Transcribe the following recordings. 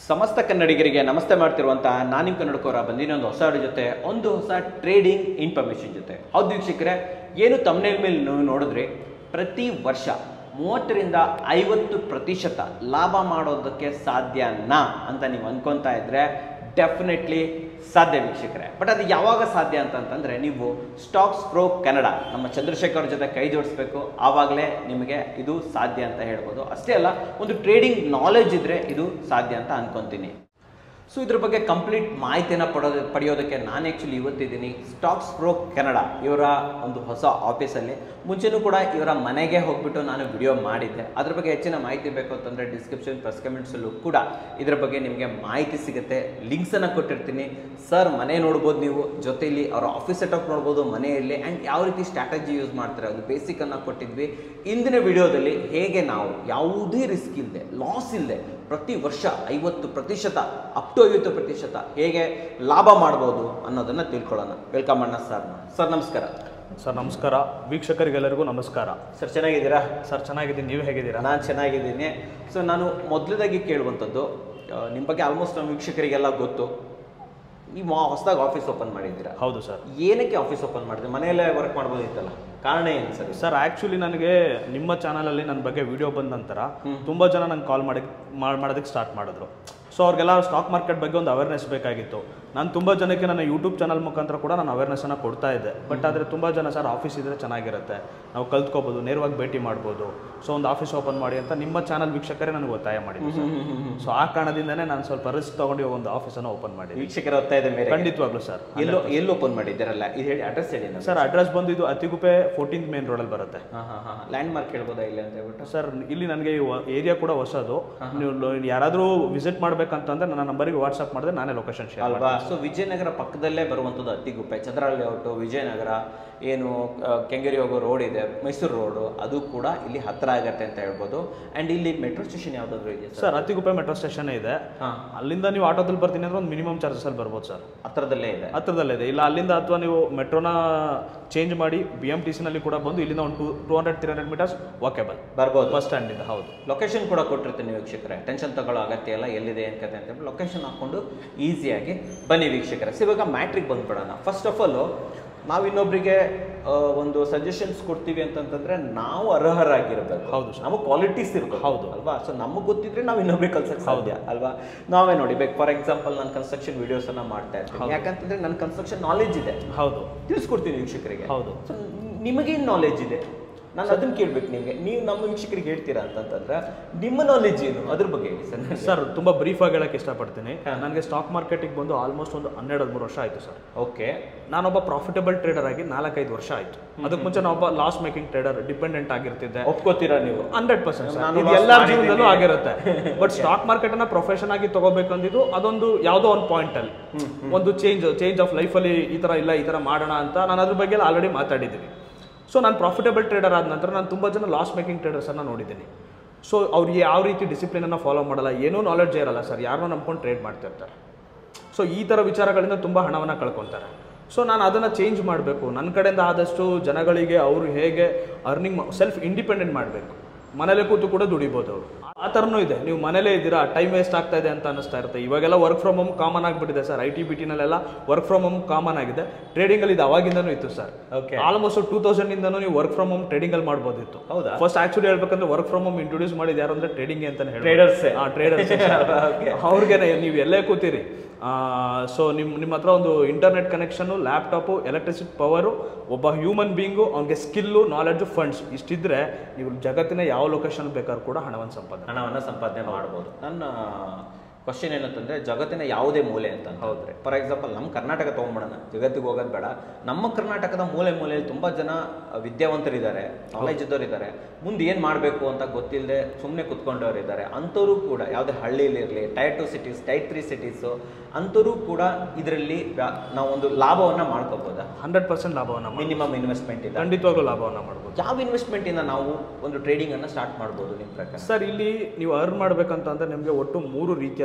ಸಮಸ್ತ ಕನ್ನಡಿಗರಿಗೆ ನಮಸ್ತೆ ಮಾಡ್ತಿರುವಂತಹ ನಾನು ನಿಮ್ಮ ಕನ್ನಡಕೋರ ಬಂದಿನ ಒಂದು ಹೊಸ audio ಜೊತೆ ಒಂದು ಹೊಸ ಟ್ರೇಡಿಂಗ್ ಇನ್ಫಾರ್ಮೇಶನ್ ಜೊತೆ ಹೌದು ವೀಕ್ಷಕರೇ ಏನು ತಮ್ಮನೇಲ್ ಮೇಲೆ ನೀವು ನೋಡಿದ್ರಿ ಪ್ರತಿ ವರ್ಷ ಮೂವತ್ತರಿಂದ ಐವತ್ತು ಪ್ರತಿಶತ ಲಾಭ ಮಾಡೋದಕ್ಕೆ ಸಾಧ್ಯನಾ ಅಂತ ನೀವು ಅನ್ಕೊಂತಾ ಇದ್ರೆ ಡೆಫಿನೆಟ್ಲಿ ಸಾಧ್ಯ ವೀಕ್ಷಕರೇ ಬಟ್ ಅದು ಯಾವಾಗ ಸಾಧ್ಯ ಅಂತಂತಂದ್ರೆ ನೀವು ಸ್ಟಾಕ್ಸ್ ಪ್ರೋ ಕನ್ನಡ ನಮ್ಮ ಚಂದ್ರಶೇಖರ್ ಅವ್ರ ಜೊತೆ ಕೈ ಜೋಡಿಸ್ಬೇಕು ಆವಾಗಲೇ ನಿಮಗೆ ಇದು ಸಾಧ್ಯ ಅಂತ ಹೇಳ್ಬೋದು ಅಷ್ಟೇ ಅಲ್ಲ ಒಂದು ಟ್ರೇಡಿಂಗ್ ನಾಲೆಜ್ ಇದ್ರೆ ಇದು ಸಾಧ್ಯ ಅಂತ ಅನ್ಕೊಂತೀನಿ ಸೊ ಇದ್ರ ಬಗ್ಗೆ ಕಂಪ್ಲೀಟ್ ಮಾಹಿತಿನ ಪಡೋದು ಪಡೆಯೋದಕ್ಕೆ ನಾನು ಆ್ಯಕ್ಚುಲಿ ಇವತ್ತಿದ್ದೀನಿ ಸ್ಟಾಕ್ಸ್ ಪ್ರೋ ಕನ್ನಡ ಇವರ ಒಂದು ಹೊಸ ಆಫೀಸಲ್ಲಿ ಮುಂಚೆನೂ ಕೂಡ ಇವರ ಮನೆಗೆ ಹೋಗ್ಬಿಟ್ಟು ನಾನು ವಿಡಿಯೋ ಮಾಡಿದ್ದೆ ಅದ್ರ ಬಗ್ಗೆ ಹೆಚ್ಚಿನ ಮಾಹಿತಿ ಬೇಕು ಅಂತಂದರೆ ಡಿಸ್ಕ್ರಿಪ್ಷನ್ ಪ್ಲಸ್ ಕಮೆಂಟ್ಸಲ್ಲೂ ಕೂಡ ಇದ್ರ ಬಗ್ಗೆ ನಿಮಗೆ ಮಾಹಿತಿ ಸಿಗುತ್ತೆ ಲಿಂಕ್ಸನ್ನು ಕೊಟ್ಟಿರ್ತೀನಿ ಸರ್ ಮನೆ ನೋಡ್ಬೋದು ನೀವು ಜೊತೆಯಲ್ಲಿ ಅವರ ಆಫೀಸ್ ಸೆಟಪ್ ನೋಡ್ಬೋದು ಮನೆಯಲ್ಲಿ ಆ್ಯಂಡ್ ಯಾವ ರೀತಿ ಸ್ಟ್ರಾಟಜಿ ಯೂಸ್ ಮಾಡ್ತಾರೆ ಅದು ಬೇಸಿಕನ್ನು ಕೊಟ್ಟಿದ್ವಿ ಇಂದಿನ ವಿಡಿಯೋದಲ್ಲಿ ಹೇಗೆ ನಾವು ಯಾವುದೇ ರಿಸ್ಕ್ ಇಲ್ಲದೆ ಲಾಸ್ ಇಲ್ಲದೆ ಪ್ರತಿ ವರ್ಷ ಐವತ್ತು ಪ್ರತಿಶತ ಅಪ್ ಟು ಐವತ್ತು ಪ್ರತಿಶತ ಹೇಗೆ ಲಾಭ ಮಾಡ್ಬೋದು ಅನ್ನೋದನ್ನ ತಿಳ್ಕೊಳ್ಳೋಣ ವೆಲ್ಕಮ್ ಅಣ್ಣ ಸರ್ ಸರ್ ನಮಸ್ಕಾರ ಸರ್ ನಮಸ್ಕಾರ ವೀಕ್ಷಕರಿಗೆಲ್ಲರಿಗೂ ನಮಸ್ಕಾರ ಸರ್ ಚೆನ್ನಾಗಿದ್ದೀರಾ ಸರ್ ಚೆನ್ನಾಗಿದ್ದೀನಿ ನೀವು ಹೇಗಿದ್ದೀರಾ ನಾನು ಚೆನ್ನಾಗಿದ್ದೀನಿ ಸೊ ನಾನು ಮೊದಲದಾಗಿ ಕೇಳುವಂಥದ್ದು ನಿಮ್ಮ ಬಗ್ಗೆ ಆಲ್ಮೋಸ್ಟ್ ನಮ್ಮ ವೀಕ್ಷಕರಿಗೆಲ್ಲ ಗೊತ್ತು ನೀವು ಹೊಸದಾಗಿ ಆಫೀಸ್ ಓಪನ್ ಮಾಡಿದ್ದೀರಾ ಹೌದು ಸರ್ ಏನಕ್ಕೆ ಆಫೀಸ್ ಓಪನ್ ಮಾಡಿದ್ರಿ ಮನೆಯಲ್ಲೇ ವರ್ಕ್ ಮಾಡ್ಬೋದಿತ್ತಲ್ಲ ಕಾರಣ ಏನು ಸರ್ ಸರ್ ಆ್ಯಕ್ಚುಲಿ ನನಗೆ ನಿಮ್ಮ ಚಾನಲಲ್ಲಿ ನನ್ನ ಬಗ್ಗೆ ವಿಡಿಯೋ ಬಂದ ನಂತರ ತುಂಬ ಜನ ನಂಗೆ ಕಾಲ್ ಮಾಡಿ ಮಾಡ್- ಮಾಡೋದಕ್ಕೆ ಸ್ಟಾರ್ಟ್ ಮಾಡಿದ್ರು ಸೊ ಅವ್ರಿಗೆಲ್ಲ ಸ್ಟಾಕ್ ಮಾರ್ಕೆಟ್ ಬಗ್ಗೆ ಒಂದು ಅವೇರ್ನೆಸ್ ಬೇಕಾಗಿತ್ತು ನಾನು ತುಂಬ ಜನಕ್ಕೆ ನನ್ನ ಯೂಟ್ಯೂಬ್ ಚಾನಲ್ ಮುಖಾಂತರ ಕೂಡ ನಾನು ಅವೇರ್ನೆಸ್ಸನ್ನು ಕೊಡ್ತಾ ಇದ್ದೆ ಬಟ್ ಆದರೆ ತುಂಬ ಜನ ಸರ್ ಆಫೀಸ್ ಇದ್ದರೆ ಚೆನ್ನಾಗಿರುತ್ತೆ ನಾವು ಕಲ್ತ್ಕೋಬೋದು ನೇರವಾಗಿ ಭೇಟಿ ಮಾಡ್ಬೋದು ಸೊ ಒಂದು ಆಫೀಸ್ ಓಪನ್ ಮಾಡಿ ಅಂತ ನಿಮ್ಮ ಚಾನಲ್ ವೀಕ್ಷಕರೇ ನನಗೆ ಒತ್ತಾಯ ಮಾಡಿದ್ರು ಸರ್ ಸೊ ಆ ಕಾರಣದಿಂದನೇ ನಾನು ಸ್ವಲ್ಪ ರಿಸ್ಕ್ ತೊಗೊಂಡು ಇವಾಗ ಒಂದು ಆಫೀಸನ್ನು ಓಪನ್ ಮಾಡಿದ್ದೀನಿ ವೀಕ್ಷಕರ ಒತ್ತಾಯದ ಮೇಲೆ ಖಂಡಿತವಾಗ್ಲೂ ಸರ್ ಎಲ್ಲೋ ಎಲ್ಲಿ ಓಪನ್ ಮಾಡಿದ್ದೀರಲ್ಲ ಇದು ಹೇಳಿ ಅಡ್ರೆಸ್ ಹೇಳಿ ನಮ್ಗೆ. ಸರ್ ಅಡ್ರೆಸ್ ಬಂದು ಇದು ಅತಿಗುಪ್ಪೆ ಫೋರ್ಟೀನ್ತ್ ಮೇನ್ ರೋಡಲ್ಲಿ ಬರುತ್ತೆ ಹಾಂ ಹಾಂ ಹಾಂ ಲ್ಯಾಂಡ್ ಮಾರ್ಕ್ ಹೇಳ್ಬೋದಾ ಇಲ್ಲ ಅಂತ ಹೇಳ್ಬಿಟ್ಟು ಸರ್ ಇಲ್ಲಿ ನನಗೆ ಏರಿಯಾ ಕೂಡ ಹೊಸದು ನೀವು ಲೊ- ಯಾರಾದರೂ ವಿಸಿಟ್ ಮಾಡ್ಬೇಕಂತಂದ್ರೆ ನನ್ನ ನಂಬರಿಗೆ ವಾಟ್ಸಪ್ ಮಾಡಿದ್ರೆ ನಾನೇ ಲೊಕೇಶನ್ ಶೇರ್ ಅಲ್ವಾ ಸೊ ವಿಜಯನಗರ ಪಕ್ಕದಲ್ಲೇ ಬರುವಂಥದ್ದು ಅತ್ತಿಗುಪ್ಪೆ ಚಂದ್ರ ಲೇಔಟು ವಿಜಯನಗರ ಏನು ಆ, ಕೆಂಗೇರಿ ಹೋಗೋ ರೋಡ್ ಇದೆ ಮೈಸೂರು ರೋಡು ಅದು ಕೂಡ ಇಲ್ಲಿ ಹತ್ರ ಆಗತ್ತೆ ಅಂತ ಹೇಳ್ಬೋದು ಆ್ಯಂಡ್ ಇಲ್ಲಿ ಮೆಟ್ರೋ ಸ್ಟೇಷನ್ ಯಾವುದಾದ್ರು ಇದೆ sir sir Attiguppe metro station ಇದೆ ಹಾಂ ಅಲ್ಲಿಂದ ನೀವು ಆಟೋದಲ್ಲಿ ಬರ್ತೀನಿ ಅಂದ್ರೆ ಒಂದು ಮಿನಿಮಮ್ ಚಾರ್ಜಸ್ ಅಲ್ಲಿ ಬರ್ಬೋದು ಸರ್ ಹತ್ರದಲ್ಲೇ ಇದೆ ಹತ್ರದಲ್ಲೇ ಇದೆ ಇಲ್ಲ ಅಲ್ಲಿಂದ ಅಥವಾ ನೀವು ಮೆಟ್ರೋನ ಚೇಂಜ್ ಮಾಡಿ ಬಿ ಎಮ್ ಟಿ ಸಿನಲ್ಲಿ ಕೂಡ ಬಂದು ಇಲ್ಲಿಂದ ಒಂದು two two hundred three hundred metres walkable ಬರ್ಬೋದು ಬಸ್ ಸ್ಟ್ಯಾಂಡಿಂದ ಹೌದು ಲೊಕೇಶನ್ ಕೂಡ ಕೊಟ್ಟಿರ್ತೀನಿ ವೀಕ್ಷಕರೇ ಟೆನ್ಷನ್ ತಗೊಳ್ಳೋ ಅಗತ್ಯ ಇಲ್ಲ ಎಲ್ಲಿದೆ ಏನ್ ಕತೆ ಅಂತ ಹೇಳ್ಬಿಟ್ಟು ಲೊಕೇಶನ್ ಹಾಕೊಂಡು ಈಸಿಯಾಗಿ ಬನ್ನಿ ವೀಕ್ಷಕರೇ ಸೊ ಇವಾಗ ಮ್ಯಾಟ್ರಿಗೆ ಬಂದ್ಬಿಡೋಣ ಫಸ್ಟ್ ಆಫ್ ಆಲು ನಾವು ಇನ್ನೊಬ್ರಿಗೆ ಆ, ಒಂದು ಸಜೆಷನ್ಸ್ ಕೊಡ್ತೀವಿ ಅಂತಂತಂದ್ರೆ ನಾವು ಅರ್ಹರಾಗಿರ್ಬೇಕು ಹೌದು ನಮಗೆ ಕ್ವಾಲಿಟೀಸ್ ಇರ್ಬೇಕು ಹೌದು. ಅಲ್ವಾ ಸೊ ನಮಗೆ ಗೊತ್ತಿದ್ರೆ ನಾವು ಇನ್ನೊಬ್ರಿಗೆ ಕಲ್ಸಕ್ಕೆ ಸಾಧ್ಯ ಅಲ್ವಾ ನಾವೇ ನೋಡಿ ಬೇಕು ಫಾರ್ ಎಕ್ಸಾಂಪಲ್ ನಾನು ಕನ್ಸ್ಟ್ರಕ್ಷನ್ ವಿಡಿಯೋಸ್ ಅನ್ನ ಮಾಡ್ತಾ ಇರ್ತೀನಿ ಯಾಕಂತಂದ್ರೆ ನನ್ನ ಕನ್ಸ್ಟ್ರಕ್ಷನ್ ನಾಲೆಜ್ ಇದೆ ಹೌದು ತಿಳಿಸ್ಕೊಡ್ತೀನಿ ವೀಕ್ಷಕರಿಗೆ ಹೌದು ಸೊ ನಿಮಗೇನು ನಾಲೆಜ್ ಇದೆ ನಾನು ಅದನ್ನ ಕೇಳ್ಬೇಕು ನಿಮಗೆ ನೀವು ನಮ್ಮ ವೀಕ್ಷಕರಿಗೆ ಹೇಳ್ತೀರಾ ಅಂತಂತಂದ್ರೆ ನಿಮ್ಮ ನಾಲೆಜ್ ಏನು ಅದ್ರ ಬಗ್ಗೆ ಹೇಳಿ ಸರ್ ಸರ್ ತುಂಬ ಬ್ರೀಫ್ ಆಗಿ ಹೇಳಕ್ಕೆ ಇಷ್ಟಪಡ್ತೀನಿ ನನಗೆ ಸ್ಟಾಕ್ ಮಾರ್ಕೆಟಿಗೆ ಬಂದು ಆಲ್ಮೋಸ್ಟ್ ಒಂದು ಹನ್ನೆರಡು ಹದಿಮೂರು ವರ್ಷ ಆಯಿತು ಸರ್ ಓಕೆ ನಾನೊಬ್ಬ ಪ್ರಾಫಿಟಬಲ್ ಟ್ರೇಡರ್ ಆಗಿ ನಾಲ್ಕೈದು ವರ್ಷ ಆಯ್ತು ಅದಕ್ಕೆ ಮುಂಚೆ ನಾನೊಬ್ಬ ಲಾಸ್ ಮೇಕಿಂಗ್ ಟ್ರೇಡರ್ ಡಿಪೆಂಡೆಂಟ್ ಆಗಿರ್ತಿದ್ದೆ ಒಪ್ಕೋತೀರಾ ನೀವು ಹಂಡ್ರೆಡ್ ಪರ್ಸೆಂಟ್ ನಾನು ಇದು loss ಎಲ್ಲರ ಮಾಡಿದ್ದೀನಿ. ಜೀವನದಲ್ಲೂ ಆಗಿರುತ್ತೆ ಬಟ್ ಸ್ಟಾಕ್ ಮಾರ್ಕೆಟ್ ಅನ್ನ ಪ್ರೊಫೆಷನ್ ಆಗಿ ತಗೋಬೇಕಂದಿದ್ದು ಅದೊಂದು ಯಾವುದೋ ಒಂದು ಪಾಯಿಂಟ್ ಅಲ್ಲಿ ಒಂದು ಚೇಂಜ್ ಚೇಂಜ್ ಆಫ್ ಲೈಫಲ್ಲಿ ಈ ತರ ಇಲ್ಲ ಈ ತರ ಮಾಡೋಣ ಅಂತ ನಾನು ಅದ್ರ ಬಗ್ಗೆ ಆಲ್ರೆಡಿ ಮಾತಾಡಿದ್ದೀನಿ ಸೊ ನಾನು ಪ್ರಾಫಿಟಬಲ್ ಟ್ರೇಡರ್ ಆದ ನಂತರ ನಾನು ತುಂಬ ಜನ ಲಾಸ್ ಮೇಕಿಂಗ್ ಟ್ರೇಡರ್ಸನ್ನು ನೋಡಿದ್ದೀನಿ ಸೊ ಅವ್ರಿಗೆ ಯಾವ ರೀತಿ ಡಿಸಿಪ್ಲಿನನ್ನು ಫಾಲೋ ಮಾಡಲ್ಲ ಏನೂ ನಾಲೆಡ್ಜ್ ಇರಲ್ಲ ಸರ್ ಯಾರನ್ನೋ ನಂಬ್ಕೊಂಡು ಟ್ರೇಡ್ ಮಾಡ್ತಿರ್ತಾರೆ ಸೊ ಈ ಥರ ವಿಚಾರಗಳಿಂದ ತುಂಬ ಹಣವನ್ನು ಕಳ್ಕೊತಾರೆ ಸೊ ನಾನು ಅದನ್ನು ಚೇಂಜ್ ಮಾಡಬೇಕು ನನ್ನ ಕಡೆಯಿಂದ ಆದಷ್ಟು ಜನಗಳಿಗೆ ಅವರು ಹೇಗೆ ಅರ್ನಿಂಗ್ ಸೆಲ್ಫ್ ಇಂಡಿಪೆಂಡೆಂಟ್ ಮಾಡಬೇಕು ಮನೇಲೆ ಕೂತು ಕೂಡ ದುಡಿಬೋದು ಅವರು ಆ ಥರನೂ ಇದೆ ನೀವು ಮನೇಲೇ ಇದ್ದೀರಾ ಟೈಮ್ ವೇಸ್ಟ್ ಆಗ್ತಾ ಇದೆ ಅಂತ ಅನಿಸ್ತಾ ಇರುತ್ತೆ ಇವಾಗೆಲ್ಲ ವರ್ಕ್ ಫ್ರಮ್ ಹೋಮ್ ಕಾಮನ್ ಆಗಿಬಿಟ್ಟಿದೆ ಸರ್ ಐ ಟಿ ಬಿ ಟಿನಲ್ಲೆಲ್ಲ ವರ್ಕ್ ಫ್ರಮ್ ಹೋಮ್ ಕಾಮನ್ ಆಗಿದೆ ಟ್ರೇಡಿಂಗಲ್ಲಿ ಇದು ಅವಾಗಿಂದನೂ ಇತ್ತು ಸರ್ ಓಕೆ ಆಲ್ಮೋಸ್ಟ್ ಟೂ ತೌಸಂಡಿಂದನೂ ನೀವು ವರ್ಕ್ ಫ್ರಮ್ ಹೋಮ್ ಟ್ರೇಡಿಂಗಲ್ಲಿ ಮಾಡ್ಬೋದಿತ್ತು ಹೌದಾ ಫಸ್ಟ್ ಆಕ್ಚುಲಿ ಹೇಳ್ಬೇಕಂದ್ರೆ ವರ್ಕ್ ಫ್ರಮ್ ಹೋಮ್ ಇಂಟ್ರೊಡ್ಯೂಸ್ ಮಾಡಿದ ಯಾರು ಅಂದ್ರೆ ಟ್ರೇಡಿಂಗ್ ಅಂತಾನೆ ಹೇಳಿ Traders ಏ. ಹಾಂ ಟ್ರೇಡರ್ಸ್ Okay. ಅವ್ರಿಗೆ ನೀವು ಎಲ್ಲೇ ಕೂತೀರಿ ಸೊ ನಿಮ್ಮ ನಿಮ್ಮ ಹತ್ರ ಒಂದು internet connection laptop electricity power ಒಬ್ಬ ಹ್ಯೂಮನ್ ಬೀಯಿಂಗು ಅವ್ನಿಗೆ ಸ್ಕಿಲ್ಲು ನಾಲೆಡ್ಜು ಫಂಡ್ಸ್ ಇಷ್ಟಿದ್ರೆ ನೀವು ಜಗತ್ತಿನ ಯಾವ ಲೊಕೇಶನ್ ಬೇಕಾದ್ರೂ ಕೂಡ ಹಣವನ್ನು ಸಂಪಾದನೆ ಹಣವನ್ನು ಸಂಪಾದನೆ ಮಾಡ್ಬೋದು ನನ್ನ ಕ್ವಶನ್ ಏನಂತಂದ್ರೆ ಜಗತ್ತಿನ ಯಾವುದೇ ಮೂಲೆ ಅಂತ ಹೌದ್ರೆ ಫಾರ್ ಎಕ್ಸಾಂಪಲ್ ನಮ್ಮ ಕರ್ನಾಟಕ ತೊಗೊಂಬಿಡೋಣ ಜಗತ್ತಿಗೆ ಹೋಗೋದು ಬೇಡ ನಮ್ಮ ಕರ್ನಾಟಕದ ಮೂಲೆ ಮೂಲೆಯಲ್ಲಿ ತುಂಬಾ ಜನ ವಿದ್ಯಾವಂತರಿದ್ದಾರೆ ನಾಲೆಜ್ ಇದ್ದವರಿದ್ದಾರೆ ಮುಂದೆ ಏನು ಮಾಡಬೇಕು ಅಂತ ಗೊತ್ತಿಲ್ಲದೆ ಸುಮ್ಮನೆ ಕುತ್ಕೊಂಡವ್ರು ಇದ್ದಾರೆ ಅಂಥವ್ರು ಕೂಡ ಯಾವುದೇ ಹಳ್ಳಿಲಿರಲಿ tier two cities tier three cities ಅಂಥವ್ರು ಕೂಡ ಇದರಲ್ಲಿ ನಾವು ಒಂದು ಲಾಭವನ್ನು ಮಾಡ್ಕೋಬೋದಾ ಹಂಡ್ರೆಡ್ ಪರ್ಸೆಂಟ್ ಲಾಭವನ್ನು ಮಾಡಿ ಮಿನಿಮಮ್ ಇನ್ವೆಸ್ಟ್ಮೆಂಟ್ ಇದೆ ಖಂಡಿತವಾಗ್ಲೂ ಲಾಭವನ್ನು ಮಾಡ್ಬೋದು ಯಾವ ಇನ್ವೆಸ್ಟ್ಮೆಂಟ್ ಇಂದ ನಾವು ಒಂದು ಟ್ರೇಡಿಂಗ್ ಅನ್ನ ಸ್ಟಾರ್ಟ್ ಮಾಡ್ಬೋದು ನಿಮ್ಮ ಪ್ರಕಾರ ಸರ್ ಇಲ್ಲಿ ನೀವು ಅರ್ನ್ ಮಾಡ್ಬೇಕಂತ ಅಂದ್ರೆ ನಿಮಗೆ ಒಟ್ಟು ಮೂರು ರೀತಿಯಾದ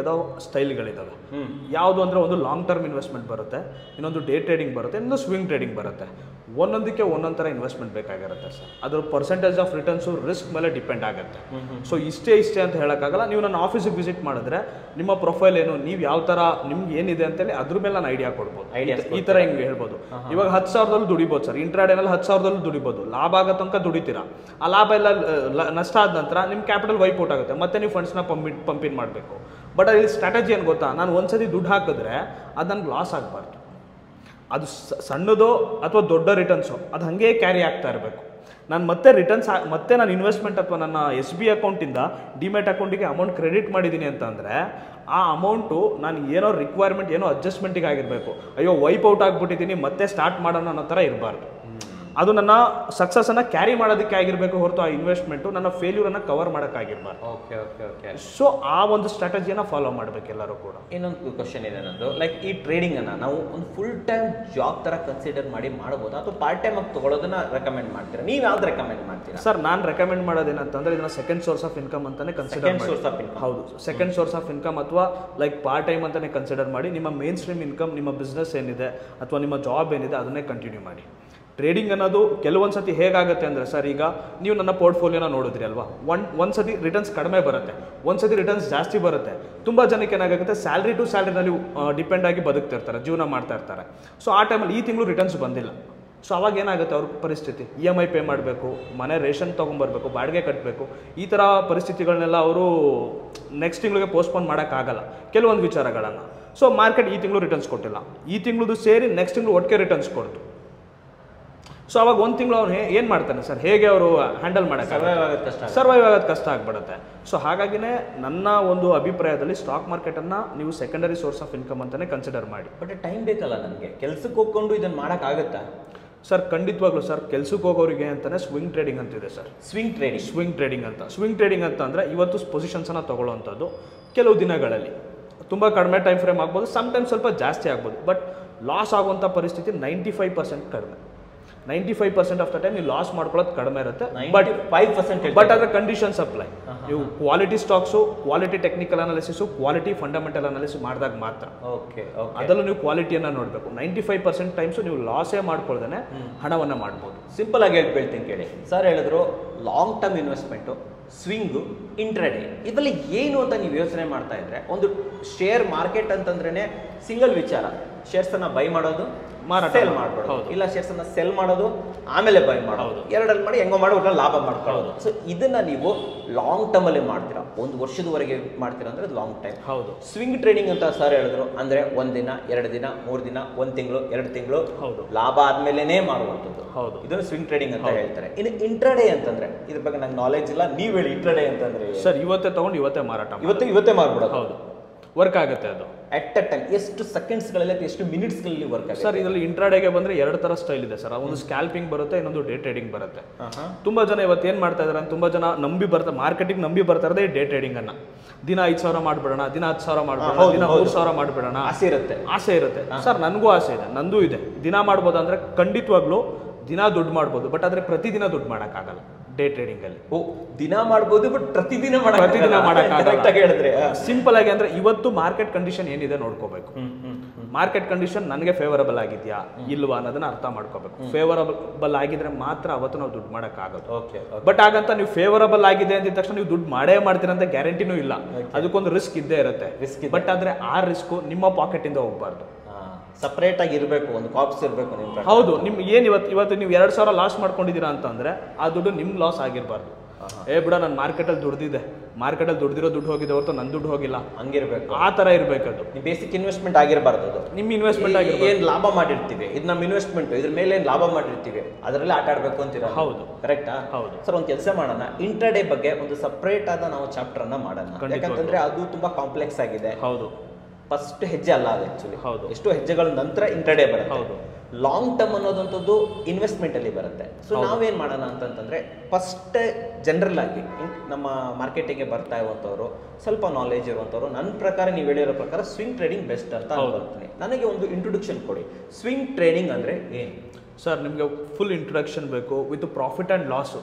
ರೀತಿಯಾದ ಸ್ಟೈಲ್ಗಳಿದ್ದಾವೆ ಯಾವುದು ಅಂದರೆ ಒಂದು ಲಾಂಗ್ ಟರ್ಮ್ ಇನ್ವೆಸ್ಟ್ಮೆಂಟ್ ಬರುತ್ತೆ ಇನ್ನೊಂದು ಡೇ ಟ್ರೇಡಿಂಗ್ ಬರುತ್ತೆ ಇನ್ನೊಂದು ಸ್ವಿಂಗ್ ಟ್ರೇಡಿಂಗ್ ಬರುತ್ತೆ ಒಂದೊಂದಕ್ಕೆ ಒಂದೊಂದು ಥರ ಇನ್ವೆಸ್ಟ್ಮೆಂಟ್ ಬೇಕಾಗಿರುತ್ತೆ ಸರ್ ಅದ್ರ ಪರ್ಸೆಂಟೇಜ್ ಆಫ್ ರಿಟರ್ನ್ಸು ರಿಸ್ಕ್ ಮೇಲೆ ಡಿಪೆಂಡ್ ಆಗುತ್ತೆ ಸೊ ಇಷ್ಟೇ ಇಷ್ಟೇ ಅಂತ ಹೇಳೋಕ್ಕಾಗಲ್ಲ ನೀವು ನನ್ನ ಆಫೀಸಿಗೆ ವಿಸಿಟ್ ಮಾಡಿದ್ರೆ ನಿಮ್ಮ ಪ್ರೊಫೈಲ್ ಏನು ನೀವು ಯಾವ ಥರ ನಿಮ್ಗೆ ಏನಿದೆ ಅಂತೇಳಿ ಅದ್ರ ಮೇಲೆ ನಾನು ಐಡಿಯಾ ಕೊಡ್ಬೋದು Ideas ಈ ಥರ ಹಿಂಗೆ ಹೇಳ್ಬೋದು ಇವಾಗ ಹತ್ತು ಸಾವಿರದಲ್ಲೂ ದುಡಿಬೋದು ಸರ್ ಇಂಟ್ರಾಡೇನಲ್ಲಿ ಹತ್ತು ಸಾವಿರದಲ್ಲೂ ದುಡಿಬೋದು ಲಾಭ ಆಗೋ ತನಕ ದುಡಿತೀರಾ ಆ ಲಾಭ ಎಲ್ಲ ಆ, ಲ- ನಷ್ಟ ಆದ ನಂತರ ನಿಮ್ಮ ಕ್ಯಾಪಿಟಲ್ ವೈಪ್ ಔಟ್ ಆಗುತ್ತೆ ಮತ್ತೆ ನೀವು ಫಂಡ್ಸ್ನ ಪಂಪಿನ್ ಪಂಪಿನ್ ಮಾಡಬೇಕು ಬಟ್ ಇಲ್ಲಿ ಸ್ಟ್ರಾಟಜಿ ಏನು ಗೊತ್ತಾ ನಾನು ಒಂದ್ಸತಿ ದುಡ್ಡು ಹಾಕಿದ್ರೆ ಅದು ನನಗೆ ಲಾಸ್ ಆಗಬಾರ್ದು ಅದು ಸ- ಸಣ್ಣದೋ ಅಥವಾ ದೊಡ್ಡ ರಿಟರ್ನ್ಸೋ ಅದು ಹಾಗೇ ಕ್ಯಾರಿ ಆಗ್ತಾ ಇರಬೇಕು ನಾನು ಮತ್ತೆ ರಿಟರ್ನ್ಸ್ ಮತ್ತೆ ನಾನು ಇನ್ವೆಸ್ಟ್ಮೆಂಟ್ ಅಥವಾ ನನ್ನ ಎಸ್ ಬಿ ಅಕೌಂಟಿಂದ ಡಿಮೆಟ್ ಅಕೌಂಟಿಗೆ ಅಮೌಂಟ್ ಕ್ರೆಡಿಟ್ ಮಾಡಿದ್ದೀನಿ ಅಂತಂದರೆ ಆ ಅಮೌಂಟು ನಾನು ಏನೋ ರಿಕ್ವೈರ್ಮೆಂಟ್ ಏನೋ ಅಡ್ಜಸ್ಟ್ಮೆಂಟಿಗೆ ಆಗಿರಬೇಕು ಅಯ್ಯೋ ವೈಪ್ ಔಟ್ ಆಗಿಬಿಟ್ಟಿದ್ದೀನಿ ಮತ್ತೆ ಸ್ಟಾರ್ಟ್ ಮಾಡೋಣ ಅನ್ನೋ ಥರ ಇರಬಾರ್ದು ಅದು ನನ್ನ ಸಕ್ಸಸ್ಸನ್ನು ಕ್ಯಾರಿ ಮಾಡೋದಕ್ಕೆ ಆಗಿರಬೇಕು ಹೊರತು ಆ ಇನ್ವೆಸ್ಟ್ಮೆಂಟು ನನ್ನ ಫೇಲ್ಯೂರನ್ನು ಕವರ್ ಮಾಡೋಕ್ಕಾಗಿರ್ಬಾರ್ದು ಓಕೆ ಓಕೆ ಓಕೆ ಸೊ ಆ ಒಂದು ಸ್ಟ್ರಾಟಜಿಯನ್ನು ಫಾಲೋ ಮಾಡಬೇಕು ಎಲ್ಲರೂ ಕೂಡ ಇನ್ನೊಂದು ಕ್ವಶನ್ ಇದೆ ನಂದು ಲೈಕ್ ಈ ಟ್ರೇಡಿಂಗ್ ಅನ್ನ ನಾವು ಒಂದು ಫುಲ್ ಟೈಮ್ ಜಾಬ್ ತರ ಕನ್ಸಿಡರ್ ಮಾಡಿ ಮಾಡಬಹುದು ಅಥವಾ ಪಾರ್ಟ್ ಟೈಮ್ ಆಗಿ ತಗೊಳ್ಳೋದನ್ನ ರೆಕಮೆಂಡ್ ಮಾಡ್ತೀರಾ ನೀವು ಯಾವ್ದು ರೆಕಮೆಂಡ್ ಮಾಡ್ತೀರಾ ಸರ್ ನಾನು ರೆಕಮೆಂಡ್ ಮಾಡೋದೇನಂತಂದ್ರೆ ಇದನ್ನ ಸೆಕೆಂಡ್ ಸೋರ್ಸ್ ಆಫ್ ಇನ್ಕಮ್ ಅಂತಾನೆ consider second source of income ಹೌದು ಸೆಕೆಂಡ್ ಸೋರ್ಸ್ ಆಫ್ ಇನ್ಕಮ್ ಅಥವಾ ಲೈಕ್ ಪಾರ್ಟ್ ಟೈಮ್ ಅಂತಾನೆ ಕನ್ಸಿಡರ್ ಮಾಡಿ ನಿಮ್ಮ ಮೇನ್ ಸ್ಟ್ರೀಮ್ ಇನ್ಕಮ್ ನಿಮ್ಮ ಬಿಸ್ನೆಸ್ ಏನಿದೆ ಅಥವಾ ನಿಮ್ಮ ಜಾಬ್ ಏನಿದೆ ಅದನ್ನೇ ಕಂಟಿನ್ಯೂ ಮಾಡಿ ಟ್ರೇಡಿಂಗ್ ಅನ್ನೋದು ಕೆಲವೊಂದು ಸತಿ ಹೇಗಾಗುತ್ತೆ ಅಂದರೆ ಸರ್ ಈಗ ನೀವು ನನ್ನ ಪೋರ್ಟ್ಫೋಲಿಯೋನ ನೋಡಿದ್ರಿ ಅಲ್ವಾ ಒನ್ ಒಂದು ಸತಿ ರಿಟರ್ನ್ಸ್ ಕಡಿಮೆ ಬರುತ್ತೆ ಒಂದು ಸತಿ ರಿಟರ್ನ್ಸ್ ಜಾಸ್ತಿ ಬರುತ್ತೆ ತುಂಬ ಜನಕ್ಕೆ ಏನಾಗುತ್ತೆ ಸ್ಯಾಲ್ರಿ ಟು ಸ್ಯಾಲ್ರಿನಲ್ಲಿ ಡಿಪೆಂಡ್ ಆಗಿ ಬದುಕ್ತಿರ್ತಾರೆ ಜೀವನ ಮಾಡ್ತಾ ಇರ್ತಾರೆ ಸೊ ಆ ಟೈಮಲ್ಲಿ ಈ ತಿಂಗಳು ರಿಟರ್ನ್ಸ್ ಬಂದಿಲ್ಲ ಸೊ ಅವಾಗ ಏನಾಗುತ್ತೆ ಅವ್ರ ಪರಿಸ್ಥಿತಿ ಇ ಎಮ್ ಐ ಪೇ ಮಾಡಬೇಕು ಮನೆ ರೇಷನ್ ತೊಗೊಂಬರ್ಬೇಕು ಬಾಡಿಗೆ ಕಟ್ಟಬೇಕು ಈ ಥರ ಪರಿಸ್ಥಿತಿಗಳನ್ನೆಲ್ಲ ಅವರು ನೆಕ್ಸ್ಟ್ ತಿಂಗಳಿಗೆ ಪೋಸ್ಟ್ಪೋನ್ ಮಾಡೋಕ್ಕಾಗಲ್ಲ ಕೆಲವೊಂದು ವಿಚಾರಗಳನ್ನು ಸೊ ಮಾರ್ಕೆಟ್ ಈ ತಿಂಗಳು ರಿಟರ್ನ್ಸ್ ಕೊಟ್ಟಿಲ್ಲ ಈ ತಿಂಗಳದು ಸೇರಿ ನೆಕ್ಸ್ಟ್ ತಿಂಗಳು ಒಟ್ಟಿಗೆ ರಿಟರ್ನ್ಸ್ ಕೊಡ್ತು ಸೊ ಅವಾಗ ಒಂದು ತಿಂಗಳು ಅವ್ನು ಏನು ಮಾಡ್ತಾನೆ ಸರ್ ಹೇಗೆ ಅವರು ಹ್ಯಾಂಡಲ್ ಮಾಡೋಕ್ಕಾಗಲ್ಲ ಸರ್ವೈವ್ ಆಗೋದು ಕಷ್ಟ ಆಗುತ್ತೆ. ಸರ್ವೈವ್ ಆಗೋದು ಕಷ್ಟ ಆಗ್ಬಿಡುತ್ತೆ ಸೊ ಹಾಗಾಗಿನೇ ನನ್ನ ಒಂದು ಅಭಿಪ್ರಾಯದಲ್ಲಿ ಸ್ಟಾಕ್ ಮಾರ್ಕೆಟನ್ನು ನೀವು ಸೆಕೆಂಡರಿ ಸೋರ್ಸ್ ಆಫ್ ಇನ್ಕಮ್ ಅಂತಲೇ ಕನ್ಸಿಡರ್ ಮಾಡಿ ಬಟ್ ಟೈಮ್ ಬೇಕಲ್ಲ ನನಗೆ ಕೆಲ್ಸಕ್ಕೆ ಹೋಗ್ಕೊಂಡು ಇದನ್ನ ಮಾಡೋಕ್ಕಾಗತ್ತಾ ಸರ್ ಖಂಡಿತವಾಗ್ಲೂ ಸರ್ ಕೆಲ್ಸಕ್ಕೆ ಹೋಗೋರಿಗೆ ಅಂತಾನೆ ಸ್ವಿಂಗ್ ಟ್ರೇಡಿಂಗ್ ಅಂತಿದೆ sir swing trading swing trading ಅಂತ ಸ್ವಿಂಗ್ ಟ್ರೇಡಿಂಗ್ ಅಂತ ಅಂದರೆ ಇವತ್ತು ಪೊಸಿಷನ್ಸನ್ನು ತಗೊಳ್ಳೋವಂಥದ್ದು ಕೆಲವು ದಿನಗಳಲ್ಲಿ ತುಂಬ ಕಡಿಮೆ ಟೈಮ್ ಫ್ರೇಮ್ ಆಗ್ಬೋದು ಸಮ್ಟೈಮ್ ಸ್ವಲ್ಪ ಜಾಸ್ತಿ ಆಗ್ಬೋದು ಬಟ್ ಲಾಸ್ ಆಗುವಂಥ ಪರಿಸ್ಥಿತಿ ನೈಂಟಿ ಫೈವ್ ಪರ್ಸೆಂಟ್ ಕಡಿಮೆ ninety five percent of the time ನೀವು ಲಾಸ್ ಮಾಡ್ಕೊಳ್ಳೋದು ಕಡಿಮೆ ಇರುತ್ತೆ ಬಟ್ ಫೈವ್ ಪರ್ಸೆಂಟ್ ಬಟ್ ಅದರ ಕಂಡೀಷನ್ಸ್ ಅಪ್ಲೈ ನೀವು quality stocks quality technical analysis quality fundamental analysis ಮಾಡಿದಾಗ ಮಾತ್ರ ಓಕೆ ಓಕೆ ಅದರಲ್ಲೂ ನೀವು ಕ್ವಾಲಿಟಿಯನ್ನು ನೋಡಬೇಕು ನೈಂಟಿ ಫೈವ್ ಪರ್ಸೆಂಟ್ ಟೈಮ್ಸು ನೀವು ಲಾಸೇ ಮಾಡ್ಕೊಳ್ದೇ ಹಣವನ್ನು ಮಾಡ್ಬೋದು ಸಿಂಪಲ್ ಆಗಿ ಹೇಳ್ಬೇಳ್ತೀನಿ ಕೇಳಿ ಸರ್ ಹೇಳಿದ್ರು long term investment swing intraday ಇದರಲ್ಲಿ ಏನು ಅಂತ ನೀವು ಯೋಚನೆ ಮಾಡ್ತಾ ಇದ್ರೆ ಒಂದು ಶೇರ್ ಮಾರ್ಕೆಟ್ ಅಂತಂದ್ರೇನೆ ಸಿಂಗಲ್ ವಿಚಾರ ಶೇರ್ಸ್ ಅನ್ನ ಬೈ ಮಾಡೋದು ಮಾರಾಟ ಸೆಲ್ ಮಾಡೋದು. ಮಾಡ್ಬೋದು ಹೌದು. ಇಲ್ಲ ಶೇರ್ಸ್ ಅನ್ನ ಸೆಲ್ ಮಾಡೋದು ಆಮೇಲೆ ಬೈ ಮಾಡೋದು ಎರಡಲ್ಲಿ ಮಾಡಿ ಹೆಂಗೋ ಮಾಡಿ ಒಟ್ನಲ್ಲಿ ಲಾಭ ಮಾಡ್ಕೊಳ್ಳೋದು ಸೊ ಇದನ್ನ ನೀವು ಲಾಂಗ್ ಟರ್ಮ್ ಅಲ್ಲಿ ಮಾಡ್ತೀರಾ ಒಂದು ವರ್ಷದವರೆಗೆ ಮಾಡ್ತೀರಾ ಅಂದ್ರೆ ಲಾಂಗ್ ಟೈಮ್ ಹೌದು ಸ್ವಿಂಗ್ ಟ್ರೇಡಿಂಗ್ ಅಂತ ಸರ್ ಹೇಳಿದ್ರು ಅಂದ್ರೆ ಒಂದ್ ದಿನ ಎರಡು ದಿನ ಮೂರು ದಿನ ಒಂದ್ ತಿಂಗಳು ಎರಡು ತಿಂಗಳು ಹೌದು ಲಾಭ ಆದ್ಮೇಲೆನೇ ಮಾಡುವಂಥದ್ದು ಹೌದು ಇದನ್ನು ಸ್ವಿಂಗ್ ಟ್ರೇಡಿಂಗ್ ಅಂತ ಹೇಳ್ತಾರೆ ಇನ್ನು ಇಂಟ್ರಾಡೇ ಅಂತಂದ್ರೆ ಇದ್ರ ಬಗ್ಗೆ ನಂಗೆ ನಾಲೆಜ್ ಇಲ್ಲ ನೀವು ಹೇಳಿ ಇಂಟ್ರಾಡೇ ಅಂತಂದ್ರೆ ಏನು? ಸರ್ ಇವತ್ತೇ ತಗೊಂಡು ಇವತ್ತೇ ಮಾರಾಟ ಮಾಡಿ ಇವತ್ತು ಇವತ್ತೇ ಮಾಡ್ಬಿಡೋದು ಹೌದು ವರ್ಕ್ ಆಗುತ್ತೆ ಅದು ಅಟ್ ಅ ಟೈಮ್ ಎಷ್ಟು ಸೆಕೆಂಡ್ಸ್ಗಳಲ್ಲಿ ಅಥವಾ ಎಷ್ಟು ಮಿನಿಟ್ಸ್ಗಳಲ್ಲಿ ವರ್ಕ್ ಆಗುತ್ತೆ ಸರ್ ಇದರಲ್ಲಿ ಇಂಟ್ರಾಡೇಗೆ ಬಂದ್ರೆ ಎರಡು ತರ ಸ್ಟೈಲ್ ಇದೆ ಸರ್ ಒಂದು ಸ್ಕ್ಯಾಲ್ಪಿಂಗ್ ಬರುತ್ತೆ ಇನ್ನೊಂದು ಡೇ ಟ್ರೇಡಿಂಗ್ ಬರುತ್ತೆ ಆಹಾ. ತುಂಬಾ ಜನ ಇವತ್ತು ಏನ್ ಮಾಡ್ತಾ ಇದಾರೆ ತುಂಬಾ ಜನ ನಂಬಿ ಬರ್ತಾರೆ ಮಾರ್ಕೆಟಿಂಗ್ ನಂಬಿ ಬರ್ತಾ ಇರೋದೇ ಡೇ ಟ್ರೇಡಿಂಗ್ ಅನ್ನ ದಿನ ಐದು ಸಾವಿರ ಮಾಡ್ಬಿಡೋಣ ದಿನ ಹತ್ತು ಸಾವಿರ ಮಾಡ್ಬಿಡೋಣ ಹೌದು, ದಿನ ಹೌದು. ಮೂರು ಸಾವಿರ ಮಾಡ್ಬಿಡೋಣ ಆಸೆ ಇರುತ್ತೆ ಆಸೆ ಇರುತ್ತೆ ಸರ್ ನನಗೂ ಆಸೆ ಇದೆ ನಂದು ಇದೆ ದಿನ ಮಾಡ್ಬೋದು ಅಂದ್ರೆ ಖಂಡಿತವಾಗ್ಲೂ ದಿನ ದುಡ್ಡು ಮಾಡ್ಬೋದು ಬಟ್ ಆದ್ರೆ ಪ್ರತಿದಿನ ದುಡ್ಡು ಮಾಡೋಕ್ಕಾಗಲ್ಲ ಡೇ ಟ್ರೇಡಿಂಗ್ ಅಲ್ಲಿ ಓ ದಿನ ಮಾಡ್ಬೋದು ಬಟ್ ಪ್ರತಿದಿನ ಪ್ರತಿದಿನ ಮಾಡಕ್ಕಾಗಲ್ಲ. ಕರೆಕ್ಟ್ ಆಗಿ ಹೇಳಿದ್ರೆ ಆ. ಸಿಂಪಲ್ ಆಗಿ ಅಂದ್ರೆ ಇವತ್ತು ಮಾರ್ಕೆಟ್ ಕಂಡೀಷನ್ ಏನಿದೆ ನೋಡ್ಕೋಬೇಕು hmm hmm hmm. Market condition ನನಗೆ ಫೇವರಬಲ್ ಆಗಿದೆಯಾ ಇಲ್ವಾ ಅನ್ನೋದನ್ನ ಅರ್ಥ ಮಾಡ್ಕೋಬೇಕು ಫೇವರಬಲ್ ಆಗಿದ್ರೆ ಮಾತ್ರ ಅವತ್ತು ನಾವು ದುಡ್ಡು ಮಾಡೋಕ್ಕಾಗೋದು ಓಕೆ ಓಕೆ ಬಟ್ ಹಾಗಂತ ನೀವು ಫೇವರಬಲ್ ಆಗಿದೆ ಅಂದಿದ ತಕ್ಷಣ ನೀವು ದುಡ್ಡು ಮಾಡೇ ಮಾಡ್ತೀರ ಅಂತ ಗ್ಯಾರಂಟಿನೂ ಇಲ್ಲ ಅದಕ್ಕೊಂದು ರಿಸ್ಕ್ ಇದ್ದೇ ಇರುತ್ತೆ Risk ಇದೆ. ಬಟ್ ಆದ್ರೆ ಆ ರಿಸ್ಕ್ ನಿಮ್ಮ ಪಾಕೆಟ್ ಇಂದ ಹೋಗ್ಬಾರ್ದು ಸಪ್ರೇಟ್ ಆಗಿ ಇರಬೇಕು ಒಂದು ಕಾಪ್ಸ್ ಇರಬೇಕು ನಿಮ್ಮ ಪ್ರಕಾರ. ಹೌದು ನಿಮ್ ಏನ್ ಇವತ್ತು ಇವತ್ತು ನೀವು ಎರಡ್ ಸಾವಿರ ಲಾಸ್ ಮಾಡ್ಕೊಂಡಿದ್ದೀರಾ ಅಂತಂದ್ರೆ ಆ ದುಡ್ಡು ನಿಮ್ ಲಾಸ್ ಆಗಿರಬಾರ್ದು ಏ ಬಿಡ ನಾನು ಮಾರ್ಕೆಟಲ್ಲಿ ದುಡ್ದಿದೆ ಮಾರ್ಕೆಟಲ್ಲಿ ದುಡ್ದಿರೋ ದುಡ್ಡು ಹೋಗಿದೆ ಹೊರತು ನನ್ನ ದುಡ್ಡು ಹೋಗಿಲ್ಲ ಹಂಗಿರ್ಬೇಕು ಆ ತರ ಇರ್ಬೇಕದು ನೀವು ಬೇಸಿಕ್ ಇನ್ವೆಸ್ಟ್ಮೆಂಟ್ ಆಗಿರಬಾರ್ದು ಅದು ನಿಮ್ಮ ಇನ್ವೆಸ್ಟ್ಮೆಂಟ್ ಈ- ಆಗಿರ್ಬೋದು ಏನ್ ಲಾಭ ಮಾಡಿರ್ತೀವಿ ಇದು ನಮ್ಮ ಇನ್ವೆಸ್ಟ್ಮೆಂಟ್ ಇದ್ರ ಮೇಲೆ ಏನ್ ಲಾಭ ಮಾಡಿರ್ತೀವಿ ಅದರಲ್ಲಿ ಆಟ ಆಡ್ಬೇಕು ಅಂತೀರ ಹೌದು. ಕರೆಕ್ಟಾ ಹೌದು. ಸರ್ ಒಂದು ಕೆಲಸ ಮಾಡೋಣ ಇಂಟ್ರಾಡೇ ಬಗ್ಗೆ ಒಂದು ಸಪ್ರೇಟ್ ಆದ ನಾವು ಚಾಪ್ಟರ್ ಅನ್ನ ಮಾಡೋಣ ಖಂಡಿತವಾಗ್ಲೂ. ಯಾಕಂತಂದ್ರೆ ಅದು ತುಂಬಾ ಕಾಂಪ್ಲೆಕ್ಸ್ ಆಗಿದೆ ಹೌದು ಫಸ್ಟ್ ಹೆಜ್ಜೆ ಅಲ್ಲ ಅದು ಆಕ್ಚುಲಿ ಹೌದು. ಎಷ್ಟೋ ಹೆಜ್ಜೆಗಳ ನಂತರ ಇಂಟ್ರಾಡೇ ಬರುತ್ತೆ ಹೌದು. ಲಾಂಗ್ ಟರ್ಮ್ ಅನ್ನೋದಂಥದ್ದು ಇನ್ವೆಸ್ಟ್ಮೆಂಟ್ ಅಲ್ಲಿ ಬರುತ್ತೆ ಸೊ ಹೌದು. ನಾವೇನ್ ಮಾಡೋಣ ಅಂತಂತಂದ್ರೆ ಫಸ್ಟ್ ಜನರಲ್ ಆಗಿ ಇನ್- ನಮ್ಮ ಮಾರ್ಕೆಟಿಗೆ ಬರ್ತಾ ಇರುವಂಥವ್ರು ಸ್ವಲ್ಪ ನಾಲೆಜ್ ಇರುವಂಥವ್ರು ನನ್ನ ಪ್ರಕಾರ ನೀವು ಹೇಳಿರೋ ಪ್ರಕಾರ ಸ್ವಿಂಗ್ ಟ್ರೇಡಿಂಗ್ ಬೆಸ್ಟ್ ಅಂತ ಹೌದು. ಅನ್ಕೊಂತೀನಿ ನನಗೆ ಒಂದು ಇಂಟ್ರೊಡಕ್ಷನ್ ಕೊಡಿ ಸ್ವಿಂಗ್ ಟ್ರೇಡಿಂಗ್ ಅಂದ್ರೆ ಏನು ಸರ್ ನಿಮಗೆ ಫುಲ್ ಇಂಟ್ರೊಡಕ್ಷನ್ ಬೇಕು with profit and loss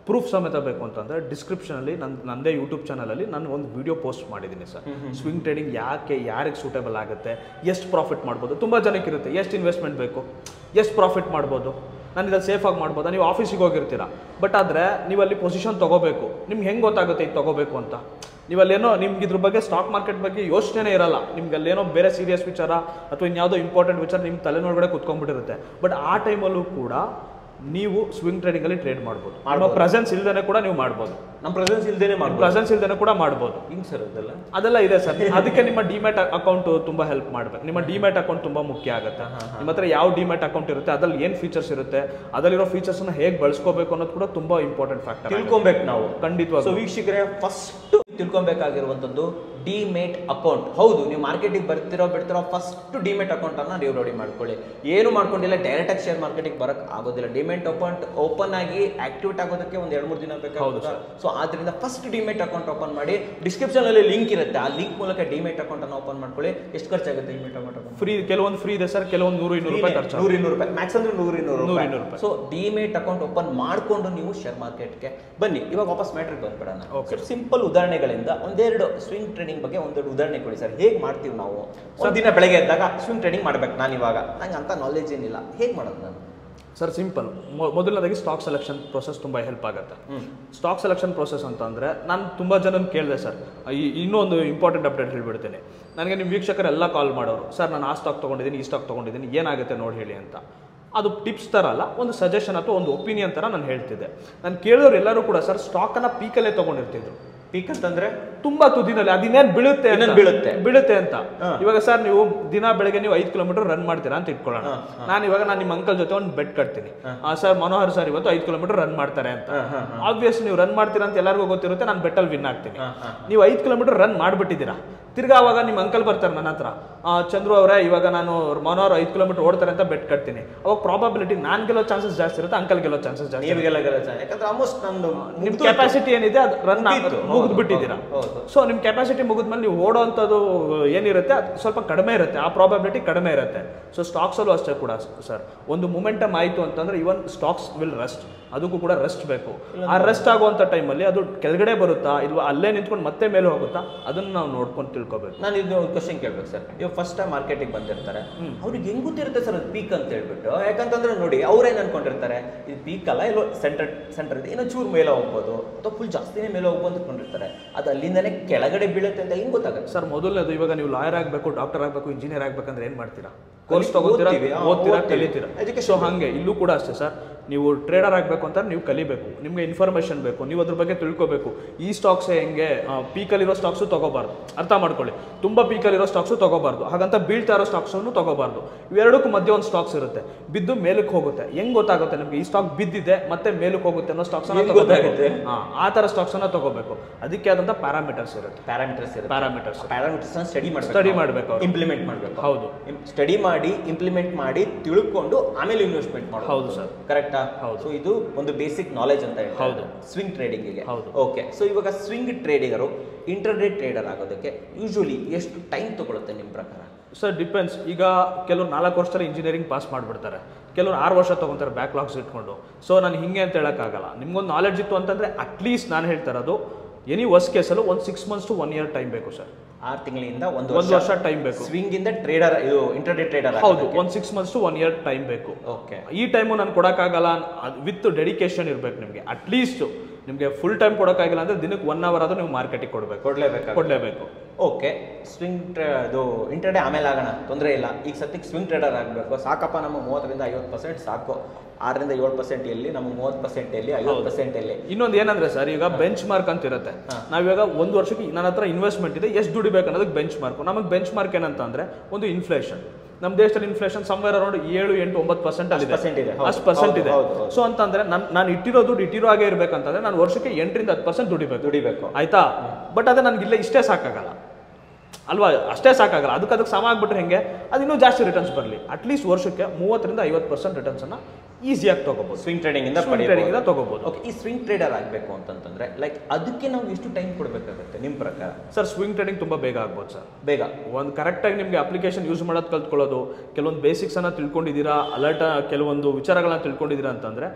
proof ಸಮೇತ ಬೇಕು ಅಂತಂದರೆ ಡಿಸ್ಕ್ರಿಪ್ಷನಲ್ಲಿ ನನ್ನ ನನ್ನದೇ ಯೂಟ್ಯೂಬ್ ಚಾನಲಲ್ಲಿ ನಾನು ಒಂದು ವಿಡಿಯೋ ಪೋಸ್ಟ್ ಮಾಡಿದ್ದೀನಿ ಸರ್ ಸ್ವಿಂಗ್ ಟ್ರೇಡಿಂಗ್ ಯಾಕೆ ಯಾರಿಗೆ ಸೂಟೇಬಲ್ ಆಗುತ್ತೆ ಎಷ್ಟು ಪ್ರಾಫಿಟ್ ಮಾಡ್ಬೋದು ತುಂಬ ಜನಕ್ಕೆ ಇರುತ್ತೆ ಎಷ್ಟು ಇನ್ವೆಸ್ಟ್ಮೆಂಟ್ ಬೇಕು ಎಷ್ಟು ಪ್ರಾಫಿಟ್ ಮಾಡ್ಬೋದು ನಾನು ಇದ್ರಲ್ಲಿ ಸೇಫಾಗಿ ಮಾಡ್ಬೋದಾ ನೀವು ಆಫೀಸಿಗೆ ಹೋಗಿರ್ತೀರಾ ಬಟ್ ಆದರೆ ನೀವು ಅಲ್ಲಿ ಪೊಸಿಷನ್ ತೊಗೋಬೇಕು ನಿಮ್ಗೆ ಹೆಂಗೆ ಗೊತ್ತಾಗುತ್ತೆ ಇದು ತೊಗೋಬೇಕು ಅಂತ ನೀವಲ್ಲೇನೋ ನಿಮ್ಗೆ ಇದ್ರ ಬಗ್ಗೆ ಸ್ಟಾಕ್ ಮಾರ್ಕೆಟ್ ಬಗ್ಗೆ ಯೋಚನೆ ಇರಲ್ಲ ನಿಮ್ಗೆ ಅಲ್ಲೇನೋ ಬೇರೆ ಸೀರಿಯಸ್ ವಿಚಾರ ಅಥವಾ ಇನ್ಯಾವುದೋ ಇಂಪಾರ್ಟೆಂಟ್ ವಿಚಾರ ನಿಮ್ಮ ತಲೆನೊಳಗಡೆ ಕುತ್ಕೊಂಡ್ಬಿಟ್ಟಿರುತ್ತೆ ಬಟ್ ಆ ಟೈಮಲ್ಲೂ ಕೂಡ ನೀವು ಸ್ವಿಂಗ್ ಟ್ರೇಡಿಂಗಲ್ಲಿ ಟ್ರೇಡ್ ಮಾಡ್ಬೋದು ನಿಮ್ಮ ಪ್ರೆಸೆನ್ಸ್ ಇಲ್ದೇನೆ ಕೂಡ ನೀವು ಮಾಡ್ಬೋದು ನಮ್ಮ ಪ್ರೆಸೆನ್ಸ್ ಇಲ್ದೇನೆ ಮಾಡ್ಬೋದು ಪ್ರೆಸೆನ್ಸ್ ಇಲ್ದೇನೆ ಕೂಡ ಮಾಡ್ಬೋದು ಹಿಂಗ್ ಸರ್ ಅದೆಲ್ಲ ಅದೆಲ್ಲ ಇದೆ ಸರ್ ಅದಕ್ಕೆ ನಿಮ್ಮ ಡಿಮ್ಯಾಟ್ ಅಕೌಂಟ್ ತುಂಬಾ ಹೆಲ್ಪ್ ಮಾಡ್ಬೇಕು ನಿಮ್ಮ ಡಿಮ್ಯಾಟ್ ಅಕೌಂಟ್ ತುಂಬಾ ಮುಖ್ಯ ಆಗುತ್ತೆ ನಿಮ್ಮ ಹತ್ರ ಯಾವ ಡಿಮ್ಯಾಟ್ ಅಕೌಂಟ್ ಇರುತ್ತೆ ಅದ್ರಲ್ಲಿ ಏನು ಫೀಚರ್ಸ್ ಇರುತ್ತೆ ಅದರಲ್ಲಿರೋ ಫೀಚರ್ಸ್ನ ಹೇಗೆ ಬಳಸ್ಕೋಬೇಕು ಅನ್ನೋದು ಕೂಡ ತುಂಬಾ ಇಂಪಾರ್ಟೆಂಟ್ ಫ್ಯಾಕ್ಟರ್ ತಿಳ್ಕೊಬೇಕು ನಾವು ಖಂಡಿತವಾಗಿ ಸೊ ವೀಕ್ಷಕರೇ ಫಸ್ಟ್ ತಿಳ್ಕೊಬೇಕಾಗಿರುವಂಥದ್ದು ಡಿಮೇಟ್ ಅಕೌಂಟ್ ಹೌದು ನೀವು ಮಾರ್ಕೆಟಿಗೆ ಬರ್ತಿರೋ ಬಿಡ್ತಿರೋ ಫಸ್ಟ್ ಡಿಮೇಟ್ ಅಕೌಂಟ್ ಅನ್ನ ನೀವು ರೆಡಿ ಮಾಡ್ಕೊಳ್ಳಿ ಏನು ಮಾಡ್ಕೊಂಡಿಲ್ಲ ಡೈರೆಕ್ಟ್ ಆಗಿ ಶೇರ್ ಮಾರ್ಕೆಟಿಗೆ ಬರಕ್ ಆಗೋದಿಲ್ಲ ಡಿಮೇಟ್ ಅಕೌಂಟ್ ಓಪನ್ ಆಗಿ ಆಕ್ಟಿವೇಟ್ ಆಗೋದಕ್ಕೆ ಒಂದು ಎರಡು ಮೂರು ದಿನ ಬೇಕಾಗುತ್ತೆ ಸೊ ಆದ್ರಿಂದ ಫಸ್ಟ್ ಡಿಮೇಟ್ ಅಕೌಂಟ್ ಓಪನ್ ಮಾಡಿ ಡಿಸ್ಕ್ರಿಪ್ಷನ್ ಅಲ್ಲಿ ಲಿಂಕ್ ಇರುತ್ತೆ ಆ ಲಿಂಕ್ ಮೂಲಕ ಡಿಮೇಟ್ ಅಕೌಂಟ್ ಅನ್ನು ಓಪನ್ ಮಾಡ್ಕೊಳ್ಳಿ ಎಷ್ಟು ಖರ್ಚಾಗುತ್ತೆ ಡಿಮೇಟ್ ಅಕೌಂಟ್ ಓಪನ್ ಫ್ರೀ ಕೆಲವೊಂದು ಫ್ರೀ ಇದೆ ಸರ್ ಕೆಲವೊಂದು ನೂರು ಇನ್ನೂರು ರೂಪಾಯಿ ಖರ್ಚು ನೂರು ಇನ್ನೂರು ರೂಪಾಯಿ ಮ್ಯಾಕ್ಸ್ ಅಂದ್ರೆ ನೂರು ಇನ್ನೂರು ನೂರು ಇನ್ನೂರು ರೂಪಾಯಿ. ಸೊ ಡಿಮೇಟ್ ಅಕೌಂಟ್ ಓಪನ್ ಮಾಡ್ಕೊಂಡು ನೀವು ಶೇರ್ ಮಾರ್ಕೆಟ್ಗೆ ಬನ್ನಿ ಇವಾಗ ವಾಪಸ್ ಮ್ಯಾಟ್ರಿಗೆ ಬಂದ್ಬಿಡೋಣ ಸಿಂಪಲ್ ಉದಾಹರಣೆಗಳಿಂದ ಒಂದೆರಡು ಸ್ವಿಂಗ್ ಟ್ರೇಡಿಂಗ್ ಬಗ್ಗೆ ಒಂದೆರಡು ಉದಾಹರಣೆ ಕೊಡಿ ಸರ್ ಹೇಗೆ ಮಾಡ್ತೀವಿ ನಾವು ಒಂದು ದಿನ ಬೆಳಗ್ಗೆ ಎದ್ದಾಗ ಸ್ವಿಂಗ್ ಟ್ರೇಡಿಂಗ್ ಮಾಡ್ಬೇಕು ನಾನು ಇವಾಗ ನಂಗೆ ಅಂತ ನಾಲೆಜ್ ಏನಿಲ್ಲ ಹೇಗೆ ಮಾಡೋದು ನಾನು ಸರ್ ಸಿಂಪಲ್ ಮೊದಲನೇದಾಗಿ ಸ್ಟಾಕ್ ಸೆಲೆಕ್ಷನ್ ಪ್ರೊಸೆಸ್ ತುಂಬ ಹೆಲ್ಪ್ ಆಗುತ್ತೆ ಸ್ಟಾಕ್ ಸೆಲೆಕ್ಷನ್ ಪ್ರೊಸೆಸ್ ಅಂತ ಅಂದರೆ ನಾನು ತುಂಬ ಜನ ಕೇಳಿದೆ ಸರ್ ಇನ್ನೂ ಒಂದು ಇಂಪಾರ್ಟೆಂಟ್ ಅಪ್ಡೇಟ್ ಹೇಳ್ಬಿಡ್ತೀನಿ ನನಗೆ ನಿಮ್ಮ ವೀಕ್ಷಕರೆಲ್ಲ ಕಾಲ್ ಮಾಡೋರು ಸರ್ ನಾನು ಆ ಸ್ಟಾಕ್ ತೊಗೊಂಡಿದ್ದೀನಿ ಈ ಸ್ಟಾಕ್ ತೊಗೊಂಡಿದ್ದೀನಿ ಏನಾಗುತ್ತೆ ನೋಡಿ ಹೇಳಿ ಅಂತ ಅದು ಟಿಪ್ಸ್ ಥರ ಅಲ್ಲ ಒಂದು ಸಜೆಷನ್ ಅಥವಾ ಒಂದು ಒಪಿನಿಯನ್ ಥರ ನಾನು ಹೇಳ್ತಿದ್ದೆ ನಾನು ಕೇಳೋರು ಎಲ್ಲರೂ ಕೂಡ ಸರ್ ಸ್ಟಾಕನ್ನು ಪೀಕಲ್ಲೇ ತೊಗೊಂಡಿರ್ತಿದ್ರು ಪೀಕ್ ಅಂತಂದ್ರೆ ತುಂಬಾ ತುದಿನಲ್ಲಿ ಅದಿನ್ನೇನ್ ಬೀಳುತ್ತೆ ಅಂತ. ಇನ್ನೇನ್ ಬೀಳುತ್ತೆ. ಬೀಳುತ್ತೆ ಅಂತ ಹಾ. ಇವಾಗ ಸರ್ ನೀವು ದಿನ ಬೆಳಗ್ಗೆ ನೀವು ಐದು ಕಿಲೋಮೀಟರ್ ರನ್ ಮಾಡ್ತೀರಾ ಅಂತ ಇಟ್ಕೊಳ್ಳೋಣ ನಾನು ಇವಾಗ ನಾನು ನಿಮ್ಮ ಅಂಕಲ್ ಜೊತೆ ಒಂದು ಬೆಟ್ ಕಟ್ತೀನಿ ಸರ್ ಮನೋಹರ್ ಸರ್ ಇವತ್ತು ಐದು ಕಿಲೋಮೀಟರ್ ರನ್ ಮಾಡ್ತಾರೆ ಅಂತ ಆಬ್ವಿಯಸ್ ನೀವು ರನ್ ಮಾಡ್ತೀರಾ ಅಂತ ಎಲ್ಲರಿಗೂ ಗೊತ್ತಿರುತ್ತೆ ನಾನು ಬೆಟ್ಟಲ್ಲಿ ವಿನ್ ಆಗ್ತೀನಿ ನೀವು ಐದು ಕಿಲೋಮೀಟರ್ ರನ್ ಮಾಡ್ಬಿಟ್ಟಿದ್ದೀರಾ ತಿರ್ಗಾ ಅವಾಗ ನಿಮ್ಮ ಅಂಕಲ್ ಬರ್ತಾರೆ ನನ್ನ ಹತ್ರ ಆ, ಚಂದ್ರು ಅವರೇ ಇವಾಗ ನಾನು ಮನೋಹರ್ ಐದು ಕಿಲೋಮೀಟರ್ ಓಡ್ತಾರೆ ಅಂತ ಬೆಟ್ ಕಟ್ತೀನಿ ಅವಾಗ ಪ್ರಾಬಬಿಲಿಟಿ ನಾನು ಗೆಲ್ಲೋ ಚಾನ್ಸಸ್ ಜಾಸ್ತಿ ಇರುತ್ತೆ ಅಂಕಲ್ ಗೆಲ್ಲೋ ಚಾನ್ಸಸ್ ಜಾಸ್ತಿ ನೀವಿಗೆಲ್ಲ ಯಾಕಂದ್ರೆ ಆಲ್ಮೋಸ್ಟ್ ನಂದು ನಿಮ್ ಕೆಪಾಸಿಟಿ ಏನಿದೆ ಅದು ರನ್ ಮುಗೀತು. ಮುಗಿದು ಬಿಟ್ಟಿದ್ದೀರಾ ಹೌದು. ಸೊ ನಿಮ್ ಕೆಪಾಸಿಟಿ ಮುಗಿದ್ಮೇಲೆ ನೀವು ಓಡೋವಂಥದ್ದು ಏನಿರುತ್ತೆ ಅದು ಸ್ವಲ್ಪ ಕಡಿಮೆ ಇರುತ್ತೆ ಆ ಪ್ರಾಬಬಿಲಿಟಿ ಕಡಿಮೆ ಇರುತ್ತೆ ಸೊ ಸ್ಟಾಕ್ಸಲ್ಲೂ ಅಷ್ಟೇ ಕೂಡ ಸರ್ ಒಂದು ಮೊಮೆಂಟಮ್ ಆಯಿತು ಅಂತಂದ್ರೆ ಇವನ್ ಸ್ಟಾಕ್ಸ್ ವಿಲ್ ರೆಸ್ಟ್ ಅದಕ್ಕೂ ಕೂಡ ರೆಸ್ಟ್ ಬೇಕು ಆ ರೆಸ್ಟ್ ಆಗುವಂಥ ಟೈಮಲ್ಲಿ ಅದು ಕೆಳಗಡೆ ಬರುತ್ತಾ ಇಲ್ವಾ ಅಲ್ಲೇ ನಿಂತ್ಕೊಂಡು ಮತ್ತೆ ಮೇಲೆ ಹೋಗುತ್ತಾ ಅದನ್ನ ನಾವು ನೋಡ್ಕೊಂಡು ತಿಳ್ಕೊಬೇಕು ನಾನು ಇದು ಒಂದು ಕ್ವಶನ್ ಕೇಳ್ಬೇಕು ಸರ್ ಇವಾಗ ಫಸ್ಟ್ ಟೈಮ್ ಮಾರ್ಕೆಟಿಗೆ ಬಂದಿರ್ತಾರೆ ಅವ್ರಿಗೆ ಹೆಂಗ್ ಗೊತ್ತಿರುತ್ತೆ ಸರ್ ಅದು ಪೀಕ್ ಅಂತ ಹೇಳ್ಬಿಟ್ಟು ಯಾಕಂತಂದ್ರೆ ನೋಡಿ ಅವ್ರೇನ್ ಅನ್ಕೊಂಡಿರ್ತಾರೆ ಇದು ಪೀಕ್ ಅಲ್ಲ ಎಲ್ಲೋ ಸೆಂಟರ್ ಸೆಂಟರ್ ಇದೆ ಇನ್ನೂ ಚೂರು ಮೇಲೆ ಹೋಗ್ಬೋದು ಅಥವಾ ಫುಲ್ ಜಾಸ್ತಿನೇ ಮೇಲೆ ಹೋಗ್ಬೋದು ಅಂದ್ಕೊಂಡಿರ್ತಾರೆ ಅದು ಅಲ್ಲಿಂದನೇ ಕೆಳಗಡೆ ಬೀಳುತ್ತೆ ಅಂತ ಹೆಂಗ್ ಗೊತ್ತಾಗುತ್ತೆ ಸರ್ ಮೊದಲನೇದು ಇವಾಗ ನೀವು ಲಾಯರ್ ಆಗಬೇಕು ಡಾಕ್ಟರ್ ಆಗಬೇಕು ಇಂಜಿನಿಯರ್ ಆಗ್ಬೇಕಂದ್ರೆ ಏನು ಮಾಡ್ತೀರಾ ಕೋರ್ಸ್ ಕಲಿ- ತಗೋತೀರಾ ಓದ್ತೀವಿ, ಆ, ಓದ್ತೀರಾ ಓದ್ತೀವಿ. ಕಲಿತೀರಾ Education ಸೊ ಹಾಗೆ ಇಲ್ಲೂ ಕೂಡ ಅಷ್ಟೇ ಸರ್ ನೀವು ಟ್ರೇಡರ್ ಆಗಬೇಕು ಅಂತ ನೀವು ಕಲಿಬೇಕು ನಿಮಗೆ ಇನ್ಫಾರ್ಮೇಷನ್ ಬೇಕು ನೀವು ಅದ್ರ ಬಗ್ಗೆ ತಿಳ್ಕೊಬೇಕು ಈ ಸ್ಟಾಕ್ಸ್ ಹೆಂಗೆ ಪೀಕಲ್ಲಿರೋ ಸ್ಟಾಕ್ಸು ತಗೋಬಾರ್ದು ಅರ್ಥ ಮಾಡ್ಕೊಳ್ಳಿ ತುಂಬ ಪೀಕಲ್ಲಿರೋ ಸ್ಟಾಕ್ಸು ತಗೋಬಾರ್ದು ಹಾಗಂತ ಬೀಳ್ತಾ ಇರೋ ಸ್ಟಾಕ್ಸನ್ನು ತಗೋಬಾರ್ದು ಇವೆರಡಕ್ಕೂ ಮಧ್ಯೆ ಒಂದು ಸ್ಟಾಕ್ಸ್ ಇರುತ್ತೆ ಬಿದ್ದು ಮೇಲಕ್ಕೆ ಹೋಗುತ್ತೆ ಹೆಂಗ್ ಗೊತ್ತಾಗುತ್ತೆ ನಿಮಗೆ ಈ ಸ್ಟಾಕ್ ಬಿದ್ದಿದೆ ಮತ್ತೆ ಮೇಲಕ್ಕೆ ಹೋಗುತ್ತೆ ಅನ್ನೋ ಸ್ಟಾಕ್ಸ್ ಹೆಂಗ್ ಗೊತ್ತಾಗುತ್ತೆ? ಆ ಥರ ಸ್ಟಾಕ್ಸ್ ಅನ್ನ ತಗೋಬೇಕು ಅದಕ್ಕೆ ಆದಂಥ ಪ್ಯಾರಾಮೀಟರ್ಸ್ ಇರುತ್ತೆ ಪ್ಯಾರಾಮೀಟರ್ಸ್ ಇರುತ್ತೆ ಪ್ಯಾರಾಮೀಟರ್ಸ್ ಪ್ಯಾರಾಮೀಟರ್ಸ್ ಸ್ಟಡಿ ಮಾಡಬೇಕು ಸ್ಟಡಿ ಮಾಡ್ಬೇಕು ಅವ್ರು. ಇಂಪ್ಲಿಮೆಂಟ್ ಮಾಡಬೇಕು ಹೌದು ಸ್ಟಡಿ ಮಾಡಿ ಇಂಪ್ಲಿಮೆಂಟ್ ಮಾಡಿ ತಿಳ್ಕೊಂಡು ಆಮೇಲೆ ಇನ್ವೆಸ್ಟ್ಮೆಂಟ್ ಮಾಡೋದು ಹೌದು ಸರ್ ಕರೆಕ್ಟಾ ಹೌದು. ಸೊ ಇದು ಒಂದು ಬೇಸಿಕ್ ನಾಲೆಜ್ ಅಂತ ಹೇಳ್ತಾರೆ ಹೌದು. ಸ್ವಿಂಗ್ ಟ್ರೇಡಿಂಗಿಗೆ ಹೌದು. ಓಕೆ ಸೊ ಇವಾಗ ಸ್ವಿಂಗ್ ಟ್ರೇಡಿಗರು ಇಂಟರ್ಡೇ ಟ್ರೇಡರ್ ಆಗೋದಕ್ಕೆ ಯೂಶುವಲಿ ಎಷ್ಟು ಟೈಮ್ ತಗೊಳುತ್ತೆ ನಿಮ್ಮ ಪ್ರಕಾರ ಸರ್ ಡಿಪೆಂಡ್ಸ್ ಈಗ ಕೆಲವರು ನಾಲ್ಕು ವರ್ಷದಲ್ಲಿ ಇಂಜಿನಿಯರಿಂಗ್ ಪಾಸ್ ಮಾಡಿಬಿಡ್ತಾರೆ ಕೆಲವರು ಆರು ವರ್ಷ ತೊಗೊತಾರೆ ಬ್ಯಾಕ್ಲಾಗ್ಸ್ ಇಟ್ಕೊಂಡು ಸೊ ನಾನು ಹಿಂಗೆ ಅಂತ ಹೇಳೋಕ್ಕಾಗಲ್ಲ ನಿಮ್ಗೊಂದು ನಾಲೆಡ್ಜ್ ಇತ್ತು ಅಂತಂದರೆ ಅಟ್ಲೀಸ್ಟ್ ನಾನು ಹೇಳ್ತಾ ಇರೋದು ಎನಿ ವರ್ಸ್ ಕೇಸಲ್ಲೂ ಒಂದು six months to one year time ಬೇಕು ಸರ್ ಆರು ತಿಂಗಳಿಂದ ಒಂದು ಒಂದು ವರ್ಷ ಟೈಮ್ ಬೇಕು ಸ್ವಿಂಗ್ ಇಂದ ಟ್ರೇಡರ್ ಇದು ಇಂಟರ್ಡೇ ಟ್ರೇಡರ್ ಹೌದು ಒಂದು six months to one year time ಬೇಕು ಓಕೆ ಈ ಟೈಮು ನಾನು ಕೊಡೋಕ್ಕಾಗಲ್ಲ ವಿತ್ ಡೆಡಿಕೇಶನ್ ಇರಬೇಕು ನಿಮಗೆ ಅಟ್ಲೀಸ್ಟ್ ನಿಮಗೆ ಫುಲ್ ಟೈಮ್ ಕೊಡೋಕ್ಕಾಗಿಲ್ಲ ಅಂದರೆ ದಿನಕ್ಕೆ ಒನ್ ಅವರ್ ಆದರೂ ನೀವು ಮಾರ್ಕೆಟಿಗೆ ಕೊಡಬೇಕು ಕೊಡ್ಲೇಬೇಕಾಗುತ್ತೆ ಕೊಡಲೇಬೇಕು ಓಕೆ ಸ್ವಿಂಗ್ ಅದು ಇಂಟರ್ಡೇ ಆಮೇಲೆ ಆಗೋಣ ತೊಂದರೆ ಇಲ್ಲ ಈಗ ಸದ್ಯಕ್ಕೆ ಸ್ವಿಂಗ್ ಟ್ರೇಡರ್ ಆಗಬೇಕು ಸಾಕಪ್ಪ ನಮ್ಮ ಮೂವತ್ತರಿಂದ ಐವತ್ತು ಪರ್ಸೆಂಟ್ ಸಾಕು ಆರರಿಂದ ಏಳು ಪರ್ಸೆಂಟ್ ಎಲ್ಲಿ ನಮಗೆ ಮೂವತ್ತು ಪರ್ಸೆಂಟ್ ಎಲ್ಲಿ ಐವತ್ತು ಪರ್ಸೆಂಟ್ ಎಲ್ಲಿ ಇನ್ನೊಂದು ಏನಂದ್ರೆ ಸರ್ ಈಗ ಬೆಂಚ್ ಮಾರ್ಕ್ ಅಂತ ಇರುತ್ತೆ ನಾವಿವಾಗ ಒಂದು ವರ್ಷಕ್ಕೆ ನನ್ನ ಹತ್ರ ಇನ್ವೆಸ್ಟ್ಮೆಂಟ್ ಇದೆ ಎಷ್ಟು ದುಡಿಬೇಕು ಅನ್ನೋದಕ್ಕೆ ಬೆಂಚ್ ಮಾರ್ಕ್ ನಮಗೆ ಬೆಂಚ್ ಮಾರ್ಕ್ ಏನಂತ ಅಂದ್ರೆ ಒಂದು ಇನ್ಫ್ಲೇಷನ್ ನಮ್ಮ ದೇಶದಲ್ಲಿ ಇನ್ಫ್ಲೇಷನ್ ಸಂವೇರ್ ಅರೌಂಡ್ ಏಳು ಎಂಟು ಒಂಬತ್ತು ಪರ್ಸೆಂಟ್ ಅಲ್ಲಿ percent ಇದೆ, ಹೌದು. ಅಷ್ಟು ಪರ್ಸೆಂಟ್ ಹೌದು, ಇದೆ ಹೌದು, ಹೌದು. ಸೊ ಅಂತಂದ್ರೆ ನಾನು ನಾನು ಇಟ್ಟಿರೋ ದುಡ್ಡು ಇಟ್ಟಿರೋ ಹಾಗೆ ಇರ್ಬೇಕಂತಂದ್ರೆ ನಾನು ವರ್ಷಕ್ಕೆ ಎಂಟರಿಂದ ಹತ್ತು ಪರ್ಸೆಂಟ್ ದುಡಿಬೇಕು ದುಡಿಬೇಕು ಆಯ್ತಾ ಬಟ್ ಅದೇ ನನಗೆ ಇಲ್ಲ ಇಷ್ಟೇ ಸಾಕಾಗಲ್ಲ ಅಲ್ವಾ ಅಷ್ಟೇ ಸಾಕಾಗಲ್ಲ ಅದಕ್ಕೆ ಅದಕ್ಕೆ ಸಮ ಆಗ್ಬಿಟ್ರೆ ಹೆಂಗೆ ಅದು ಇನ್ನೂ ಜಾಸ್ತಿ ರಿಟರ್ನ್ಸ್ ಬರಲಿ ಅಟ್ಲೀಸ್ಟ್ ವರ್ಷಕ್ಕೆ ಮೂವತ್ತರಿಂದ ಐವತ್ತು ಪರ್ಸೆಂಟ್ ರಿಟರ್ನ್ಸನ್ನು ಈಸಿಯಾಗಿ ತೊಗೋಬೋದು ಸ್ವಿಂಗ್ ಟ್ರೇಡಿಂಗ್ ಇಂದ Swing trading ಇಂದ ತಗೋಬೋದು ಓಕೆ ಈ ಸ್ವಿಂಗ್ ಟ್ರೇಡರ್ ಆಗಬೇಕು ಅಂತಂತಂದ್ರೆ ಲೈಕ್ ಅದಕ್ಕೆ ನಾವು ಎಷ್ಟು ಟೈಮ್ ಕೊಡಬೇಕಾಗುತ್ತೆ ನಿಮ್ಮ ಪ್ರಕಾರ ಸರ್ ಸ್ವಿಂಗ್ ಟ್ರೇಡಿಂಗ್ ತುಂಬ ಬೇಗ ಆಗ್ಬೋದು ಸರ್ ಬೇಗ ಒಂದು ಕರೆಕ್ಟಾಗಿ ನಿಮಗೆ ಅಪ್ಲಿಕೇಶನ್ ಯೂಸ್ ಮಾಡೋದು ಕಲ್ತ್ಕೊಳ್ಳೋದು ಕೆಲವೊಂದು ಬೇಸಿಕ್ಸನ್ನು ತಿಳ್ಕೊಂಡಿದ್ದೀರಾ ಅಲರ್ಟ್ ಕೆಲವೊಂದು ವಿಚಾರಗಳನ್ನ ತಿಳ್ಕೊಂಡಿದ್ದೀರಾ ಅಂತಂದರೆ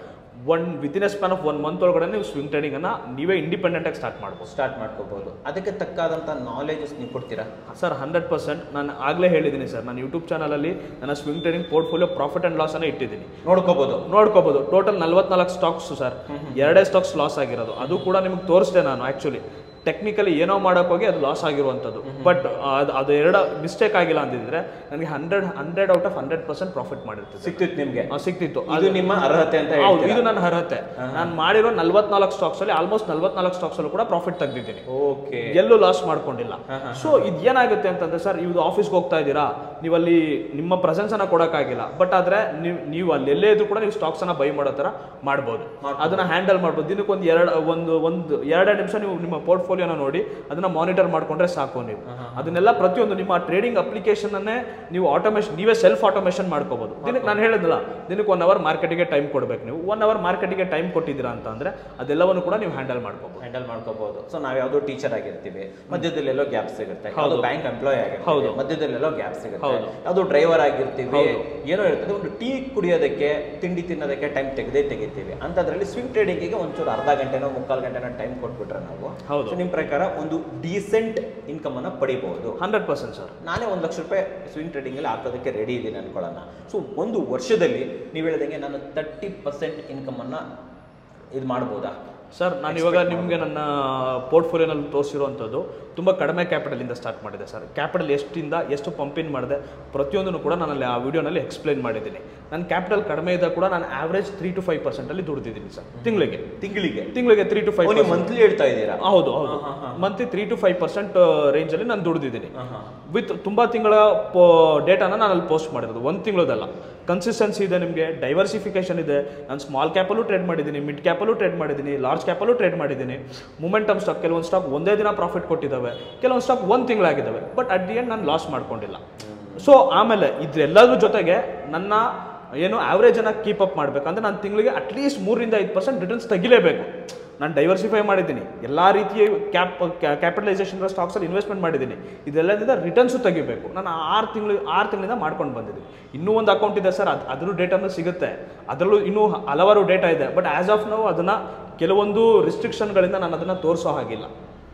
one within a span of one month ಒಳಗಡೆ ನೀವು ಸ್ವಿಂಗ್ ಟ್ರೇಡಿಂಗನ್ನು ನೀವೇ ಇಂಡಿಪೆಂಡೆಂಟಾಗಿ ಸ್ಟಾರ್ಟ್ ಮಾಡ್ಬೋದು ಸ್ಟಾರ್ಟ್ ಮಾಡ್ಕೋಬಹುದು ಅದಕ್ಕೆ ತಕ್ಕಾದಂಥ ನಾಲೆಜಸ್ ನೀವು ಕೊಡ್ತೀರಾ ಸರ್ ಹಂಡ್ರೆಡ್ ಪರ್ಸೆಂಟ್ ನಾನು ಆಗಲೇ ಹೇಳಿದ್ದೀನಿ ಸರ್ ನಾನು ಯೂಟ್ಯೂಬ್ ಚಾನಲಲ್ಲಿ ನನ್ನ swing trading portfolio profit and ಲಾಸನ್ನು ಇಟ್ಟಿದ್ದೀನಿ ನೋಡ್ಕೋಬಹುದು ನೋಡ್ಕೋಬಹುದು ಟೋಟಲ್ ನಲ್ವತ್ನಾಲ್ಕು ಸ್ಟಾಕ್ಸ್ ಸರ್ ಎರಡೇ ಸ್ಟಾಕ್ಸ್ ಲಾಸ್ ಆಗಿರೋದು ಅದು ಕೂಡ ನಿಮ್ಗೆ ತೋರಿಸಿದೆ ನಾನು ಆ್ಯಕ್ಚುಲಿ ಟೆಕ್ನಿಕಲಿ ಏನೋ ಮಾಡೋಕ್ಕೋಗಿ ಅದು ಲಾಸ್ ಆಗಿರುವಂಥದ್ದು ಬಟ್ ಅದು ಅದು ಎರಡು ಮಿಸ್ಟೇಕ್ ಆಗಿಲ್ಲ ಅಂದಿದ್ರೆ ನನಗೆ hundred hundred out of hundred percent profit ಮಾಡಿರ್ತಿದೆ ಸಿಕ್ತಿತ್ತು ನಿಮ್ಗೆ ಆ, ಸಿಕ್ತಿತ್ತು ಇದು ನಿಮ್ಮ ಅರ್ಹತೆ ಅಂತ ಹೌದು ಹೇಳ್ತೀರಾ ಇದು ನನ್ನ ಅರ್ಹತೆ ನಾನು ಮಾಡಿರೋ ನಲ್ವತ್ನಾಲ್ಕು ಸ್ಟಾಕ್ಸ್ ಅಲ್ಲಿ ಆಲ್ಮೋಸ್ಟ್ ನಲ್ವತ್ನಾಲ್ಕು ಸ್ಟಾಕ್ಸ್ ಅಲ್ಲೂ ಕೂಡ ಪ್ರಾಫಿಟ್ ತೆಗೆದಿದ್ದೀನಿ ಓಕೆ ಎಲ್ಲೂ ಲಾಸ್ ಮಾಡ್ಕೊಂಡಿಲ್ಲ ಸೊ ಇದು ಏನಾಗುತ್ತೆ ಅಂತಂದ್ರೆ ಸರ್ ಇದು ಆಫೀಸ್ಗೆ ಹೋಗ್ತಾ ಇದ್ದೀರಾ ನೀವು ಅಲ್ಲಿ ನಿಮ್ಮ ಪ್ರೆಸೆನ್ಸ್ ಅನ್ನ ಕೊಡೋಕ್ಕಾಗಿಲ್ಲ ಬಟ್ ಆದ್ರೆ ನೀವು ನೀವು ಅಲ್ಲಿ ಎಲ್ಲೇ ಇದ್ರೂ ಕೂಡ ನೀವು ಸ್ಟಾಕ್ಸ್ ಅನ್ನ ಬೈ ಮಾಡೋ ಥರ ಮಾಡ್ಬೋದು ಅದನ್ನ ಹ್ಯಾಂಡಲ್ ಮಾಡ್ಬೋದು ದಿನಕ್ಕೆ ಒಂದು ಎರಡು ಒಂದು ಒಂದು ಎರಡೆರಡು ನಿಮಿಷ ನೀವು ನಿಮ್ಮ ಪೋರ್ಟ್ಫೋಲಿಯೋನ ನೋಡಿ ಅದನ್ನ ಮಾನಿಟರ್ ಮಾಡ್ಕೊಂಡ್ರೆ ಸಾಕು ನೀವು ಅದನ್ನೆಲ್ಲ ಪ್ರತಿಯೊಂದು ನಿಮ್ಮ ಟ್ರೇಡಿಂಗ್ ಅಪ್ಲಿಕೇಶನ್ ಅನ್ನೇ ನೀವು ಆಟೋಮೇಷನ್ ನೀವೇ ಸೆಲ್ಫ್ ಆಟೋಮೇಷನ್ ಮಾಡ್ಕೋಬಹುದು ದಿನಕ್ಕೆ ನಾನು ಹೇಳಿದ್ನಲ್ಲ ದಿನಕ್ಕೆ ಒನ್ ಅವರ್ ಮಾರ್ಕೆಟಿಗೆ ಟೈಮ್ ಕೊಡ್ಬೇಕು ನೀವು ಒನ್ ಅವರ್ ಮಾರ್ಕೆಟಿಗೆ ಟೈಮ್ ಕೊಟ್ಟಿದ್ದೀರಾ ಅಂತ ಅಂದ್ರೆ ಅದೆಲ್ಲವನ್ನು ಕೂಡ ನೀವು ಹ್ಯಾಂಡಲ್ ಮಾಡ್ಕೋಬಹುದು ಹ್ಯಾಂಡಲ್ ಮಾಡ್ಕೋಬಹುದು ಸೊ ನಾವ್ ಯಾವ್ದೋ ಟೀಚರ್ ಆಗಿರ್ತೀವಿ ಮಧ್ಯದಲ್ಲಿ ಎಲ್ಲೋ ಗ್ಯಾಪ್ ಸಿಗುತ್ತೆ ಯಾವ್ದೋ ಬ್ಯಾಂಕ್ ಎಂಪ್ಲಾಯ್ ಆಗಿರ್ತೀವಿ ಮಧ್ಯದಲ್ಲಿ ಎಲ್ಲೋ ಗ್ಯಾಪ್ ಸಿಗುತ್ತೆ ಯಾವ್ದೋ ಡ್ರೈವರ್ ಆಗಿರ್ತೀವಿ ಏನೋ ಇರ್ತದೆ ಒಂದು ಟೀ ಕುಡಿಯೋದಕ್ಕೆ ತಿಂಡಿ ತಿನ್ನೋದಕ್ಕೆ ಟೈಮ್ ತೆಗೆದೇ ತೆಗಿತೀವಿ ಅಂತದ್ರಲ್ಲಿ ಸ್ವಿಂಗ್ ಟ್ರೇಡಿಂಗಿಗೆ ಒಂಚೂರು ಅರ್ಧ ಗಂಟೆನೋ ಮುಕ್ಕಾಲು ಗಂಟೆನೋ ಟೈಮ್ ಕೊಟ್ಬಿಟ್ರೆ ನಾವು ಹೌದು. ಸೊ ನಿಮ್ ಪ್ರಕಾರ ಒಂದು ಡೀಸೆಂಟ್ ಇನ್ಕಮ್ ಅನ್ನ ಪಡಿಬಹುದು ಹಂಡ್ರೆಡ್ ಪರ್ಸೆಂಟ್ ಸರ್ ನಾನೇ ಒಂದು ಲಕ್ಷ ರೂಪಾಯಿ ಸ್ವಿಂಗ್ ಟ್ರೇಡಿಂಗಲ್ಲಿ ಹಾಕೋದಕ್ಕೆ ರೆಡಿ ಇದ್ದೀನಿ ಅನ್ಕೊಳ್ಳೋಣ ಸೊ ಒಂದು ವರ್ಷದಲ್ಲಿ ನೀವು ಹೇಳ್ದಂಗೆ ನಾನು ತರ್ಟಿ ಪರ್ಸೆಂಟ್ ಇನ್ಕಮನ್ನು ಇದು ಮಾಡ್ಬೋದಾ ಸರ್ ನಾನು ಇವಾಗ ನಿಮಗೆ ನನ್ನ ಪೋರ್ಟ್ಫೋಲಿಯೋನಲ್ಲಿ ತೋರಿಸಿರುವಂಥದ್ದು ತುಂಬ ಕಡಿಮೆ ಕ್ಯಾಪಿಟಲಿಂದ ಸ್ಟಾರ್ಟ್ ಮಾಡಿದೆ ಸರ್ ಕ್ಯಾಪಿಟಲ್ ಎಷ್ಟಿಂದ ಎಷ್ಟು ಪಂಪಿನ್ ಮಾಡಿದೆ ಪ್ರತಿಯೊಂದನ್ನು ಕೂಡ ನಾನು ಅಲ್ಲಿ ಆ ವಿಡಿಯೋನಲ್ಲಿ ಎಕ್ಸ್ಪ್ಲೈನ್ ಮಾಡಿದ್ದೀನಿ ನನ್ನ ಕ್ಯಾಪಿಟಲ್ ಕಡಿಮೆ ಇದ್ದಾಗ ಕೂಡ ನಾನು ಆವ್ರೇಜ್ ತ್ರೀ ಟು ಫೈವ್ ಪರ್ಸೆಂಟಲ್ಲಿ ದುಡ್ದಿದ್ದೀನಿ ಸರ್ ತಿಂಗಳಿಗೆ ತಿಂಗಳಿಗೆ ತಿಂಗಳಿಗೆ ತ್ರೀ ಟು ಫೈವ್ ನೀವು ಮಂತ್ಲಿ ಹೇಳ್ತಾ ಇದ್ದೀರಾ ಹೌದು ಹೌದು monthly three to five percent ರೇಂಜಲ್ಲಿ ನಾನು ದುಡ್ದಿದ್ದೀನಿ ವಿತ್ ತುಂಬ ತಿಂಗಳ ಡೇಟಾನ ನಾನು ಅಲ್ಲಿ ಪೋಸ್ಟ್ ಮಾಡಿರೋದು ಒಂದು ತಿಂಗಳದಲ್ಲ ಕನ್ಸಿಸ್ಟೆನ್ಸಿ ಇದೆ ನಿಮಗೆ ಡೈವರ್ಸಿಫಿಕೇಶನ್ ಇದೆ ನಾನು ಸ್ಮಾಲ್ ಕ್ಯಾಪಲ್ಲೂ ಟ್ರೇಡ್ ಮಾಡಿದ್ದೀನಿ ಮಿಡ್ ಕ್ಯಾಪಲ್ಲೂ ಟ್ರೇಡ್ ಮಾಡಿದ್ದೀನಿ ಲಾರ್ಜ್ ಕ್ಯಾಪಲ್ಲೂ ಟ್ರೇಡ್ ಮಾಡಿದ್ದೀನಿ ಮೂಮೆಂಟಮ್ ಸ್ಟಾಕ್ ಕೆಲವೊಂದು ಸ್ಟಾಕ್ ಒಂದೇ ದಿನ ಪ್ರಾಫಿಟ್ ಕೊಟ್ಟಿದ್ದಾವೆ ಕೆಲವೊಂದು ಸ್ಟಾಕ್ ಒಂದು ತಿಂಗಳಾಗಿದ್ದಾವೆ ಬಟ್ ಅಟ್ ದಿ ಎಂಡ್ ನಾನು ಲಾಸ್ ಮಾಡ್ಕೊಂಡಿಲ್ಲ ಸೊ ಆಮೇಲೆ ಇದ್ರೆಲ್ಲದ್ರ ಜೊತೆಗೆ ನನ್ನ ಏನು ಆವ್ರೇಜನ್ನು ಕೀಪ್ ಅಪ್ ಮಾಡಬೇಕಂದ್ರೆ ನಾನು ತಿಂಗಳಿಗೆ ಅಟ್ಲೀಸ್ಟ್ ಮೂರರಿಂದ ಐದು ಪರ್ಸೆಂಟ್ ರಿಟರ್ನ್ಸ್ ತೆಗಿಲೇಬೇಕು ನಾನು ಡೈವರ್ಸಿಫೈ ಮಾಡಿದ್ದೀನಿ ಎಲ್ಲ ರೀತಿಯ ಕ್ಯಾಪ್ ಕ್ಯಾಪಿಟಲೈಸೇಷನ್ ಸ್ಟಾಕ್ಸಲ್ಲಿ ಇನ್ವೆಸ್ಟ್ಮೆಂಟ್ ಮಾಡಿದ್ದೀನಿ ಇದೆಲ್ಲದಿಂದ ರಿಟರ್ನ್ಸು ತೆಗಿಬೇಕು ನಾನು ಆರು ತಿಂಗಳು ಆರು ತಿಂಗಳಿಂದ ಮಾಡ್ಕೊಂಡು ಬಂದಿದ್ದೀನಿ ಇನ್ನೂ ಒಂದು ಅಕೌಂಟ್ ಇದೆ ಸರ್ ಅದು ಅದ್ರ ಡೇಟಾನು ಸಿಗುತ್ತೆ ಅದರಲ್ಲೂ ಇನ್ನೂ ಹಲವಾರು ಡೇಟಾ ಇದೆ ಬಟ್ ಆ್ಯಸ್ ಆಫ್ ನಾವು ಅದನ್ನು ಕೆಲವೊಂದು ರಿಸ್ಟ್ರಿಕ್ಷನ್ಗಳಿಂದ ನಾನು ಅದನ್ನು ತೋರಿಸೋ ಹಾಗಿಲ್ಲ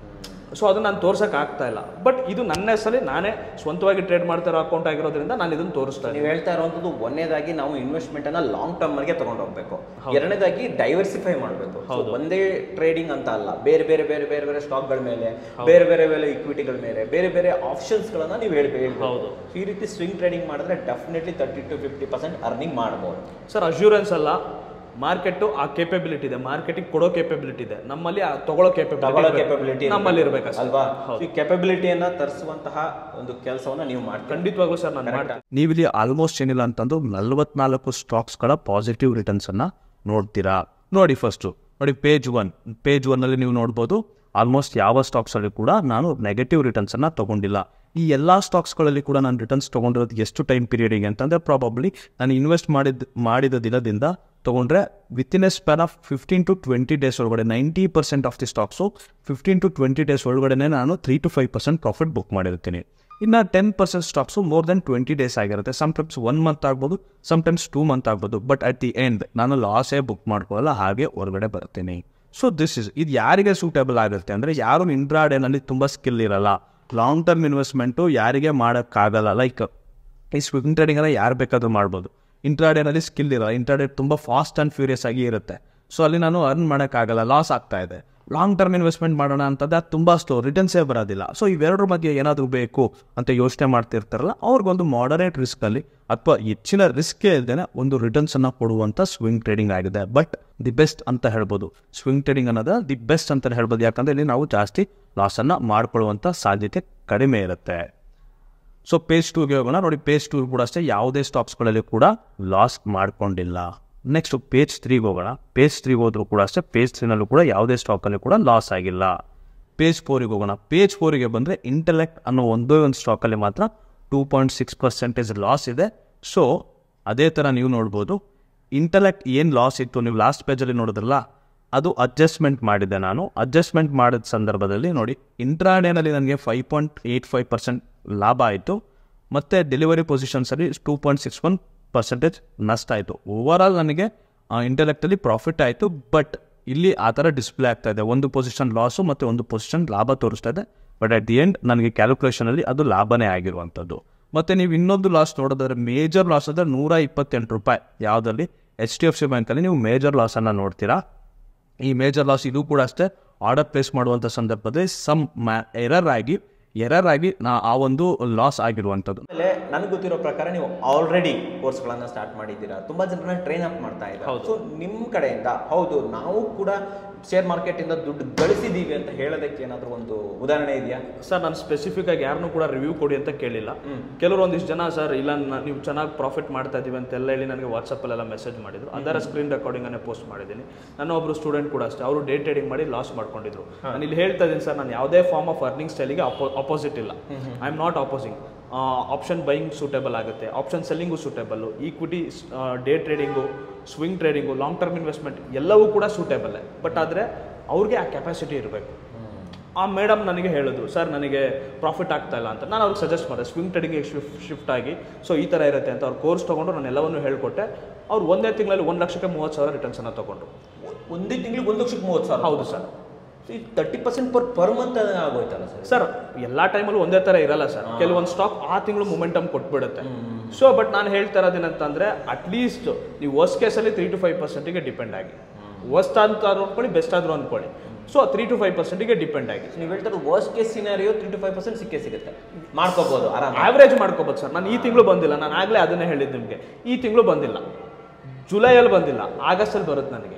ಸೊ ಅದನ್ನು ನಾನು ತೋರ್ಸೋಕೆ ಆಗ್ತಾ ಇಲ್ಲ ಬಟ್ ಇದು ನನ್ನ ಹೆಸರಲ್ಲಿ ನಾನೇ ಸ್ವಂತವಾಗಿ ಟ್ರೇಡ್ ಮಾಡ್ತಿರೋ ಅಕೌಂಟ್ ಆಗಿರೋದ್ರಿಂದ ನಾನು ಇದನ್ನು ತೋರಿಸ್ತಾ ಇದ್ದೀನಿ ನೀವು ಹೇಳ್ತಾ ಇರುವಂತದ್ದು ಒಂದನೇದಾಗಿ ನಾವು ಇನ್ವೆಸ್ಟ್ಮೆಂಟ್ ಅನ್ನ ಲಾಂಗ್ ಟರ್ಮ್ ಗೆ ತಗೊಂಡು ಹೋಗ್ಬೇಕು ಎರಡನೇದಾಗಿ ಡೈವರ್ಸಿಫೈ ಮಾಡಬೇಕು ಒಂದೇ ಟ್ರೇಡಿಂಗ್ ಅಂತ ಅಲ್ಲ ಬೇರೆ ಬೇರೆ ಬೇರೆ ಬೇರೆ ಬೇರೆ ಸ್ಟಾಕ್ಗಳ ಮೇಲೆ ಬೇರೆ ಬೇರೆ ಬೇರೆ ಇಕ್ವಿಟಿಗಳ ಮೇಲೆ ಬೇರೆ ಬೇರೆ ಆಪ್ಷನ್ಸ್ ಗಳನ್ನ ನೀವು ಹೇಳ್ಬೇಕು ಹೌದು. ಈ ರೀತಿ ಸ್ವಿಂಗ್ ಟ್ರೇಡಿಂಗ್ ಮಾಡಿದ್ರೆ definitely thirty to fifty percent earning ಮಾಡ್ಬೋದು ಸರ್ ಅಶ್ಯೂರೆನ್ಸ್ ಅಲ್ಲ ಮಾರ್ಕೆಟ್ ಆ ಕೇಪಬಿಲಿಟಿ ಇದೆ ಮಾರ್ಕೆಟಿಗೆ ಕೊಡೋ ಕೇಪಬಿಲಿಟಿ ಇದೆ ನಮ್ಮಲ್ಲಿ ಆ ತಗೊಳ್ಳೋ ತಗೊಳ್ಳೋ ಕೇಪಬಿಲಿಟಿ ಕೆಪಬಿಲಿಟಿ ನಮ್ಮಲ್ಲಿ ಇರಬೇಕು ಅಲ್ವಾ ಈ ಕೆಪಬಿಲಿಟಿಯನ್ನ ತರಿಸುವಂತಹ ಒಂದು ಕೆಲಸವನ್ನ ನೀವು ಮಾಡ್ತೀವಿ ಖಂಡಿತವಾಗ್ಲೂ ಸರ್ ನಾನು ಮಾಡ್ತೀನಿ ನೀವಿಲ್ಲಿ ಆಲ್ಮೋಸ್ಟ್ ಏನಿಲ್ಲ ಅಂತಂದು ನಲವತ್ನಾಲ್ಕು ಸ್ಟಾಕ್ಸ್ಗಳ ಪಾಸಿಟಿವ್ ರಿಟರ್ನ್ಸನ್ನು ನೋಡ್ತೀರಾ ನೋಡಿ ಫಸ್ಟು ನೋಡಿ ಪೇಜ್ ಒನ್ ಪೇಜ್ ಒನ್ನಲ್ಲಿ ನೀವು ನೋಡ್ಬೋದು ಆಲ್ಮೋಸ್ಟ್ ಯಾವ ಸ್ಟಾಕ್ಸಲ್ಲಿ ಕೂಡ ನಾನು ನೆಗೆಟಿವ್ ರಿಟರ್ನ್ಸನ್ನು ತೊಗೊಂಡಿಲ್ಲ ಈ ಎಲ್ಲ ಸ್ಟಾಕ್ಸ್ಗಳಲ್ಲಿ ಕೂಡ ನಾನು ರಿಟರ್ನ್ಸ್ ತೊಗೊಂಡಿರೋದು ಎಷ್ಟು ಟೈಮ್ ಪೀರಿಯಡಿಗೆ ಅಂತಂದರೆ ಪ್ರಾಬಬ್ಲಿ ನಾನು ಇನ್ವೆಸ್ಟ್ ಮಾಡಿದ ಮಾಡಿದ ದಿನದಿಂದ ತೊಗೊಂಡ್ರೆ within a span of fifteen to twenty days ಒಳಗಡೆ ninety percent of the stocks fifteen to twenty days ಒಳಗಡೆ ನಾನು three to five percent profit book ಮಾಡಿರ್ತೀನಿ ಇನ್ನು ten percent stocks more than twenty days ಆಗಿರುತ್ತೆ ಸಮ್ಟೈಮ್ಸ್ ಒನ್ ಮಂತ್ ಆಗ್ಬೋದು sometimes two month ಆಗ್ಬೋದು but at the end ನಾನು ಲಾಸೇ book ಮಾಡ್ಕೊಳ್ಳಲ್ಲ ಹಾಗೆ ಹೊರಗಡೆ ಬರ್ತೀನಿ ಸೊ ದಿಸ್ ಇಸ್ ಇದು ಯಾರಿಗೆ ಸೂಟೇಬಲ್ ಆಗುತ್ತೆ ಅಂದರೆ ಯಾರು ಇಂಟ್ರಾಡೇನಲ್ಲಿ ತುಂಬ ಸ್ಕಿಲ್ ಇರಲ್ಲ ಲಾಂಗ್ ಟರ್ಮ್ ಇನ್ವೆಸ್ಟ್ಮೆಂಟು ಯಾರಿಗೆ ಮಾಡೋಕ್ಕಾಗಲ್ಲ ಲೈಕ್ ಈ ಸ್ವಿಂಗ್ ಟ್ರೇಡಿಂಗನ್ನು ಯಾರು ಬೇಕಾದರೂ ಮಾಡ್ಬೋದು ಇಂಟ್ರಾಡೇನಲ್ಲಿ ಸ್ಕಿಲ್ ಇರಲ್ಲ ಇಂಟ್ರಾಡೇ ತುಂಬ ಫಾಸ್ಟ್ ಆ್ಯಂಡ್ ಫ್ಯೂರಿಯಸ್ ಆಗಿ ಇರುತ್ತೆ ಸೊ ಅಲ್ಲಿ ನಾನು ಅರ್ನ್ ಮಾಡೋಕ್ಕಾಗಲ್ಲ ಲಾಸ್ ಆಗ್ತಾ ಇದೆ ಲಾಂಗ್ ಟರ್ಮ್ ಇನ್ವೆಸ್ಟ್ಮೆಂಟ್ ಮಾಡೋಣ ಅಂತಂದ್ರೆ ಅದು ತುಂಬ ಸ್ಲೋ ರಿಟರ್ನ್ಸೇ ಬರೋದಿಲ್ಲ ಸೊ ಇವೆರಡರ ಮಧ್ಯೆ ಏನಾದರೂ ಬೇಕು ಅಂತ ಯೋಚನೆ ಮಾಡ್ತಿರ್ತಾರಲ್ಲ ಅವ್ರಿಗೊಂದು ಮಾಡರೇಟ್ ರಿಸ್ಕಲ್ಲಿ ಅಥವಾ ಹೆಚ್ಚಿನ ರಿಸ್ಕೇ ಇಲ್ಲದೆ ಒಂದು ರಿಟರ್ನ್ಸನ್ನು ಕೊಡುವಂಥ ಸ್ವಿಂಗ್ ಟ್ರೇಡಿಂಗ್ ಆಗಿದೆ ಬಟ್ ದಿ ಬೆಸ್ಟ್ ಅಂತ ಹೇಳ್ಬೋದು ಸ್ವಿಂಗ್ ಟ್ರೇಡಿಂಗ್ ಅನ್ನೋದು ದಿ ಬೆಸ್ಟ್ ಅಂತ ಹೇಳ್ಬೋದು ಯಾಕಂದರೆ ಇಲ್ಲಿ ನಾವು ಜಾಸ್ತಿ ಲಾಸನ್ನು ಮಾಡ್ಕೊಳ್ಳುವಂಥ ಸಾಧ್ಯತೆ ಕಡಿಮೆ ಇರುತ್ತೆ ಸೊ ಪೇಜ್ ಟೂಗೆ ಹೋಗೋಣ ನೋಡಿ ಪೇಜ್ ಟೂ ಕೂಡ ಅಷ್ಟೇ ಯಾವುದೇ ಸ್ಟಾಕ್ಸ್ಗಳಲ್ಲಿ ಕೂಡ ಲಾಸ್ ಮಾಡ್ಕೊಂಡಿಲ್ಲ ನೆಕ್ಸ್ಟ್ ಪೇಜ್ ತ್ರೀಗೆ ಹೋಗೋಣ ಪೇಜ್ ತ್ರೀಗೆ ಹೋದ್ರೂ ಕೂಡ ಅಷ್ಟೇ ಪೇಜ್ ತ್ರೀನಲ್ಲೂ ಕೂಡ ಯಾವುದೇ ಸ್ಟಾಕಲ್ಲಿ ಕೂಡ ಲಾಸ್ ಆಗಿಲ್ಲ ಪೇಜ್ ಫೋರಿಗೆ ಹೋಗೋಣ ಪೇಜ್ ಫೋರಿಗೆ ಬಂದರೆ ಇಂಟೆಲೆಕ್ಟ್ ಅನ್ನೋ ಒಂದೇ ಒಂದು ಸ್ಟಾಕಲ್ಲಿ ಮಾತ್ರ two point six percentage loss ಇದೆ ಸೊ ಅದೇ ಥರ ನೀವು ನೋಡ್ಬೋದು ಇಂಟೆಲೆಕ್ಟ್ ಏನು ಲಾಸ್ ಇತ್ತು ನೀವು ಲಾಸ್ಟ್ ಪೇಜಲ್ಲಿ ನೋಡಿದ್ರಲ್ಲ ಅದು ಅಡ್ಜಸ್ಟ್ಮೆಂಟ್ ಮಾಡಿದೆ ನಾನು ಅಡ್ಜಸ್ಟ್ಮೆಂಟ್ ಮಾಡಿದ ಸಂದರ್ಭದಲ್ಲಿ ನೋಡಿ ಇಂಟ್ರಾಡೇನಲ್ಲಿ ನನಗೆ five point eight five percent ಲಾಭ ಆಯಿತು ಮತ್ತು ಡೆಲಿವರಿ ಪೊಸಿಷನ್ಸಲ್ಲಿ two point six one percentage ನಷ್ಟ ಆಯಿತು ಓವರಾಲ್ ನನಗೆ ಇಂಟೆಲೆಕ್ಟಲ್ಲಿ ಪ್ರಾಫಿಟ್ ಆಯಿತು ಬಟ್ ಇಲ್ಲಿ ಆ ಥರ ಡಿಸ್ಪ್ಲೇ ಆಗ್ತಾ ಇದೆ ಒಂದು ಪೊಸಿಷನ್ ಲಾಸು ಮತ್ತು ಒಂದು ಪೊಸಿಷನ್ ಲಾಭ ತೋರಿಸ್ತಾ ಇದೆ ಬಟ್ ಅಟ್ ದಿ ಎಂಡ್ ನನಗೆ ಕ್ಯಾಲ್ಕುಲೇಷನಲ್ಲಿ ಅದು ಲಾಭನೇ ಆಗಿರುವಂಥದ್ದು ಮತ್ತು ನೀವು ಇನ್ನೊಂದು ಲಾಸ್ ನೋಡೋದಾದ್ರೆ ಮೇಜರ್ ಲಾಸ್ ಅಂದರೆ ನೂರ ಇಪ್ಪತ್ತೆಂಟು ರೂಪಾಯಿ ಯಾವುದಲ್ಲಿ ಎಚ್ ಡಿ ಎಫ್ ಸಿ ಬ್ಯಾಂಕಲ್ಲಿ ನೀವು ಮೇಜರ್ ಲಾಸನ್ನು ನೋಡ್ತೀರಾ ಈ ಮೇಜರ್ ಲಾಸ್ ಇದು ಕೂಡ ಅಷ್ಟೇ ಆರ್ಡರ್ ಪ್ಲೇಸ್ ಮಾಡುವಂಥ ಸಂದರ್ಭದಲ್ಲಿ ಸಮ್ ಮ್ಯಾ ಎರರ್ ಆಗಿ ಎರರ್ ಆಗಿ ನಾ ಆ ಒಂದು ಲಾಸ್ ಆಗಿರುವಂಥದ್ದು ಆಮೇಲೆ ನನಗೆ ಗೊತ್ತಿರೋ ಪ್ರಕಾರ ನೀವು ಆಲ್ರೆಡಿ ಕೋರ್ಸ್ಗಳನ್ನ ಸ್ಟಾರ್ಟ್ ಮಾಡಿದ್ದೀರಾ ತುಂಬಾ ಜನರನ್ನ ಟ್ರೈನ್ ಅಪ್ ಮಾಡ್ತಾ ಇದ್ದಾರೆ ಸೊ ನಿಮ್ಮ ಕಡೆಯಿಂದ ಹೌದು ನಾವು ಕೂಡ ಶೇರ್ ಮಾರ್ಕೆಟ್ ಇಂದ ದುಡ್ಡು ಗಳಿಸಿದೀವಿ ಅಂತ ಹೇಳೋದಕ್ಕೆ ಏನಾದರೂ ಒಂದು ಉದಾಹರಣೆ ಇದೆಯಾ ಸರ್ ನಾನು ಸ್ಪೆಸಿಫಿಕ್ ಆಗಿ ಯಾರನ್ನೂ ಕೂಡ ರಿವ್ಯೂ ಕೊಡಿ ಅಂತ ಕೇಳಿಲ್ಲ ಕೆಲವರು ಒಂದಿಷ್ಟು ಜನ ಸರ್ ಇಲ್ಲ ನ- ನೀವು ಚೆನ್ನಾಗಿ ಪ್ರಾಫಿಟ್ ಮಾಡ್ತಾ ಇದೀವಿ ಅಂತೆಲ್ಲ ಹೇಳಿ ನನಗೆ ವಾಟ್ಸಪ್ಪಲ್ಲೆಲ್ಲ ಮೆಸೇಜ್ ಮಾಡಿದ್ರು ಅದರ ಸ್ಕ್ರೀನ್ ರೆಕಾರ್ಡಿಂಗನ್ನೇ ಪೋಸ್ಟ್ ಮಾಡಿದ್ದೀನಿ ನನ್ನ ಒಬ್ಬರು ಸ್ಟೂಡೆಂಟ್ ಕೂಡ ಅಷ್ಟೇ ಅವರು ಡೇ ಟ್ರೇಡಿಂಗ್ ಮಾಡಿ ಲಾಸ್ ಮಾಡ್ಕೊಂಡಿದ್ರು ನಾನು ಇಲ್ಲಿ ಹೇಳ್ತಾ ಇದ್ದೀನಿ ಸರ್ ನಾನು ಯಾವುದೇ ಫಾರ್ಮ್ ಆಫ್ ಅರ್ನಿಂಗ್ ಸ್ಟೈಲಿಗೆ ಅಪೋಸಿಟ್ ಇಲ್ಲ I am not opposing option buying suitable ಆಗುತ್ತೆ option selling suitable equity day trading swing trading long term investment ಎಲ್ಲವೂ ಕೂಡ ಸೂಟೇಬಲ್ಲೇ ಬಟ್ ಆದರೆ ಅವ್ರಿಗೆ ಆ ಕೆಪಾಸಿಟಿ ಇರಬೇಕು ಆ ಮೇಡಮ್ ನನಗೆ ಹೇಳಿದ್ರು ಸರ್ ನನಗೆ ಪ್ರಾಫಿಟ್ ಆಗ್ತಾ ಇಲ್ಲ ಅಂತ ನಾನು ಅವ್ರಿಗೆ ಸಜೆಸ್ಟ್ ಮಾಡಿದೆ ಸ್ವಿಂಗ್ ಟ್ರೇಡಿಂಗಿಗೆ ಶಿಫ್ಟ್ ಶಿಫ್ಟ್ ಆಗಿ ಸೊ ಈ ಥರ ಇರುತ್ತೆ ಅಂತ ಅವ್ರು ಕೋರ್ಸ್ ತೊಗೊಂಡು ನಾನು ಎಲ್ಲವನ್ನು ಹೇಳ್ಕೊಟ್ಟೆ ಅವ್ರು ಒಂದೇ ತಿಂಗಳಲ್ಲಿ ಒಂದು ಲಕ್ಷಕ್ಕೆ ಮೂವತ್ತು ಸಾವಿರ ರಿಟರ್ನ್ಸನ್ನು ತೊಗೊಂಡ್ರು ಒಂದೇ ತಿಂಗಳಿಗೆ ಒಂದು ಲಕ್ಷಕ್ಕೆ ಮೂವತ್ತು ಸಾವಿರ ಹೌದು sir thirty percent per per month ಆಗೋಯ್ತಲ್ಲ ಸರ್ ಸರ್ ಎಲ್ಲ ಟೈಮಲ್ಲೂ ಒಂದೇ ಥರ ಇರಲ್ಲ ಸರ್ ಕೆಲವೊಂದು ಸ್ಟಾಕ್ ಆ ತಿಂಗಳು ಮೊಮೆಂಟಮ್ ಕೊಟ್ಬಿಡುತ್ತೆ ಸೊ ಬಟ್ ನಾನು ಹೇಳ್ತಾ ಇರೋದೇನಂತಂದ್ರೆ ಅಟ್ಲೀಸ್ಟ್ ನೀವು ವರ್ಸ್ಟ್ ಕೇಸಲ್ಲಿ ತ್ರೀ ಟು ಫೈವ್ ಪರ್ಸೆಂಟಿಗೆ ಡಿಪೆಂಡ್ ಆಗಿ ವರ್ಸ್ಟ್ ಅಂತ ಅನ್ಕೊಳ್ಳಿ ಬೆಸ್ಟ್ ಆದರೂ ಅನ್ಕೊಳ್ಳಿ ಸೊ ತ್ರೀ ಟು ಫೈವ್ ಪರ್ಸೆಂಟಿಗೆ ಡಿಪೆಂಡ್ ಆಗಿ ನೀವು ಹೇಳ್ತಾರೆ worst case scenario three to five percent ಸಿಕ್ಕೇ ಸಿಗುತ್ತೆ ಮಾಡ್ಕೋಬಹುದು ಆರಾಮ ಆವ್ರೇಜ್ ಮಾಡ್ಕೋಬೋದು ಸರ್ ನಾನು ಈ ತಿಂಗಳು ಬಂದಿಲ್ಲ ನಾನು ಆಗಲೇ ಅದನ್ನೇ ಹೇಳಿದ್ದು ನಿಮಗೆ ಈ ತಿಂಗಳು ಬಂದಿಲ್ಲ ಜುಲೈಯಲ್ಲಿ ಬಂದಿಲ್ಲ ಆಗಸ್ಟಲ್ಲಿ ಬರುತ್ತೆ ನನಗೆ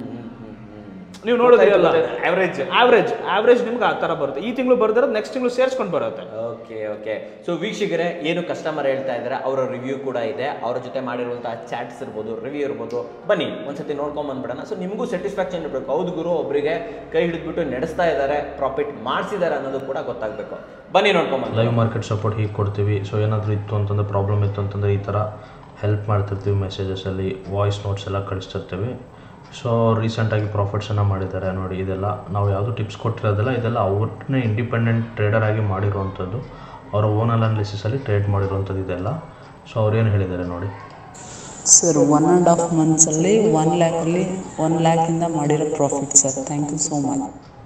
ನೀವು ನೋಡೋದಿಲ್ಲ ಆವ್ರೇಜ್ ಆವ್ರೇಜ್ ಆವ್ರೇಜ್ ನಿಮ್ಗೆ ಆ ಥರ ಬರುತ್ತೆ ಈ ತಿಂಗಳು ಬರ್ದಿರೋದು ನೆಕ್ಸ್ಟ್ ತಿಂಗಳು ಸೇರಿಸ್ಕೊಂಡು ಬರುತ್ತೆ ಓಕೆ ಓಕೆ ಸೊ ವೀಕ್ಷಕರೇ ಏನು ಕಸ್ಟಮರ್ ಹೇಳ್ತಾ ಇದ್ದಾರೆ ಅವರ ರಿವ್ಯೂ ಕೂಡ ಇದೆ ಅವರ ಜೊತೆ ಮಾಡಿರುವಂತಹ ಚಾಟ್ಸ್ ಇರ್ಬೋದು ರಿವ್ಯೂ ಇರ್ಬೋದು ಬನ್ನಿ ಒಂದ್ಸತಿ ನೋಡ್ಕೊಂಡ್ ಬಂದ್ಬಿಡೋಣ ಸೊ ನಿಮಗೂ ಸ್ಯಾಟಿಸ್ಫ್ಯಾಕ್ಷನ್ ಇರಬೇಕು ಹೌದು ಗುರು ಒಬ್ಬರಿಗೆ ಕೈ ಹಿಡಿದ್ಬಿಟ್ಟು ನಡೆಸ್ತಾ ಇದ್ದಾರೆ ಪ್ರಾಫಿಟ್ ಮಾಡಿಸಿದ್ದಾರೆ ಅನ್ನೋದು ಕೂಡ ಗೊತ್ತಾಗಬೇಕು ಬನ್ನಿ ನೋಡ್ಕೊಂಡ್ ಬನ್ನಿ ಲೈವ್ ಮಾರ್ಕೆಟ್ ಸಪೋರ್ಟ್ ಹೀಗೆ ಕೊಡ್ತೀವಿ ಸೊ ಏನಾದರೂ ಇತ್ತು ಅಂತಂದರೆ ಪ್ರಾಬ್ಲಮ್ ಇತ್ತು ಅಂತಂದರೆ ಈ ಥರ ಹೆಲ್ಪ್ ಮಾಡ್ತಿರ್ತೀವಿ ಮೆಸೇಜಸಲ್ಲಿ ವಾಯ್ಸ್ ನೋಟ್ಸ್ ಎಲ್ಲ ಕಳಿಸ್ತಿರ್ತೀವಿ ಸೊ ರೀಸೆಂಟಾಗಿ ಪ್ರಾಫಿಟ್ಸನ್ನು ಮಾಡಿದ್ದಾರೆ ನೋಡಿ ಇದೆಲ್ಲ ನಾವು ಯಾವುದು ಟಿಪ್ಸ್ ಕೊಟ್ಟಿರೋದಿಲ್ಲ ಇದೆಲ್ಲ ಅವ್ರನ್ನೇ ಇಂಡಿಪೆಂಡೆಂಟ್ ಟ್ರೇಡರ್ ಆಗಿ ಮಾಡಿರುವಂಥದ್ದು ಅವರ ಓನ್ ಅನಾಲಿಸಿಸಲ್ಲಿ ಟ್ರೇಡ್ ಮಾಡಿರುವಂಥದ್ದು ಇದೆಲ್ಲ ಸೊ ಅವ್ರೇನು ಹೇಳಿದ್ದಾರೆ ನೋಡಿ ಸರ್ ಒನ್ ಆ್ಯಂಡ್ ಹಾಫ್ ಮಂತ್ಸಲ್ಲಿ ಒನ್ ಲ್ಯಾಕಲ್ಲಿ ಒನ್ ಲ್ಯಾಕಿಂದ ಮಾಡಿರೋ profit sir thank you so much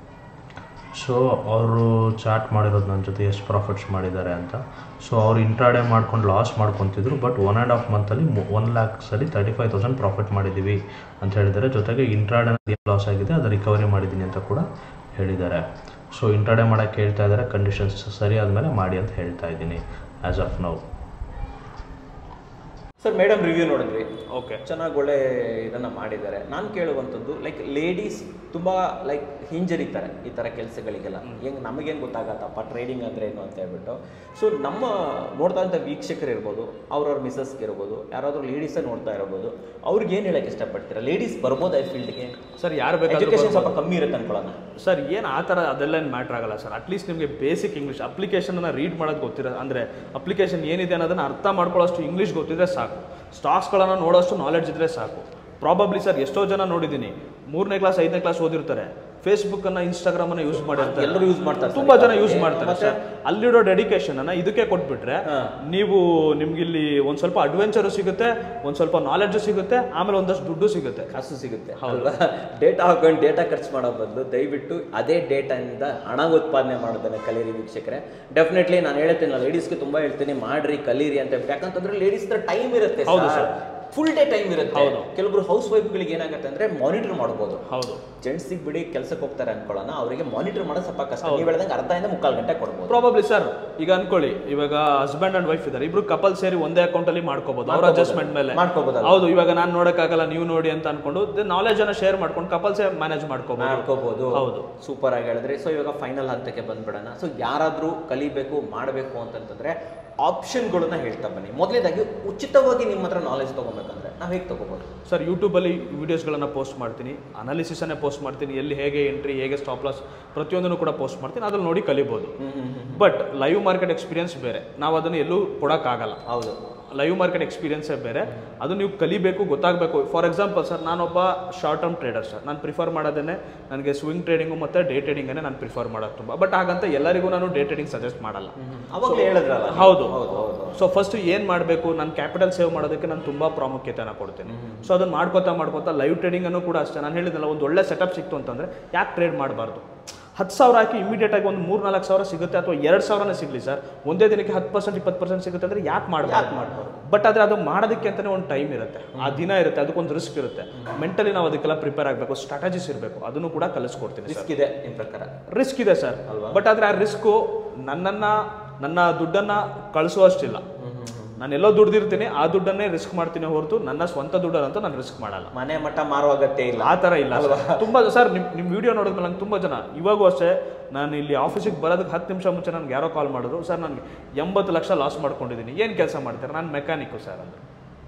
so ಅವರು ಚಾಟ್ ಮಾಡಿರೋದು ನನ್ನ ಜೊತೆ ಎಷ್ಟು ಪ್ರಾಫಿಟ್ಸ್ ಮಾಡಿದ್ದಾರೆ ಅಂತ ಸೊ ಅವ್ರು ಇಂಟ್ರಾಡೇ ಮಾಡ್ಕೊಂಡು ಲಾಸ್ ಮಾಡ್ಕೊತಿದ್ರು ಬಟ್ ಒನ್ ಆ್ಯಂಡ್ ಹಾಫ್ ಮಂತಲ್ಲಿ ಒನ್ ಲ್ಯಾಕ್ಸಲ್ಲಿ ತರ್ಟಿ ಫೈವ್ ತೌಸಂಡ್ ಪ್ರಾಫಿಟ್ ಮಾಡಿದ್ದೀವಿ ಅಂತ ಹೇಳಿದ್ದಾರೆ ಜೊತೆಗೆ ಇಂಟ್ರಾಡೇ ಏನು ಲಾಸ್ ಆಗಿದೆ ಅದು ರಿಕವರಿ ಮಾಡಿದ್ದೀನಿ ಅಂತ ಕೂಡ ಹೇಳಿದ್ದಾರೆ ಸೊ ಇಂಟ್ರಾಡೇ ಮಾಡೋಕ್ಕೆ ಹೇಳ್ತಾ ಇದ್ದಾರೆ ಕಂಡೀಷನ್ಸ್ ಸರಿ ಆದಮೇಲೆ ಮಾಡಿ ಅಂತ ಹೇಳ್ತಾ ಇದ್ದೀನಿ as of now sir madam review ನೋಡಿದ್ವಿ ಓಕೆ ಚೆನ್ನಾಗಿ ಒಳ್ಳೆ ಇದನ್ನ ಮಾಡಿದ್ದಾರೆ ನಾನು ಕೇಳುವಂಥದ್ದು ಲೈಕ್ ಲೇಡೀಸ್ ತುಂಬ ಲೈಕ್ ಹಿಂಜರಿತಾರೆ ಈ ಥರ ಕೆಲಸಗಳಿಗೆಲ್ಲ ಹೆಂಗೆ ನಮಗೇನು ಗೊತ್ತಾಗತ್ತಪ್ಪ ಟ್ರೇಡಿಂಗ್ ಅಂದರೆ ಏನು ಅಂತ ಹೇಳ್ಬಿಟ್ಟು ಸೊ ನಮ್ಮ ನೋಡ್ತಾ ಇದ್ದ ವೀಕ್ಷಕರು ಇರ್ಬೋದು ಅವ್ರವ್ರ ಮಿಸಸ್ಗೆ ಇರ್ಬೋದು ಯಾರಾದರೂ ಲೇಡೀಸೇ ನೋಡ್ತಾ ಇರ್ಬೋದು ಅವ್ರಿಗೆ ಏನು ಹೇಳಕ್ಕೆ ಇಷ್ಟಪಡ್ತೀರಾ ಲೇಡೀಸ್ ಬರ್ಬೋದಾ ಈ ಫೀಲ್ಡ್ಗೆ ಸರ್ ಯಾರು ಬೇಕಾದ್ರೂ ಎಜುಕೇಶನ್ ಸ್ವಲ್ಪ ಕಮ್ಮಿ ಇರುತ್ತೆ ಅನ್ಕೊಳ್ಳೋಣ ಸರ್ ಏನು ಆ ಥರ ಅದೆಲ್ಲ ಏನು ಮ್ಯಾಟ್ರ್ ಆಗಲ್ಲ ಸರ್ ಅಟ್ಲೀಸ್ಟ್ ನಿಮಗೆ ಬೇಸಿಕ್ ಇಂಗ್ಲೀಷ್ ಅಪ್ಲಿಕೇಶನನ್ನು ರೀಡ್ ಮಾಡೋದು ಗೊತ್ತಿರೋ ಅಂದರೆ ಅಪ್ಲಿಕೇಶನ್ ಏನಿದೆ ಅನ್ನೋದನ್ನು ಅರ್ಥ ಮಾಡ್ಕೊಳ್ಳೋಷ್ಟು ಇಂಗ್ಲೀಷ್ ಗೊತ್ತಿದ್ರೆ ಸಾಕು ಸ್ಟಾಕ್ಸ್ಗಳನ್ನು ನೋಡೋಷ್ಟು ನಾಲೆಡ್ಜ್ ಇದ್ದರೆ ಸಾಕು ಪ್ರಾಬಬ್ಲಿ ಸರ್ ಎಷ್ಟೋ ಜನ ನೋಡಿದ್ದೀನಿ ಮೂರನೇ ಕ್ಲಾಸ್ ಐದನೇ ಕ್ಲಾಸ್ ಓದಿರ್ತಾರೆ ಫೇಸ್ಬುಕ್ಕನ್ನು ಇನ್ಸ್ಟಾಗ್ರಾಮನ್ನು ಯೂಸ್ ಮಾಡಿರ್ತಾರೆ ಎಲ್ಲರೂ ಯೂಸ್ ಮಾಡ್ತಾರೆ sir. ತುಂಬಾ ಜನ ಯೂಸ್ ಮತ್ತೆ- ಮಾಡ್ತಾರೆ ಮತ್ತೆ ಸರ್ ಅಲ್ಲಿರೋ ಡೆಡಿಕೇಶನ್ ಅನ್ನ ಇದಕ್ಕೆ ಕೊಟ್ಬಿಟ್ರೆ ಹಾ. ನೀವು ನಿಮ್ಗೆ ಇಲ್ಲಿ ಒಂದ್ ಸ್ವಲ್ಪ ಅಡ್ವೆಂಚರು ಸಿಗುತ್ತೆ ಒಂದ್ ಸ್ವಲ್ಪ ನಾಲೆಡ್ಜು ಸಿಗುತ್ತೆ ಆಮೇಲೆ ಒಂದಷ್ಟು ದುಡ್ಡು ಸಿಗುತ್ತೆ ಕಾಸು ಸಿಗುತ್ತೆ ಅಲ್ವಾ ಡೇಟಾ ಹಾಕೊಂಡು ಡೇಟಾ ಖರ್ಚು ಮಾಡೋ ಬದಲು ದಯವಿಟ್ಟು ಅದೇ ಡೇಟಾನಿಂದ ಹಣ ಉತ್ಪಾದನೆ ಮಾಡೋದನ್ನ ಕಲೀರಿ ವೀಕ್ಷಕರೇ ಡೆಫಿನೆಟ್ಲಿ ನಾನು ಹೇಳ್ತೀನಿ ಲೇಡೀಸ್ಗೆ ತುಂಬಾ ಹೇಳ್ತೀನಿ ಮಾಡ್ರಿ ಕಲೀರಿ ಅಂತ ಹೇಳ್ಬಿಟ್ಟು ಯಾಕಂತಂದ್ರೆ ಲೇಡೀಸ್ ಟೈಮ್ ಇರುತ್ತೆ ಹೌದು ಸರ್ ಫುಲ್ ಡೇ ಟೈಮ್ ಇರುತ್ತೆ ಹೌದು. ಕೆಲವರು ಹೌಸ್ ವೈಫ್ಗಳಿಗೆ ಏನಾಗುತ್ತೆ ಅಂದ್ರೆ ಮಾನಿಟರ್ ಮಾಡ್ಬೋದು ಹೌದು ಜೆಂಟ್ಸಿಗೆ ಬಿಡಿ ಕೆಲಸಕ್ಕೆ ಹೋಗ್ತಾರೆ ಅನ್ಕೊಳ್ಳೋಣ ಅವರಿಗೆ ಮಾನಿಟರ್ ಮಾಡೋದು ಸ್ವಲ್ಪ ಕಷ್ಟ ನೀವು ಹೇಳ್ದಂಗೆ ಅರ್ಧದಿಂದ ಮುಕ್ಕಾಲು ಗಂಟೆ ಕೊಡ್ಬೋದು ಪ್ರಾಬಬ್ಲಿ ಸರ್ ಈಗ ಅನ್ಕೊಳ್ಳಿ ಇವಾಗ ಹಸ್ಬೆಂಡ್ ಅಂಡ್ ವೈಫ್ ಇದಾರೆ ಇಬ್ರು ಕಪಲ್ ಸೇರಿ ಒಂದೇ ಅಕೌಂಟ್ ಅಲ್ಲಿ ಮಾಡ್ಕೋಬಹುದು ಅವ್ರ ಮಾಡ್ಕೋಬೋದು. ಅಡ್ಜಸ್ಟ್ಮೆಂಟ್ ಮೇಲೆ ಮಾಡ್ಕೋಬೋದಲ್ಲ? ಹೌದು ಇವಾಗ ನಾನು ನೋಡಕ್ಕಾಗಲ್ಲ ನೀವು ನೋಡಿ ಅಂತ ಅನ್ಕೊಂಡು ನಾಲೆಜ್ ಅನ್ನ ಶೇರ್ ಮಾಡ್ಕೊಂಡು ಕಪಲ್ಸೇ ಮ್ಯಾನೇಜ್ ಮಾಡ್ಕೋಬಹುದು ಮಾಡ್ಕೋಬಹುದು ಹೌದು ಸೂಪರ್ ಆಗಿ ಹೇಳಿದ್ರಿ ಸೊ ಇವಾಗ ಫೈನಲ್ ಹಂತಕ್ಕೆ ಬಂದ್ಬಿಡೋಣ ಸೊ ಯಾರಾದ್ರೂ ಕಲಿಬೇಕು ಮಾಡಬೇಕು ಅಂತಂತಂದ್ರೆ ಆಪ್ಷನ್ಗಳನ್ನ ಹೇಳ್ತಾ ಬನ್ನಿ ಮೊದಲೇದಾಗಿ ಉಚಿತವಾಗಿ ನಿಮ್ಮ ಹತ್ರ ನಾಲೆಜ್ ತಗೊಬೇಕಂದ್ರೆ ನಾವು ಹೇಗೆ ತಗೋಬಹುದು ಸರ್ ಯೂಟ್ಯೂಬಲ್ಲಿ ವೀಡಿಯೋಸ್ಗಳನ್ನು ಪೋಸ್ಟ್ ಮಾಡ್ತೀನಿ ಅನಾಲಿಸಿಸನ್ನೇ ಪೋಸ್ಟ್ ಮಾಡ್ತೀನಿ ಎಲ್ಲಿ ಹೇಗೆ ಎಂಟ್ರಿ ಹೇಗೆ ಸ್ಟಾಪ್ ಲಾಸ್ ಪ್ರತಿಯೊಂದನ್ನು ಕೂಡ ಪೋಸ್ಟ್ ಮಾಡ್ತೀನಿ ಅದ್ರಲ್ಲಿ ನೋಡಿ ಕಲಿಬೋದು ಬಟ್ ಲೈವ್ ಮಾರ್ಕೆಟ್ ಎಕ್ಸ್ಪೀರಿಯನ್ಸ್ ಬೇರೆ ನಾವು ಅದನ್ನು ಎಲ್ಲೂ ಕೊಡೋಕ್ಕಾಗಲ್ಲ ಹೌದು ಲೈವ್ ಮಾರ್ಕೆಟ್ ಎಕ್ಸ್ಪೀರಿಯನ್ಸೇ ಬೇರೆ ಅದು ನೀವು ಕಲಿಬೇಕು ಗೊತ್ತಾಗಬೇಕು ಫಾರ್ ಎಕ್ಸಾಂಪಲ್ ಸರ್ ನಾನೊಬ್ಬ ಶಾರ್ಟ್ ಟರ್ಮ್ ಟ್ರೇಡರ್ ಸರ್ ನಾನು ಪ್ರಿಫರ್ ಮಾಡೋದೇ ನನಗೆ ಸ್ವಿಂಗ್ ಟ್ರೇಡಿಂಗು ಮತ್ತು ಡೇ ಟ್ರೇಡಿಂಗನ್ನೇ ನಾನು ಪ್ರಿಫರ್ ಮಾಡೋದು ತುಂಬ ಬಟ್ ಹಾಗಂತ ಎಲ್ಲರಿಗೂ ನಾನು ಡೇ ಟ್ರೇಡಿಂಗ್ ಸಜೆಸ್ಟ್ ಮಾಡಲ್ಲ ಅವಾಗಲೇ ಹೇಳಿದ್ರಲ್ಲ ಹೌದು ಹೌದು ಹೌದು ಸೊ ಫಸ್ಟ್ ಏನು ಮಾಡಬೇಕು ನಾನು ಕ್ಯಾಪಿಟಲ್ ಸೇವ್ ಮಾಡೋದಕ್ಕೆ ನಾನು ತುಂಬ ಪ್ರಾಮುಖ್ಯತೆನ ಕೊಡ್ತೀನಿ ಸೊ ಅದನ್ನ ಮಾಡ್ಕೋತಾ ಮಾಡ್ಕೋತಾ ಲೈವ್ ಟ್ರೇಡಿಂಗ್ ಅನ್ನು ಕೂಡ ಅಷ್ಟೇ ನಾನು ಹೇಳಿದ್ನಲ್ಲ ಒಂದು ಒಳ್ಳೆ ಸೆಟಪ್ ಸಿಕ್ತು ಅಂತಂದ್ರೆ ಯಾಕೆ ಟ್ರೇಡ್ ಮಾಡಬಾರ್ದು ಹತ್ತು ಸಾವಿರ ಹಾಕಿ ಇಮಿಡಿಯೇಟ್ ಆಗಿ ಒಂದು ಮೂರು ನಾಲ್ಕು ಸಾವಿರ ಸಿಗುತ್ತೆ ಅಥವಾ ಎರಡು ಸಾವಿರನೇ ಸಿಗಲಿ ಸರ್ ಒಂದೇ ದಿನಕ್ಕೆ ಹತ್ತು ಪರ್ಸೆಂಟ್ ಇಪ್ಪತ್ತು ಪರ್ಸೆಂಟ್ ಸಿಗುತ್ತೆ ಅಂದರೆ ಯಾಕೆ ಮಾಡಬಾರ್ದು ಬಟ್ ಆದರೆ ಅದು ಮಾಡೋದಕ್ಕೆ ಅಂತಲೇ ಒಂದು ಟೈಮ್ ಇರುತ್ತೆ ಆ ದಿನ ಇರುತ್ತೆ ಅದಕ್ಕೊಂದು ರಿಸ್ಕ್ ಇರುತ್ತೆ ಮೆಂಟಲಿ ನಾವು ಅದಕ್ಕೆಲ್ಲ ಪ್ರಿಪೇರ್ ಆಗಬೇಕು ಸ್ಟ್ರಾಟಜಿಸ್ ಇರಬೇಕು ಅದನ್ನು ಕೂಡ ಕಲಿಸ್ಕೊಡ್ತೀನಿ ಸರ್ ರಿಸ್ಕ್ ಇದೆ ನಿಮ್ ಪ್ರಕಾರ ರಿಸ್ಕ್ ಇದೆ ಸರ್ ಬಟ್ ಆದರೆ ಆ ರಿಸ್ಕು ನನ್ನನ್ನು ನನ್ನ ದುಡ್ಡನ್ನು ಕಳಿಸುವಷ್ಟಿಲ್ಲ ನಾನು ಎಲ್ಲೋ ದುಡ್ದಿರ್ತೀನಿ ಆ ದುಡ್ಡನ್ನೇ ರಿಸ್ಕ್ ಮಾಡ್ತೀನಿ ಹೊರತು ನನ್ನ ಸ್ವಂತ ದುಡ್ಡನ್ನಂತೂ ನಾನು ರಿಸ್ಕ್ ಮಾಡಲ್ಲ ಮನೆ ಮಠ ಮಾರೋ ಅಗತ್ಯ ಇಲ್ಲ ಆ ಥರ ಇಲ್ಲ ಸರ್ ತುಂಬ ಸರ್ ನಿಮ್ಮ ನಿಮ್ಮ ವಿಡಿಯೋ ನೋಡಿದ್ಮೇಲೆ ನಂಗೆ ತುಂಬ ಜನ ಇವಾಗೂ ಅಷ್ಟೇ ನಾನು ಇಲ್ಲಿ ಆಫೀಸಿಗೆ ಬರೋದಕ್ಕೆ ಹತ್ತು ನಿಮಿಷ ಮುಂಚೆ ನನಗೆ ಯಾರೋ ಕಾಲ್ ಮಾಡಿದ್ರು ಸರ್ ನನಗೆ ಎಂಬತ್ತು ಲಕ್ಷ ಲಾಸ್ ಮಾಡ್ಕೊಂಡಿದ್ದೀನಿ ಏನು ಕೆಲಸ ಮಾಡ್ತಾರೆ ನಾನು ಮೆಕ್ಯಾನಿಕ್ಕು ಸರ್ ಅಂದ್ರೆ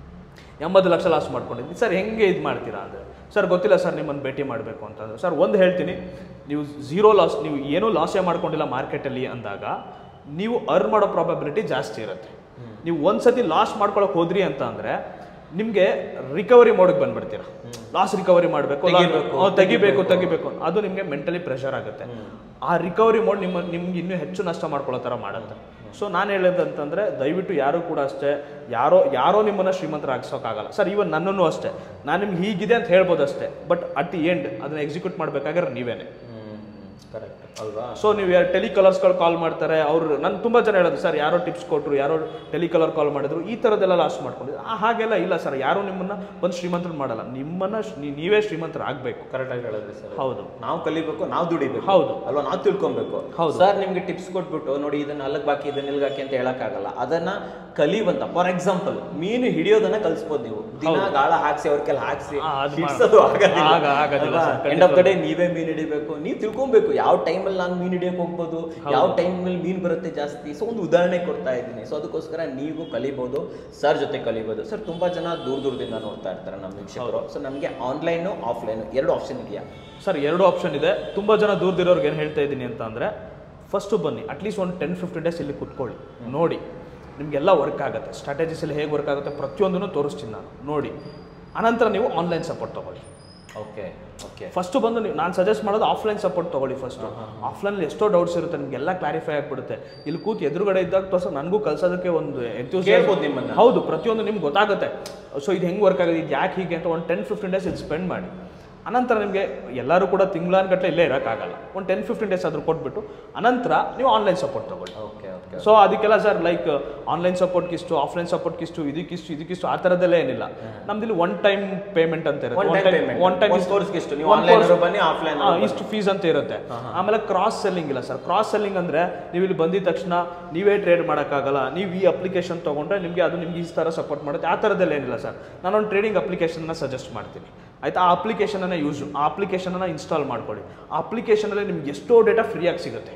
ಎಂಬತ್ತು ಲಕ್ಷ ಲಾಸ್ ಮಾಡ್ಕೊಂಡಿದ್ದೀನಿ ಸರ್ ಹೆಂಗೆ ಇದು ಮಾಡ್ತೀರಾ ಅಂದರೆ ಸರ್ ಗೊತ್ತಿಲ್ಲ ಸರ್ ನಿಮ್ಮನ್ನು ಭೇಟಿ ಮಾಡಬೇಕು ಅಂತಂದ್ರೆ ಸರ್ ಒಂದು ಹೇಳ್ತೀನಿ ನೀವು ಝೀರೋ ಲಾಸ್ ನೀವು ಏನೂ ಲಾಸೇ ಮಾಡ್ಕೊಂಡಿಲ್ಲ ಮಾರ್ಕೆಟಲ್ಲಿ ಅಂದಾಗ ನೀವು ಅರ್ನ್ ಮಾಡೋ ಪ್ರಾಬಬಿಲಿಟಿ ಜಾಸ್ತಿ ಇರುತ್ತೆ ನೀವು ಒಂದ್ಸತಿ ಲಾಸ್ ಮಾಡ್ಕೊಳಕ್ ಹೋದ್ರಿ ಅಂತ ಅಂದ್ರೆ ನಿಮಗೆ ರಿಕವರಿ ಮೋಡಕ್ಕೆ ಬಂದ್ಬಿಡ್ತೀರಾ ಲಾಸ್ ರಿಕವರಿ ಮಾಡಬೇಕು ತೆಗಿಬೇಕು ತೆಗಿಬೇಕು ಅದು ನಿಮಗೆ ಮೆಂಟಲಿ ಪ್ರೆಷರ್ ಆಗುತ್ತೆ ಆ ರಿಕವರಿ ಮೋಡ್ ನಿಮ್ಮ ನಿಮ್ಗೆ ಇನ್ನೂ ಹೆಚ್ಚು ನಷ್ಟ ಮಾಡ್ಕೊಳ್ಳೋ ಥರ ಮಾಡುತ್ತೆ ಸೊ ನಾನು ಹೇಳೋದಂತಂದ್ರೆ ದಯವಿಟ್ಟು ಯಾರು ಕೂಡ ಅಷ್ಟೇ ಯಾರೋ ಯಾರೋ ನಿಮ್ಮನ್ನ ಶ್ರೀಮಂತರಾಗಿಸೋಕ್ಕಾಗಲ್ಲ ಸರ್ ಇವನ್ ನನ್ನನ್ನು ಅಷ್ಟೇ ನಾನು ನಿಮ್ಗೆ ಹೀಗಿದೆ ಅಂತ ಹೇಳ್ಬೋದು ಅಷ್ಟೇ ಬಟ್ ಅಟ್ ದಿ ಎಂಡ್ ಅದನ್ನ ಎಕ್ಸಿಕ್ಯೂಟ್ ಮಾಡ್ಬೇಕಾದ್ರೆ ನೀವೇನೆ ಕರೆಕ್ಟ್ ಅಲ್ವಾ ಸೊ ನೀವು ಯಾರು ಟೆಲಿಕಲರ್ಸ್ಗಳು ಕಾಲ್ ಮಾಡ್ತಾರೆ ಅವರು ನಾನು ತುಂಬ ಜನ ಹೇಳೋದು ಸರ್ ಯಾರೋ ಟಿಪ್ಸ್ ಕೊಟ್ಟರು ಯಾರೋ ಟೆಲಿಕಲರ್ ಕಾಲ್ ಮಾಡಿದ್ರು ಈ ಥರದ್ದೆಲ್ಲ ಲಾಸ್ಟ್ ಮಾಡ್ಕೊಂಡಿದ್ರು ಆ, ಹಾಗೆಲ್ಲ ಇಲ್ಲ ಸರ್ ಯಾರು ನಿಮ್ಮನ್ನ ಬಂದು ಶ್ರೀಮಂತರು ಮಾಡಲ್ಲ ನಿಮ್ಮನ್ನ ಶ್ರೀ- ನೀ- ನೀವೇ ಶ್ರೀಮಂತರಾಗಬೇಕು ಕರೆಕ್ಟ್ ಆಗಿ ಹೇಳಿದ್ರಿ ಸರ್ ಹೌದು ನಾವು ಕಲಿಬೇಕು ನಾವು ದುಡಿಬೇಕು ಹೌದು. ಅಲ್ವಾ ನಾವು ತಿಳ್ಕೊಬೇಕು ಹೌದು. ಸರ್ ನಿಮ್ಗೆ ಟಿಪ್ಸ್ ಕೊಟ್ಬಿಟ್ಟು ನೋಡಿ ಇದನ್ನ ಅಲ್ಲಗ್ ಬಾಕಿ ಇದನ್ನ ಇಲ್ಗಾಕಿ ಅಂತ ಹೇಳಕ್ಕಾಗಲ್ಲ ಅದನ್ನ ಕಲಿವಂತ ಫಾರ್ ಎಕ್ಸಾಂಪಲ್ ಮೀನು ಹಿಡಿಯೋದನ್ನ ಕಲಿಸ್ಬೋದು ನೀವು ದಿನ ಗಾಳ ಹಾಕ್ಸಿ ಅವ್ರ ಕೆಲ ಹಾಕ್ಸಿ ಆ, ಅದ್ ಮಾಡ್- ಹಿಡ್ಸೋದು ಆಗೋದಿಲ್ಲ. ಆಗ- ಆಗೋದಿಲ್ಲ ಅಲ್ವಾ? Sir, End of the day ನೀವೇ ಮೀನ್ ಹಿಡಿಬೇಕು ನೀವು ತಿಳ್ಕೊಬೇಕು ಯಾವ ಟೈಮಲ್ಲಿ ನಾನು ಮೀನ್ ಹಿಡಿಯಕ್ ಹೋಗ್ಬೋದು ಯಾವ ಟೈಮಲ್ಲಿ ಮೀನ್ ಬರುತ್ತೆ ಜಾಸ್ತಿ ಸೊ ಒಂದು ಉದಾಹರಣೆ ಕೊಡ್ತಾ ಇದ್ದೀನಿ ಸೊ ಅದಕ್ಕೋಸ್ಕರ ನೀವು ಕಲಿಬಹುದು ಸರ್ ಜೊತೆ ಕಲಿಬಹುದು ಸರ್ ತುಂಬಾ ಜನ ದೂರ ದೂರದಿಂದ ನೋಡ್ತಾ ಇರ್ತಾರೆ ನಮ್ಮ ವೀಕ್ಷಕರು ಸೊ ನಮಗೆ ಆನ್ಲೈನು ಆಫ್ಲೈನು ಎರಡು ಆಪ್ಷನ್ ಇದೆಯಾ ಸರ್ ಎರಡು ಆಪ್ಷನ್ ಇದೆ ತುಂಬ ಜನ ದೂರದಿರೋರ್ಗೆ ಏನು ಹೇಳ್ತಾ ಇದ್ದೀನಿ ಅಂತ ಅಂದರೆ ಫಸ್ಟು ಬನ್ನಿ ಅಟ್ಲೀಸ್ಟ್ ಒಂದು ಟೆನ್ ಫಿಫ್ಟೀನ್ ಡೇಸ್ ಇಲ್ಲಿ ಕುತ್ಕೊಳ್ಳಿ ನೋಡಿ ನಿಮಗೆಲ್ಲ ವರ್ಕ್ ಆಗುತ್ತೆ ಸ್ಟ್ರಾಟಜಿಸ್ ಎಲ್ಲ ಹೇಗೆ ವರ್ಕ್ ಆಗುತ್ತೆ ಪ್ರತಿಯೊಂದನ್ನು ತೋರಿಸ್ತೀನಿ ನಾನು ನೋಡಿ ಅನಂತರ ನೀವು ಆನ್ಲೈನ್ ಸಪೋರ್ಟ್ ತೊಗೊಳ್ಳಿ ಓಕೆ ಓಕೆ ಫಸ್ಟ್ ಬಂದು ನೀವು ನಾನು ಸಜೆಸ್ಟ್ ಮಾಡೋದು ಆಫ್ಲೈನ್ ಸಪೋರ್ಟ್ ತೊಗೊಳ್ಳಿ ಫಸ್ಟ್ ಆಫ್ಲೈನಲ್ಲಿ ಎಷ್ಟೋ ಡೌಟ್ಸ್ ಇರುತ್ತೆ ನಿಮಗೆಲ್ಲ ಕ್ಲಾರಿಫೈ ಆಗಿಬಿಡುತ್ತೆ ಇಲ್ಲಿ ಕೂತು ಎದುರುಗಡೆ ಇದ್ದಾಗ ತೋರ್ಸ ನನಗೂ ಕಲ್ಸೋದಕ್ಕೆ ಒಂದು enthusiasm- ಕೇಳ್ಬೋದು ನಿಮ್ಮನ್ನ. ಹೌದು ಪ್ರತಿಯೊಂದು ನಿಮ್ಗೆ ಗೊತ್ತಾಗುತ್ತೆ ಸೊ ಇದು ಹೆಂಗೆ ವರ್ಕ್ ಆಗಿದೆ ಇದು ಯಾಕೆ ಹೀಗೆ ಅಂತ ಒಂದು ಟೆನ್ ಫಿಫ್ಟೀನ್ ಡೇಸ್ ಇದು ಸ್ಪೆಂಡ್ ಮಾಡಿ ಅನಂತರ ನಿಮಗೆ ಎಲ್ಲರೂ ಕೂಡ ತಿಂಗಳಾನ್ಗಟ್ಟಲೆ ಇಲ್ಲೇ ಇರೋಕ್ಕಾಗಲ್ಲ ಒಂದು ಟೆನ್ ಫಿಫ್ಟೀನ್ ಡೇಸ್ ಆದರೂ ಕೊಟ್ಬಿಟ್ಟು ಅನಂತರ ನೀವು ಆನ್ಲೈನ್ ಸಪೋರ್ಟ್ ತೊಗೊಳ್ಳಿ ಓಕೆ ಓಕೆ ಸೊ ಅದಕ್ಕೆಲ್ಲ ಸರ್ ಲೈಕ್ ಆನ್ಲೈನ್ ಸಪೋರ್ಟ್ಗಿಷ್ಟು ಆಫ್ಲೈನ್ ಸಪೋರ್ಟ್ಗಿಷ್ಟು ಇದಕ್ಕಿಷ್ಟು ಇದಕ್ಕಿಷ್ಟು ಆ ಥರದ್ದೆಲ್ಲ ಏನಿಲ್ಲ ನಮ್ದಿಲ್ಲಿ ಒನ್ ಟೈಮ್ ಪೇಮೆಂಟ್ ಅಂತ One ಇರುತ್ತೆ time payment. ಒನ್ ಟೈಮ್ ಒಂದ್ course ಗೆ ಇಷ್ಟು. ನೀವು online ಅವ್ರು ಬನ್ನಿ, offline ಅವ್ರು ಇಷ್ಟು ಫೀಸ್ ಅಂತ ಇರುತ್ತೆ ಆಮೇಲೆ ಕ್ರಾಸ್ ಸೆಲ್ಲಿಂಗ್ ಇಲ್ಲ ಸರ್ ಕ್ರಾಸ್ ಸೆಲ್ಲಿಂಗ್ ಅಂದ್ರೆ ನೀವು ಇಲ್ಲಿ ಬಂದಿದ ತಕ್ಷಣ ನೀವೇ ಟ್ರೇಡ್ ಮಾಡೋಕ್ಕಾಗಲ್ಲ ನೀವು ಈ ಅಪ್ಲಿಕೇಶನ್ ತೊಗೊಂಡ್ರೆ ನಿಮಗೆ ಅದು ನಿಮ್ಗೆ ಈ ಥರ ಸಪೋರ್ಟ್ ಮಾಡುತ್ತೆ ಆ ಥರದ್ದೆಲ್ಲ ಏನಿಲ್ಲ ಸರ್ ನಾನೊಂದು ಟ್ರೇಡಿಂಗ್ ಅಪ್ಲಿಕೇಶನ್ನ ಸಜೆಸ್ಟ್ ಮಾಡ್ತೀನಿ ಆಯ್ತಾ ಆ ಅಪ್ಲಿಕೇಶನನ್ನು ಯೂಸ್ ಆ ಅಪ್ಲಿಕೇಶನನ್ನು ಇನ್ಸ್ಟಾಲ್ ಮಾಡ್ಕೊಳ್ಳಿ ಆ ಅಪ್ಲಿಕೇಶನಲ್ಲಿ ನಿಮ್ಗೆ ಎಷ್ಟೋ ಡೇಟಾ ಫ್ರೀಯಾಗಿ ಸಿಗುತ್ತೆ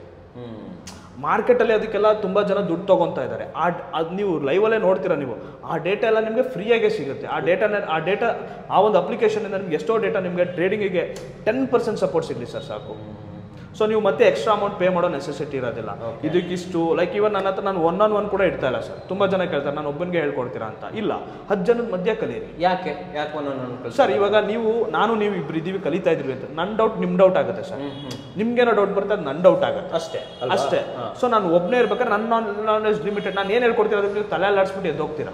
ಮಾರ್ಕೆಟಲ್ಲಿ ಅದಕ್ಕೆಲ್ಲ ತುಂಬ ಜನ ದುಡ್ಡು ತೊಗೊತಾ ಇದ್ದಾರೆ ಆ ಅದು ನೀವು ಲೈವಲ್ಲೇ ನೋಡ್ತೀರಾ ನೀವು ಆ ಡೇಟಾ ಎಲ್ಲ ನಿಮಗೆ ಫ್ರೀಯಾಗೇ ಸಿಗುತ್ತೆ ಆ ಡೇಟಾನ ಆ ಡೇಟಾ ಆ ಒಂದು ಅಪ್ಲಿಕೇಶನಿಂದ ನಿಮ್ಗೆ ಎಷ್ಟೋ ಡೇಟಾ ನಿಮಗೆ ಟ್ರೇಡಿಂಗಿಗೆ ಟೆನ್ ಪರ್ಸೆಂಟ್ ಸಪೋರ್ಟ್ ಸಿಗಲಿ ಸರ್ ಸಾಕು ಸೊ ನೀವು ಮತ್ತೆ ಎಕ್ಸ್ಟ್ರಾ ಅಮೌಂಟ್ ಪೇ ಮಾಡೋ ನೆಸೆಸಿಟಿ ಇರೋದಿಲ್ಲ ಇದಕ್ಕಿಷ್ಟು ಲೈಕ್ ಇವನ್ ನನ್ನ ಹತ್ರ ನಾನು ಒನ್ ಆನ್ ಒನ್ ಕೂಡ ಇಡ್ತಾ ಇಲ್ಲ ಸರ್ ತುಂಬ ಜನ ಕೇಳ್ತಾರೆ ನಾನು ಒಬ್ಬನಿಗೆ ಹೇಳ್ಕೊಡ್ತೀರಾ ಅಂತ ಇಲ್ಲ ಹತ್ತು ಜನದ ಮಧ್ಯ ಕಲೀರಿ ಯಾಕೆ ಯಾಕೆ ಒಂದೊಂದು ಸರ್ ಇವಾಗ ನೀವು ನಾನು ನೀವು ಇಬ್ರು ಇದೀವಿ ಕಲಿತಾ ಇದ್ರಿ ಅಂತ ನನ್ನ ಡೌಟ್ ನಿಮ್ ಡೌಟ್ ಆಗುತ್ತೆ ಸರ್ ನಿಮ್ಗೇನೋ ಡೌಟ್ ಬರುತ್ತೆ ಅದು ನನ್ನ ಡೌಟ್ ಆಗುತ್ತೆ ಅಷ್ಟೇ ಅಷ್ಟೇ ಸೊ ನಾನು ಒಬ್ಬನೇ ಇರ್ಬೇಕಾದ್ರೆ ನನ್ನ ನಾಲೆಜ್ ಲಿಮಿಟೆಡ್ ನಾನು ಏನು ಹೇಳ್ಕೊಡ್ತೀರ ಅದಕ್ಕೆ ನೀವು ತಲೆ ಅಲ್ಲಾಡ್ಸ್ಬಿಟ್ಟು ಎದ್ದು ಹೋಗ್ತೀರಾ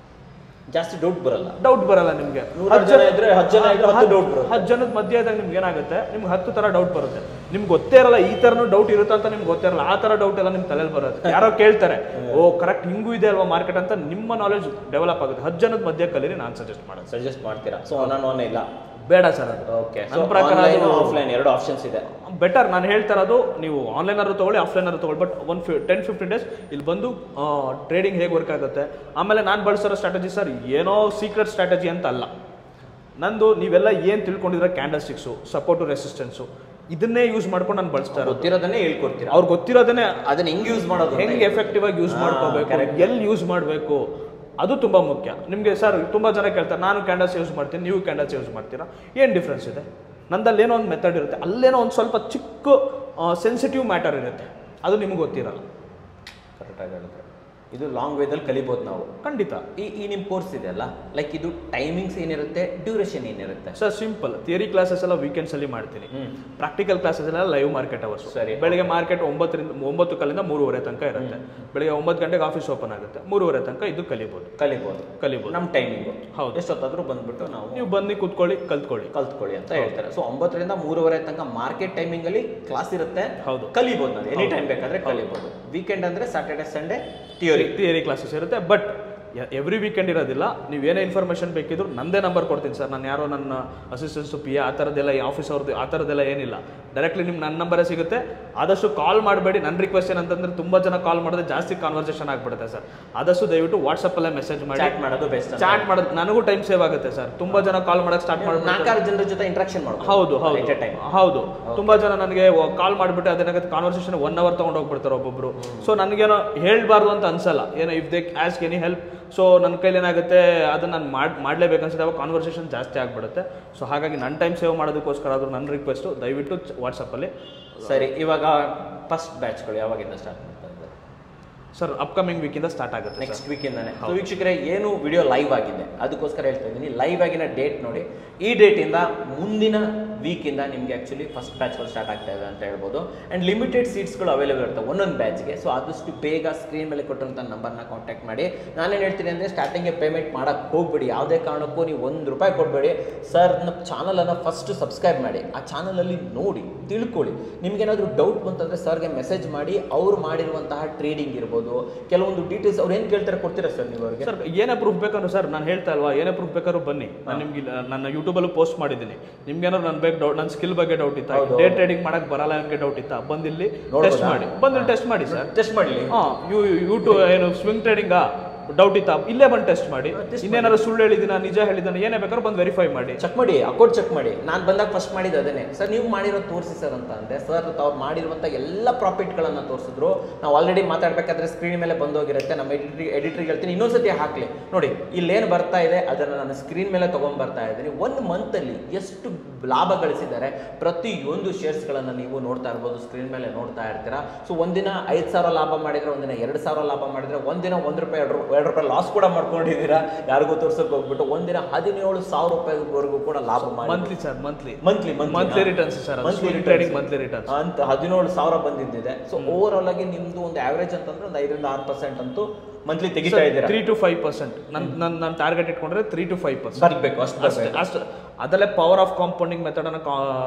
ಜಾಸ್ತಿ ಡೌಟ್ ಬರಲ್ಲ ಡೌಟ್ ಬರಲ್ಲ ನಿಮಗೆ ನೂರಾರು ಜನ ಇದ್ರೆ ಹತ್ತು ಜನ ಇದ್ರೆ ಹತ್ತು doubt ಬರುತ್ತೆ. ಹತ್ತು ಜನದ ಮಧ್ಯೆ ಆದಾಗ ನಿಮ್ಗೆ ಏನಾಗುತ್ತೆ ನಿಮ್ಗೆ ಹತ್ತು ತರ ಡೌಟ್ ಬರುತ್ತೆ ನಿಮ್ಗೆ ಗೊತ್ತೇ ಇರಲ್ಲ ಈ ತರನು ಡೌಟ್ ಇರುತ್ತೆ ಅಂತ ನಿಮ್ಗೆ ಗೊತ್ತೇ ಇರಲ್ಲ ಆ ತರ ಡೌಟ್ ಎಲ್ಲ ನಿಮ್ ತಲೆಯಲ್ಲಿ ಬರುತ್ತೆ ಯಾರೋ ಕೇಳ್ತಾರೆ ಓ ಕರೆಕ್ಟ್ ಹಿಂಗೂ ಇದೆ ಅಲ್ವಾ ಮಾರ್ಕೆಟ್ ಅಂತ ನಿಮ್ಮ ನಾಲೆಜ್ ಡೆವಲಪ್ ಆಗುತ್ತೆ ಹತ್ತು ಜನದ ಮಧ್ಯೆ ಕಲೀರಿ ನಾನು ಸಜೆಸ್ಟ್ ಮಾಡೋದು ಸಜೆಸ್ಟ್ ಮಾಡ್ತೀರಾ ಸೊ ಒನ್ ಆನ್ ಒನ್ ಇಲ್ಲ ಬೇಡ ಸರ್ ಅದು ಓಕೆ ನನ್ನ ಪ್ರಕಾರ ಅದು ಆಫ್ಲೈನ್ ಎರಡು ಆಪ್ಷನ್ಸ್ ಇದೆ ಬೆಟರ್ ನಾನು ಹೇಳ್ತಾ ಇರೋದು ನೀವು ಆನ್ಲೈನ್ ಆದ್ರೂ ತಗೊಳ್ಳಿ ಆಫ್ಲೈನ್ ಆದ್ರೂ ತಗೊಳ್ಳಿ ಬಟ್ ಒನ್ ಫಿ ಟೆನ್ ಫಿಫ್ಟೀನ್ ಡೇಸ್ ಇಲ್ಲಿ ಬಂದು ಟ್ರೇಡಿಂಗ್ ಹೇಗೆ ವರ್ಕ್ ಆಗುತ್ತೆ ಆಮೇಲೆ ನಾನು ಬಳಸಿರೋ ಸ್ಟ್ರಾಟಜಿ ಸರ್ ಏನೋ ಸೀಕ್ರೆಟ್ ಸ್ಟ್ರಾಟಜಿ ಅಂತ ಅಲ್ಲ ನಂದು ನೀವೆಲ್ಲ ಏನು ತಿಳ್ಕೊಂಡಿದ್ರೆ ಕ್ಯಾಂಡಲ್ ಸ್ಟಿಕ್ಸು ಸಪೋರ್ಟು ರೆಸಿಸ್ಟೆನ್ಸು ಇದನ್ನೇ ಯೂಸ್ ಮಾಡ್ಕೊಂಡು ನಾನು ಬಳಸ್ತಾ ಇರೋದು ಗೊತ್ತಿರೋದನ್ನೇ ಹೇಳ್ಕೊಡ್ತೀರಾ ಅವ್ರಿಗೆ ಗೊತ್ತಿರೋದನ್ನೇ ಅದನ್ನ ಹೆಂಗ್ ಯೂಸ್ ಮಾಡೋದು ಅಂತ ಹೆಂಗೆ ಎಫೆಕ್ಟಿವ್ ಆಗಿ ಯೂಸ್ ಹಾ, ಮಾಡ್ಕೋಬೇಕು correct. ಎಲ್ಲಿ ಯೂಸ್ ಮಾಡಬೇಕು ಅದು ತುಂಬ ಮುಖ್ಯ ನಿಮಗೆ ಸರ್ ತುಂಬ ಜನ ಕೇಳ್ತಾರೆ ನಾನು ಕ್ಯಾಂಡಲ್ಸ್ ಯೂಸ್ ಮಾಡ್ತೀನಿ ನೀವು ಕ್ಯಾಂಡಲ್ಸ್ ಯೂಸ್ ಮಾಡ್ತೀರಾ ಏನು ಡಿಫ್ರೆನ್ಸ್ ಇದೆ ನಂದಲ್ಲಿ ಏನೋ ಒಂದು ಮೆಥಡ್ ಇರುತ್ತೆ ಅಲ್ಲೇನೋ ಒಂದು ಸ್ವಲ್ಪ ಚಿಕ್ಕ ಸೆನ್ಸಿಟಿವ್ ಮ್ಯಾಟರ್ ಇರುತ್ತೆ ಅದು ನಿಮ್ಗೆ ಗೊತ್ತಿರಲ್ಲ ಕರೆಕ್ಟ್ ಆಗಿ ಹೇಳಿದ್ರೆ ಇದು ಲಾಂಗ್ ವೇದಲ್ಲಿ ಕಲಿಬೋದು ನಾವು ಖಂಡಿತ ಈ ಈ ನಿಮ್ಮ ಕೋರ್ಸ್ ಇದೆಯಲ್ಲ ಲೈಕ್ ಇದು ಟೈಮಿಂಗ್ಸ್ ಏನಿರುತ್ತೆ ಡ್ಯೂರೇಷನ್ ಏನಿರುತ್ತೆ ಸರ್ ಸಿಂಪಲ್ ಥಿಯರಿ ಕ್ಲಾಸಸ್ ಎಲ್ಲ ವೀಕೆಂಡ್ಸ್ ಅಲ್ಲಿ ಮಾಡ್ತೀನಿ ಪ್ರಾಕ್ಟಿಕಲ್ ಕ್ಲಾಸಸ್ ಎಲ್ಲ ಲೈವ್ ಮಾರ್ಕೆಟ್ ಅವರ್ಸ್ ಸರಿ. ಬೆಳಿಗ್ಗೆ ಮಾರ್ಕೆಟ್ ಒಂಬತ್ತರಿಂದ ಒಂಬತ್ತು ಕಾಲಿಂದ ಮೂರುವರೆ ತನಕ ಇರುತ್ತೆ ಬೆಳಿಗ್ಗೆ ಒಂಬತ್ತು ಗಂಟೆಗೆ ಆಫೀಸ್ ಓಪನ್ ಆಗುತ್ತೆ ಮೂರುವರೆ ತನಕ ಇದು ಕಲಿಬೋದು ಕಲಿಬೋದು ಕಲಿಬೋದು ನಮ್ಮ ಟೈಮಿಂಗು ಹೌದು. ಎಷ್ಟೊತ್ತಾದ್ರೂ ಬಂದ್ಬಿಟ್ಟು ನಾವು ನೀವು ಬನ್ನಿ ಕೂತ್ಕೊಳ್ಳಿ ಕಲ್ತ್ಕೊಳ್ಳಿ ಕಲ್ತ್ಕೊಳ್ಳಿ ಅಂತ ಹೇಳ್ತಾರೆ ಸೊ ಒಂಬತ್ತರಿಂದ ಮೂರುವರೆ ತನಕ ಮಾರ್ಕೆಟ್ ಟೈಮಿಂಗ್ ಅಲ್ಲಿ ಕ್ಲಾಸ್ ಇರುತ್ತೆ ಹೌದು. ಕಲಿಬೋದು ನಾನು ಎನಿ ಟೈಮ್ ಬೇಕಾದ್ರೆ ಕಲಿಬೋದು ವೀಕೆಂಡ್ ಅಂದ್ರೆ Saturday Sunday theory theory classes ಇರುತ್ತೆ ಬಟ್ ಎವ್ರಿ ವೀಕೆಂಡ್ ಇರೋದಿಲ್ಲ ನೀವು ಏನೇ ಇನ್ಫಾರ್ಮೇಷನ್ ಬೇಕಿದ್ರು ನಂದೇ ನಂಬರ್ ಕೊಡ್ತೀನಿ ಸರ್ ನಾನು ಯಾರೋ ನನ್ನ ಅಸಿಸ್ಟೆಂಟ್ಸು ಪಿ ಆ ಥರದ್ದೆಲ್ಲ ಈ ಆಫೀಸ್ ಅವ್ರದ್ದು ಆ ಥರದ್ದೆಲ್ಲ ಏನಿಲ್ಲ ಡೈರೆಕ್ಟ್ಲಿ ನಿಮ್ಗೆ ನನ್ನ ನಂಬರೇ ಸಿಗುತ್ತೆ ಆದಷ್ಟು ಕಾಲ್ ಮಾಡಬೇಡಿ ನನ್ನ ರಿಕ್ವೆಸ್ಟ್ ಏನಂತಂದ್ರೆ ತುಂಬ ಜನ ಕಾಲ್ ಮಾಡಿದ್ರೆ ಜಾಸ್ತಿ ಕಾನ್ವರ್ಸೇಷನ್ ಆಗ್ಬಿಡುತ್ತೆ ಸರ್ ಆದಷ್ಟು ದಯವಿಟ್ಟು ವಾಟ್ಸಪ್ಪಲ್ಲೇ ಮೆಸೇಜ್ ಮಾಡಿ ಚಾಟ್ ಮಾಡೋದು ಬೆಸ್ಟ್ ಚಾಟ್ ಮಾಡೋದು ನನಗೂ ಟೈಮ್ ಸೇವ್ ಆಗುತ್ತೆ ಸರ್ ತುಂಬ ಜನ ಕಾಲ್ ಮಾಡಕ್ಕೆ ಸ್ಟಾರ್ಟ್ ಮಾಡ್ಬಿಟ್ಟು ನಾಲ್ಕಾರು ಜನರ ಜೊತೆ ಇಂಟ್ರಾಕ್ಷನ್ ಮಾಡ್ಬೋದು ಹೌದು ಹೌದು At a time. ಹೌದು ತುಂಬಾ ಜನ ನನಗೆ ಕಾಲ್ ಮಾಡ್ಬಿಟ್ಟು ಅದೇನಾಗುತ್ತೆ ಕಾನ್ವರ್ಸೇಷನ್ ಒನ್ ಅವರ್ ತಗೊಂಡು ಹೋಗ್ಬಿಡ್ತಾರೆ ಒಬ್ಬೊಬ್ರು ಸೊ ನನಗೇನೋ ಹೇಳ್ಬಾರ್ದು ಅಂತ ಅನ್ಸಲ್ಲ ಏನೋ if they ask any help so ನನ್ನ ಕೈಲಿ ಏನಾಗುತ್ತೆ ಅದನ್ನ ನಾನು ಮಾಡ್ ಮಾಡ್ಲೇಬೇಕು ಅನ್ಸುತ್ತೆ ಅವಾಗ ಕಾನ್ವರ್ಸೇಷನ್ ಜಾಸ್ತಿ ಆಗ್ಬಿಡುತ್ತೆ ಸೊ ಹಾಗಾಗಿ ನನ್ನ ಟೈಮ್ ಸೇವ್ ಮಾಡೋದಕ್ಕೋಸ್ಕರ ಆದ್ರೂ ನನ್ನ ರಿಕ್ವೆಸ್ಟು ದಯವಿಟ್ಟು ವಾಟ್ಸಪ್ಪಲ್ಲಿ ಸರಿ ಇವಾಗ ಫಸ್ಟ್ ಬ್ಯಾಚ್ಗಳು ಯಾವಾಗಿಂದ ಸ್ಟಾರ್ಟ್ ಮಾಡ್ತಾ ಇದ್ದಾರೆ ಸರ್ ಅಪ್ಕಮಿಂಗ್ ವೀಕಿಂದ ಸ್ಟಾರ್ಟ್ ಆಗುತ್ತೆ ನೆಕ್ಸ್ಟ್ ವೀಕಿಂದಾನೆ ಸೊ ವೀಕ್ಷಕರೇ ಏನು ವಿಡಿಯೋ ಲೈವ್ ಆಗಿದೆ ಅದಕ್ಕೋಸ್ಕರ ಹೇಳ್ತಾ ಇದ್ದೀನಿ ಲೈವ್ ಆಗಿನ ಡೇಟ್ ನೋಡಿ ಈ ಡೇಟಿಂದ ಮುಂದಿನ ವೀಕಿಂದ ನಿಮಗೆ ಆ್ಯಕ್ಚುಲಿ ಫಸ್ಟ್ ಬ್ಯಾಚ್ಗಳು ಸ್ಟಾರ್ಟ್ ಆಗ್ತಾ ಇದೆ ಅಂತ ಹೇಳ್ಬೋದು ಆ್ಯಂಡ್ ಲಿಮಿಟೆಡ್ ಸೀಟ್ಸ್ಗಳು ಅವೈಲೇಬಲ್ ಇರ್ತವೆ ಒಂದೊಂದು ಬ್ಯಾಚ್ಗೆ ಸೊ ಆದಷ್ಟು ಬೇಗ ಸ್ಕ್ರೀನ್ ಮೇಲೆ ಕೊಟ್ಟಂಥ ನಂಬರ್ನ ಕಾಂಟ್ಯಾಕ್ಟ್ ಮಾಡಿ ನಾನೇನು ಹೇಳ್ತೀನಿ ಅಂದರೆ ಸ್ಟಾರ್ಟಿಂಗ್ಗೆ ಪೇಮೆಂಟ್ ಮಾಡೋಕ್ಕೆ ಹೋಗ್ಬೇಡಿ ಯಾವುದೇ ಕಾರಣಕ್ಕೂ ನೀವು ಒಂದು ರೂಪಾಯಿ ಕೊಡಬೇಡಿ ಸರ್ ನಮ್ಮ ಚಾನಲನ್ನು ಫಸ್ಟ್ ಸಬ್ಸ್ಕ್ರೈಬ್ ಮಾಡಿ ಆ ಚಾನಲಲ್ಲಿ ನೋಡಿ ತಿಳ್ಕೊಳ್ಳಿ ನಿಮ್ಗೇನಾದರೂ ಡೌಟ್ ಬಂತಂದರೆ ಸರ್ಗೆ ಮೆಸೇಜ್ ಮಾಡಿ ಅವ್ರು ಮಾಡಿರುವಂತಹ ಟ್ರೇಡಿಂಗ್ ಇರ್ಬೋದು ಕೆಲವೊಂದು ಡೀಟೇಲ್ಸ್ ಅವ್ರು ಏನು ಕೇಳ್ತಾರೆ ಕೊಡ್ತೀರಾ ಸರ್ ನೀವು ಅವ್ರಿಗೆ ಸರ್ ಏನೇ ಪ್ರೂಫ್ ಬೇಕಾದ್ರು ಸರ್ ನಾನು ಹೇಳ್ತಾ ಅಲ್ವಾ ಏನೇ ಪ್ರೂಫ್ ಬೇಕಾದ್ರೂ ಬನ್ನಿ ನಾನು ನಿಮ್ಗೆ ಇಲ್ಲ- ನನ್ನ ಯೂಟ್ಯೂಬಲ್ಲೂ ಪೋಸ್ಟ್ ಮಾಡಿದ್ದೀನಿ ನಿಮ್ಗೇನಾದ್ರು ನನ್ನ ಬಗ್ಗೆ ಡೌಟ್ ನನ್ನ ಸ್ಕಿಲ್ ಬಗ್ಗೆ ಡೌಟ್ ಇತ್ತಾ ಡೇ ಟ್ರೇಡಿಂಗ್ ಮಾಡಕ್ ಬರಲ್ಲ ನನಗೆ ಡೌಟ್ ಇತ್ತಾ ಬಂದಿಲ್ಲಿ ಟೆಸ್ಟ್ ಮಾಡಿ ಬಂದು ಟೆಸ್ಟ್ ಮಾಡಿ ಸರ್ ಟೆಸ್ಟ್ ಮಾಡಲಿ ಹಾಂ ಯು ಯೂಟ್ಯೂಬ್ ಏನು ಸ್ವಿಂಗ್ ಟ್ರೇಡಿಂಗಾ ಡೌಟ್ ಇತ್ತಾ ಇಲ್ಲೇ ಬಂದು ಟೆಸ್ಟ್ ಮಾಡಿ ಇನ್ನೇನಾದ್ರು ಸುಳ್ಳು ಹೇಳಿದಿನ ನಿಜ ಹೇಳಿದಾನೆ ಏನೇ ಬೇಕಾದ್ರೂ ಬಂದು ವೆರಿಫೈ ಮಾಡಿ ಚೆಕ್ ಮಾಡಿ ಅಕೌಂಟ್ ಚೆಕ್ ಮಾಡಿ ನಾನು ಬಂದಾಗ ಫಸ್ಟ್ ಮಾಡಿದ್ದು ಅದೇನೆ ಸರ್ ನೀವು ಮಾಡಿರೋ ತೋರಿಸಿ ಸರ್ ಅಂತ ಅಂದೆ ಸರ್ ಅವ್ರು ಮಾಡಿರುವಂಥ ಎಲ್ಲ ಪ್ರಾಫಿಟ್ಗಳನ್ನು ತೋರಿಸಿದ್ರು ನಾವು ಆಲ್ರೆಡಿ ಮಾತಾಡಬೇಕಾದ್ರೆ ಸ್ಕ್ರೀನ್ ಮೇಲೆ ಬಂದೋಗಿರುತ್ತೆ ನಮ್ಮ ಎಡಿಟ್ರಿ ಎಡಿಟ್ರಿಗೆ ಹೇಳ್ತೀನಿ ಇನ್ನೊಂದ್ಸತಿ ಹಾಕಲಿ ನೋಡಿ ಇಲ್ಲೇನು ಬರ್ತಾ ಇದೆ ಅದನ್ನು ನಾನು ಸ್ಕ್ರೀನ್ ಮೇಲೆ ತೊಗೊಂಡ್ ಬರ್ತಾ ಇದ್ದೀನಿ ಒಂದು ಮಂತಲ್ಲಿ ಎಷ್ಟು ಲಾಭ ಗಳಿಸಿದ್ದಾರೆ ಪ್ರತಿಯೊಂದು ಶೇರ್ಸ್ಗಳನ್ನು ನೀವು ನೋಡ್ತಾ ಇರ್ಬೋದು ಸ್ಕ್ರೀನ್ ಮೇಲೆ ನೋಡ್ತಾ ಇರ್ತೀರಾ ಸೊ ಒಂದಿನ ಐದು ಸಾವಿರ ಲಾಭ ಮಾಡಿದ್ರೆ ಒಂದಿನ ಎರಡು ಸಾವಿರ ಲಾಭ ಮಾಡಿದ್ರೆ ಒಂದಿನ ಒಂದು ರೂಪಾಯಿ ಎರಡು ರೂ- ಎರಡು ರೂಪಾಯಿ ಲಾಸ್ ಕೂಡ ಮಾಡ್ಕೊಂಡಿದ್ದೀರಾ ಯಾರಿಗೂ ತೋರ್ಸೋಕೆ ಹೋಗ್ಬಿಟ್ಟು ಒಂದಿನ ಹದಿನೇಳು ಸಾವಿರ ರೂಪಾಯಿವರೆಗೂ ಕೂಡ ಲಾಭ ಮಾಡಿ monthly sir monthly monthly Monthly returns sir, ಅದು swing trading monthly returns. ಅಂತ ಹದಿನೇಳು ಸಾವಿರ ಬಂದಿದ್ದಿದೆ ಸೊ ಓವರ್ ಆಲ್ ಆಗಿ ನಿಮ್ದು ಒಂದು ಆವರೇಜ್ ಅಂತಂದ್ರೆ ಒಂದು ಐದರಿಂದ ಆರು ಪರ್ಸೆಂಟ್ ಅಂತೂ ಮಂತ್ಲಿ ತೆಗಿತಾ ಇದ್ದೀರಾ ತ್ರೀ ಟು ಫೈವ್ ಪರ್ಸೆಂಟ್ ನನ್ನ ನನ್ನ ನನ್ನ ಟಾರ್ಗೆಟ್ ಇಟ್ಕೊಂಡ್ರೆ ತ್ರೀ ಟು ಫೈವ್ ಪರ್ಸೆಂಟ್ ಬರ್ಬೇಕು ಅಷ್ಟು ಅಷ್ಟೇ ಅಷ್ಟು ಅದರಲ್ಲೇ ಪವರ್ ಆಫ್ ಕಾಂಪೌಂಡಿಂಗ್ ಮೆಥಡನ್ನು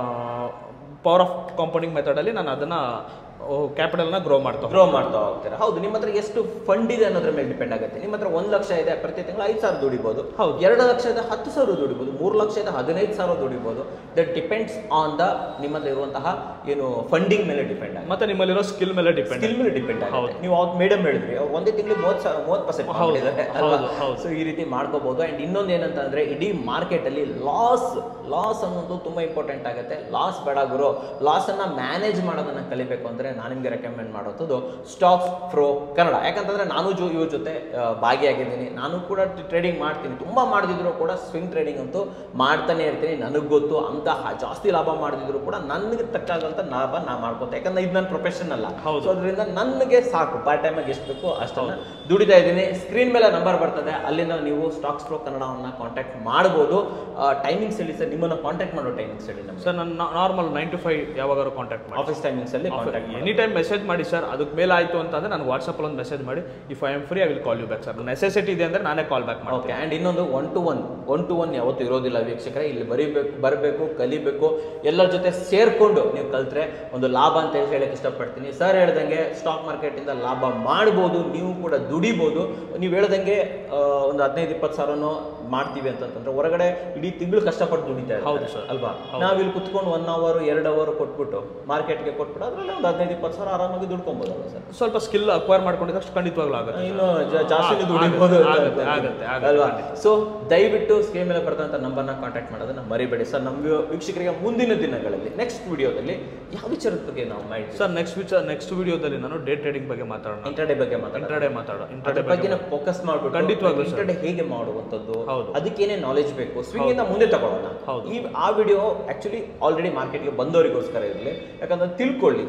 ಪವರ್ ಆಫ್ ಕಾಂಪೌಂಡಿಂಗ್ ಮೆಥಡಲ್ಲಿ ನಾನು ಅದನ್ನು ಕ್ಯಾಪಿಟಲ್ನ ಗ್ರೋ ಮಾಡ್ತಾ ಗ್ರೋ ಮಾಡ್ತಾ ಹೋಗ್ತೀರಾ ಹೌದು ನಿಮ್ಮ ಹತ್ರ ಎಷ್ಟು ಫಂಡ್ ಇದೆ ಅನ್ನೋದ್ರ ಮೇಲೆ ಡಿಪೆಂಡ್ ಆಗುತ್ತೆ ನಿಮ್ಮ ಹತ್ರ ಒಂದು ಲಕ್ಷ ಇದೆ ಪ್ರತಿ ತಿಂಗಳು ಐದು ಸಾವಿರ ದುಡಿಬೋದು ಹೌದು. ಎರಡು ಲಕ್ಷ ಇದೆ ಹತ್ತು ಸಾವಿರ ದುಡಿಬೋದು ಮೂರು ಲಕ್ಷ ಇದೆ ಹದಿನೈದು ಸಾವಿರ ದುಡಿಬೋದು ದಟ್ ಡಿಪೆಂಡ್ಸ್ ಆನ್ ದ ನಿಮ್ಮಲ್ಲಿ ಇರುವಂತಹ ಏನು ಫಂಡಿಂಗ್ ಮೇಲೆ ಡಿಪೆಂಡ್ ಆಗುತ್ತೆ ಮತ್ತೆ ನಿಮ್ಮಲ್ಲಿರೋ ಸ್ಕಿಲ್ ಮೇಲೆ ಡಿಪೆಂಡ್ ಸ್ಕಿಲ್ ಮೇಲೆ ಡಿಪೆಂಡ್ ಆಗುತ್ತೆ ಹೌದು. ನೀವು ಅವ್ರು ಮೇಡಮ್ ಹೇಳಿದ್ರಿ ಅವ್ರು ಒಂದೇ ತಿಂಗಳಿಗೆ ಮೂವತ್ತು ಸಾವಿರ ಮೂವತ್ತು ಪರ್ಸೆಂಟ್ ಹೌದು, ಮಾಡಿದ್ದಾರೆ ಹೌದು, ಹೌದು. ಸೊ ಈ ರೀತಿ ಮಾಡ್ಕೋಬಹುದು ಅಂಡ್ ಇನ್ನೊಂದು ಏನಂತಂದ್ರೆ ಇಡೀ ಮಾರ್ಕೆಟ್ ಅಲ್ಲಿ ಲಾಸ್ ಲಾಸ್ ಅನ್ನೋದು ತುಂಬಾ ಇಂಪಾರ್ಟೆಂಟ್ ಆಗುತ್ತೆ ಲಾಸ್ ಬೇಡ ಗುರು ಲಾಸ್ ಅನ್ನ ಮ್ಯಾನೇಜ್ ಮಾಡೋದನ್ನ ಕಲಿಬೇಕು ಅಂದ್ರೆ ನಾನು ನಿಮ್ಗೆ ರೆಕಮೆಂಡ್ ಮಾಡೋದು ಸ್ಟಾಕ್ಸ್ ಫ್ರೋ ಕನ್ನಡ ಯಾಕಂತಂದ್ರೆ ನಾನು ಜೊ ಇವ್ರ ಜೊತೆ ಆ, ಭಾಗಿಯಾಗಿದ್ದೀನಿ ನಾನು ಕೂಡ ಟ್ರೇಡಿಂಗ್ ಮಾಡ್ತೀನಿ ತುಂಬಾ ಮಾಡದಿದ್ರು ಕೂಡ ಸ್ವಿಂಗ್ ಟ್ರೇಡಿಂಗ್ ಅಂತೂ ಮಾಡ್ತಾನೆ ಇರ್ತೀನಿ ನನಗೆ ಗೊತ್ತು ಅಂತ ಹ- ಜಾಸ್ತಿ ಲಾಭ ಮಾಡದಿದ್ರು ಕೂಡ ನನಗೆ ತಕ್ಕಾಗಂತ ಲಾಭ ನಾ ಮಾಡ್ಕೊತೆ ಯಾಕಂದ್ರೆ ಇದು ನನ್ನ ಪ್ರೊಫೆಷನ್ ಅಲ್ಲ ಹೌದು. ಸೊ ಅದರಿಂದ ನನಗೆ ಸಾಕು ಪಾರ್ಟ್ ಟೈಮಾಗಿ ಎಷ್ಟು ಬೇಕೋ ಅಷ್ಟನ್ನ ದುಡಿತಾ ಇದ್ದೀನಿ ಸ್ಕ್ರೀನ್ ಮೇಲೆ ನಂಬರ್ ಬರ್ತದೆ ಅಲ್ಲಿಂದ ನೀವು ಸ್ಟಾಕ್ಸ್ ಪ್ರೋ ಕನ್ನಡವನ್ನ ಕಾಂಟ್ಯಾಕ್ಟ್ ಮಾಡ್ಬೋದು ಟೈಮಿಂಗ್ಸ್ ಹೇಳಿ ಸರ್ ನಿಮ್ಮನ್ನ ಕಾಂಟ್ಯಾಕ್ಟ್ ಮಾಡೋ ಟೈಮಿಂಗ್ಸ್ ಹೇಳಿ ನಮಗೆ ಸರ್ ನನ್ನ ನಾರ್ಮಲ್ ನೈನ್ ಟು ಫೈವ್ ಯಾವಾಗಾದ್ರು ಕಾಂಟ್ಯಾಕ್ಟ್ ಮಾಡಿ ಆಫೀಸ್ ಟೈಮಿಂಗ್ಸ್ ಅಲ್ಲಿ ಕಾಂಟ್ಯಾಕ್ಟ್ ಮಾಡಿ ಎನಿ ಟೈಮ್ ಮೆಸೇಜ್ ಮಾಡಿ ಸರ್ ಅದಕ್ಕೆ ಮೇಲೆ ಆಯಿತು ಅಂತಂದ್ರೆ ನನಗೆ ವಾಟ್ಸಪ್ಪಲ್ಲಿ ಒಂದು ಮೆಸೇಜ್ ಮಾಡಿ if I am free I will call you back sir necessity ಇದೆ ಅಂದರೆ ನಾನೇ ಕಾಲ್ ಬ್ಯಾಕ್ ಓಕೆ ಮಾಡ್ತೀನಿ ಆ್ಯಂಡ್ ಇನ್ನೊಂದು one to one one to one ಯಾವತ್ತೂ ಇರೋದಿಲ್ಲ ವೀಕ್ಷಕರೇ ಇಲ್ಲಿ ಬರೀಬೇಕು ಬರಬೇಕು ಕಲಿಬೇಕು ಎಲ್ಲರ ಜೊತೆ ಸೇರ್ಕೊಂಡು ನೀವು ಕಲ್ತ್ರೆ ಒಂದು ಲಾಭ ಅಂತ ಹೇಳಿ ಹೇಳಕ್ಕೆ ಇಷ್ಟಪಡ್ತೀನಿ ಸರ್ ಹೇಳ್ದಂಗೆ ಸ್ಟಾಕ್ ಮಾರ್ಕೆಟಿಂದ ಲಾಭ ಮಾಡ್ಬೋದು ನೀವು ಕೂಡ ದುಡಿಬೋದು ನೀವು ಹೇಳ್ದಂಗೆ ಆ, ಒಂದು ಹದಿನೈದು ಇಪ್ಪತ್ತು ಸಾವಿರನೋ ಮಾಡ್ತೀವಿ ಅಂತಂತಂದ್ರೆ ಹೊರಗಡೆ ಇಡೀ ತಿಂಗಳು ಕಷ್ಟಪಟ್ಟು ದುಡಿತಾ ಇರ್ತಾರೆ ಹೌದು sir. ಅಲ್ವಾ ನಾವಿಲ್ಲಿ ಕುತ್ಕೊಂಡು ಒನ್ ಅವರ್ ಎರಡು ಅವರ್ ಕೊಟ್ಬಿಟ್ಟು ಮಾರ್ಕೆಟ್ಗೆ ಕೊಟ್ಬಿಟ್ಟು ಅದರಲ್ಲಿ ಒಂದು ಹದಿನೈದು ಇಪ್ಪತ್ತು ಸಾವಿರ ಆರಾಮಾಗಿ ದುಡ್ಕೊಬೋದಲ್ಲ ಸರ್ ಸ್ವಲ್ಪ ಸ್ಕಿಲ್ ಅಕ್ವೈರ್ ಮಾಡ್ಕೊಂಡಿದ್ದಷ್ಟು ಖಂಡಿತವಾಗ್ಲೂ ಆಗುತ್ತೆ ಇನ್ನು ಜಾ- ಜಾಸ್ತಿನೇ ಆಗ- ದುಡಿಬೋದು ಅಂತ ಆಗುತ್ತೆ, ಅನ್ಕೊಂತೀನಿ. ಆಗುತ್ತೆ, ಆಗುತ್ತೆ, ಅಲ್ವಾ ಖಂಡಿತ. ಸೊ ದಯವಿಟ್ಟು ಸ್ಕ್ರೀನ್ ಮೇಲೆ ಬರ್ತಂತ ನಂಬರ್ನ ಕಾಂಟ್ಯಾಕ್ಟ್ ಮಾಡೋದನ್ನ ಮರಿಬೇಡಿ ಸರ್ ನಮ್ಮ ವೀಕ್ಷಕರಿಗೆ ಮುಂದಿನ ದಿನಗಳಲ್ಲಿ ನೆಕ್ಸ್ಟ್ ವಿಡಿಯೋದಲ್ಲಿ ಯಾವ ವಿಚಾರದ ಬಗ್ಗೆ ನಾವು ಮಾಡ್ತೀವಿ ಸರ್ ನೆಕ್ಸ್ಟ್ ವಿಚಾರ ನೆಕ್ಸ್ಟ್ ವಿಡಿಯೋದಲ್ಲಿ ನಾನು ಡೇ ಟ್ರೇಡಿಂಗ್ ಬಗ್ಗೆ ಮಾತಾಡೋಣ ಇಂಟರ್ಡೇ ಬಗ್ಗೆ ಮಾತಾಡೋಣ ಇಂಟ್ರಾಡೇ ಮಾತಾಡೋ ಅದ್ರ ಇಂಟ್ರಾಡೇ ಬಗ್ಗೆ ಬಗ್ಗೆ ನಾವು ಫೋಕಸ್ ಮಾಡ್ಬಿಟ್ಟು ಖಂಡಿತವಾಗ್ಲೂ sir. ಇಂಟರ್ಡೇ ಹೇಗೆ ಮಾಡುವಂಥದ್ದು ಹೌದು. ಅದಕ್ಕೇನೆ ನಾಲೆಜ್ ಬೇಕು ಸ್ವಿಂಗ್ ಇಂದ ಮುಂದೆ ತಗೊಳ್ಳೋಣ ಹೌದು. ಈ ಆ ವಿಡಿಯೋ ಆಕ್ಚುಲಿ ಆಲ್ರೆಡಿ ಮಾರ್ಕೆಟ್ಗೆ ಬಂದವರಿಗೋಸ್ಕರ ಇರಲಿ ಯಾಕಂದ್ರೆ ತಿಳ್ಕೊಳ್ಳಿ ಜನರು ಅದು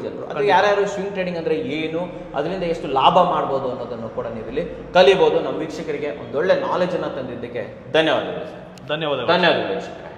ಯಾರ್ಯಾರು ಸ್ವಿಂಗ್ ಟ್ರೇಡಿಂಗ್ ಅಂದ್ರೆ ಏನು ಅದರಿಂದ ಎಷ್ಟು ಲಾಭ ಮಾಡ್ಬೋದು ಅನ್ನೋದನ್ನು ಕೂಡ ನೀವು ಇಲ್ಲಿ ಕಲಿಬಹುದು ನಮ್ಮ ವೀಕ್ಷಕರಿಗೆ ಒಂದೊಳ್ಳೆ ನಾಲೆಜ್ ಅನ್ನ ತಂದಿದ್ದಕ್ಕೆ ಧನ್ಯವಾದಗಳು ಸರ್ ಧನ್ಯವಾದಗಳು ಧನ್ಯವಾದಗಳು ವೀಕ್ಷಕರೇ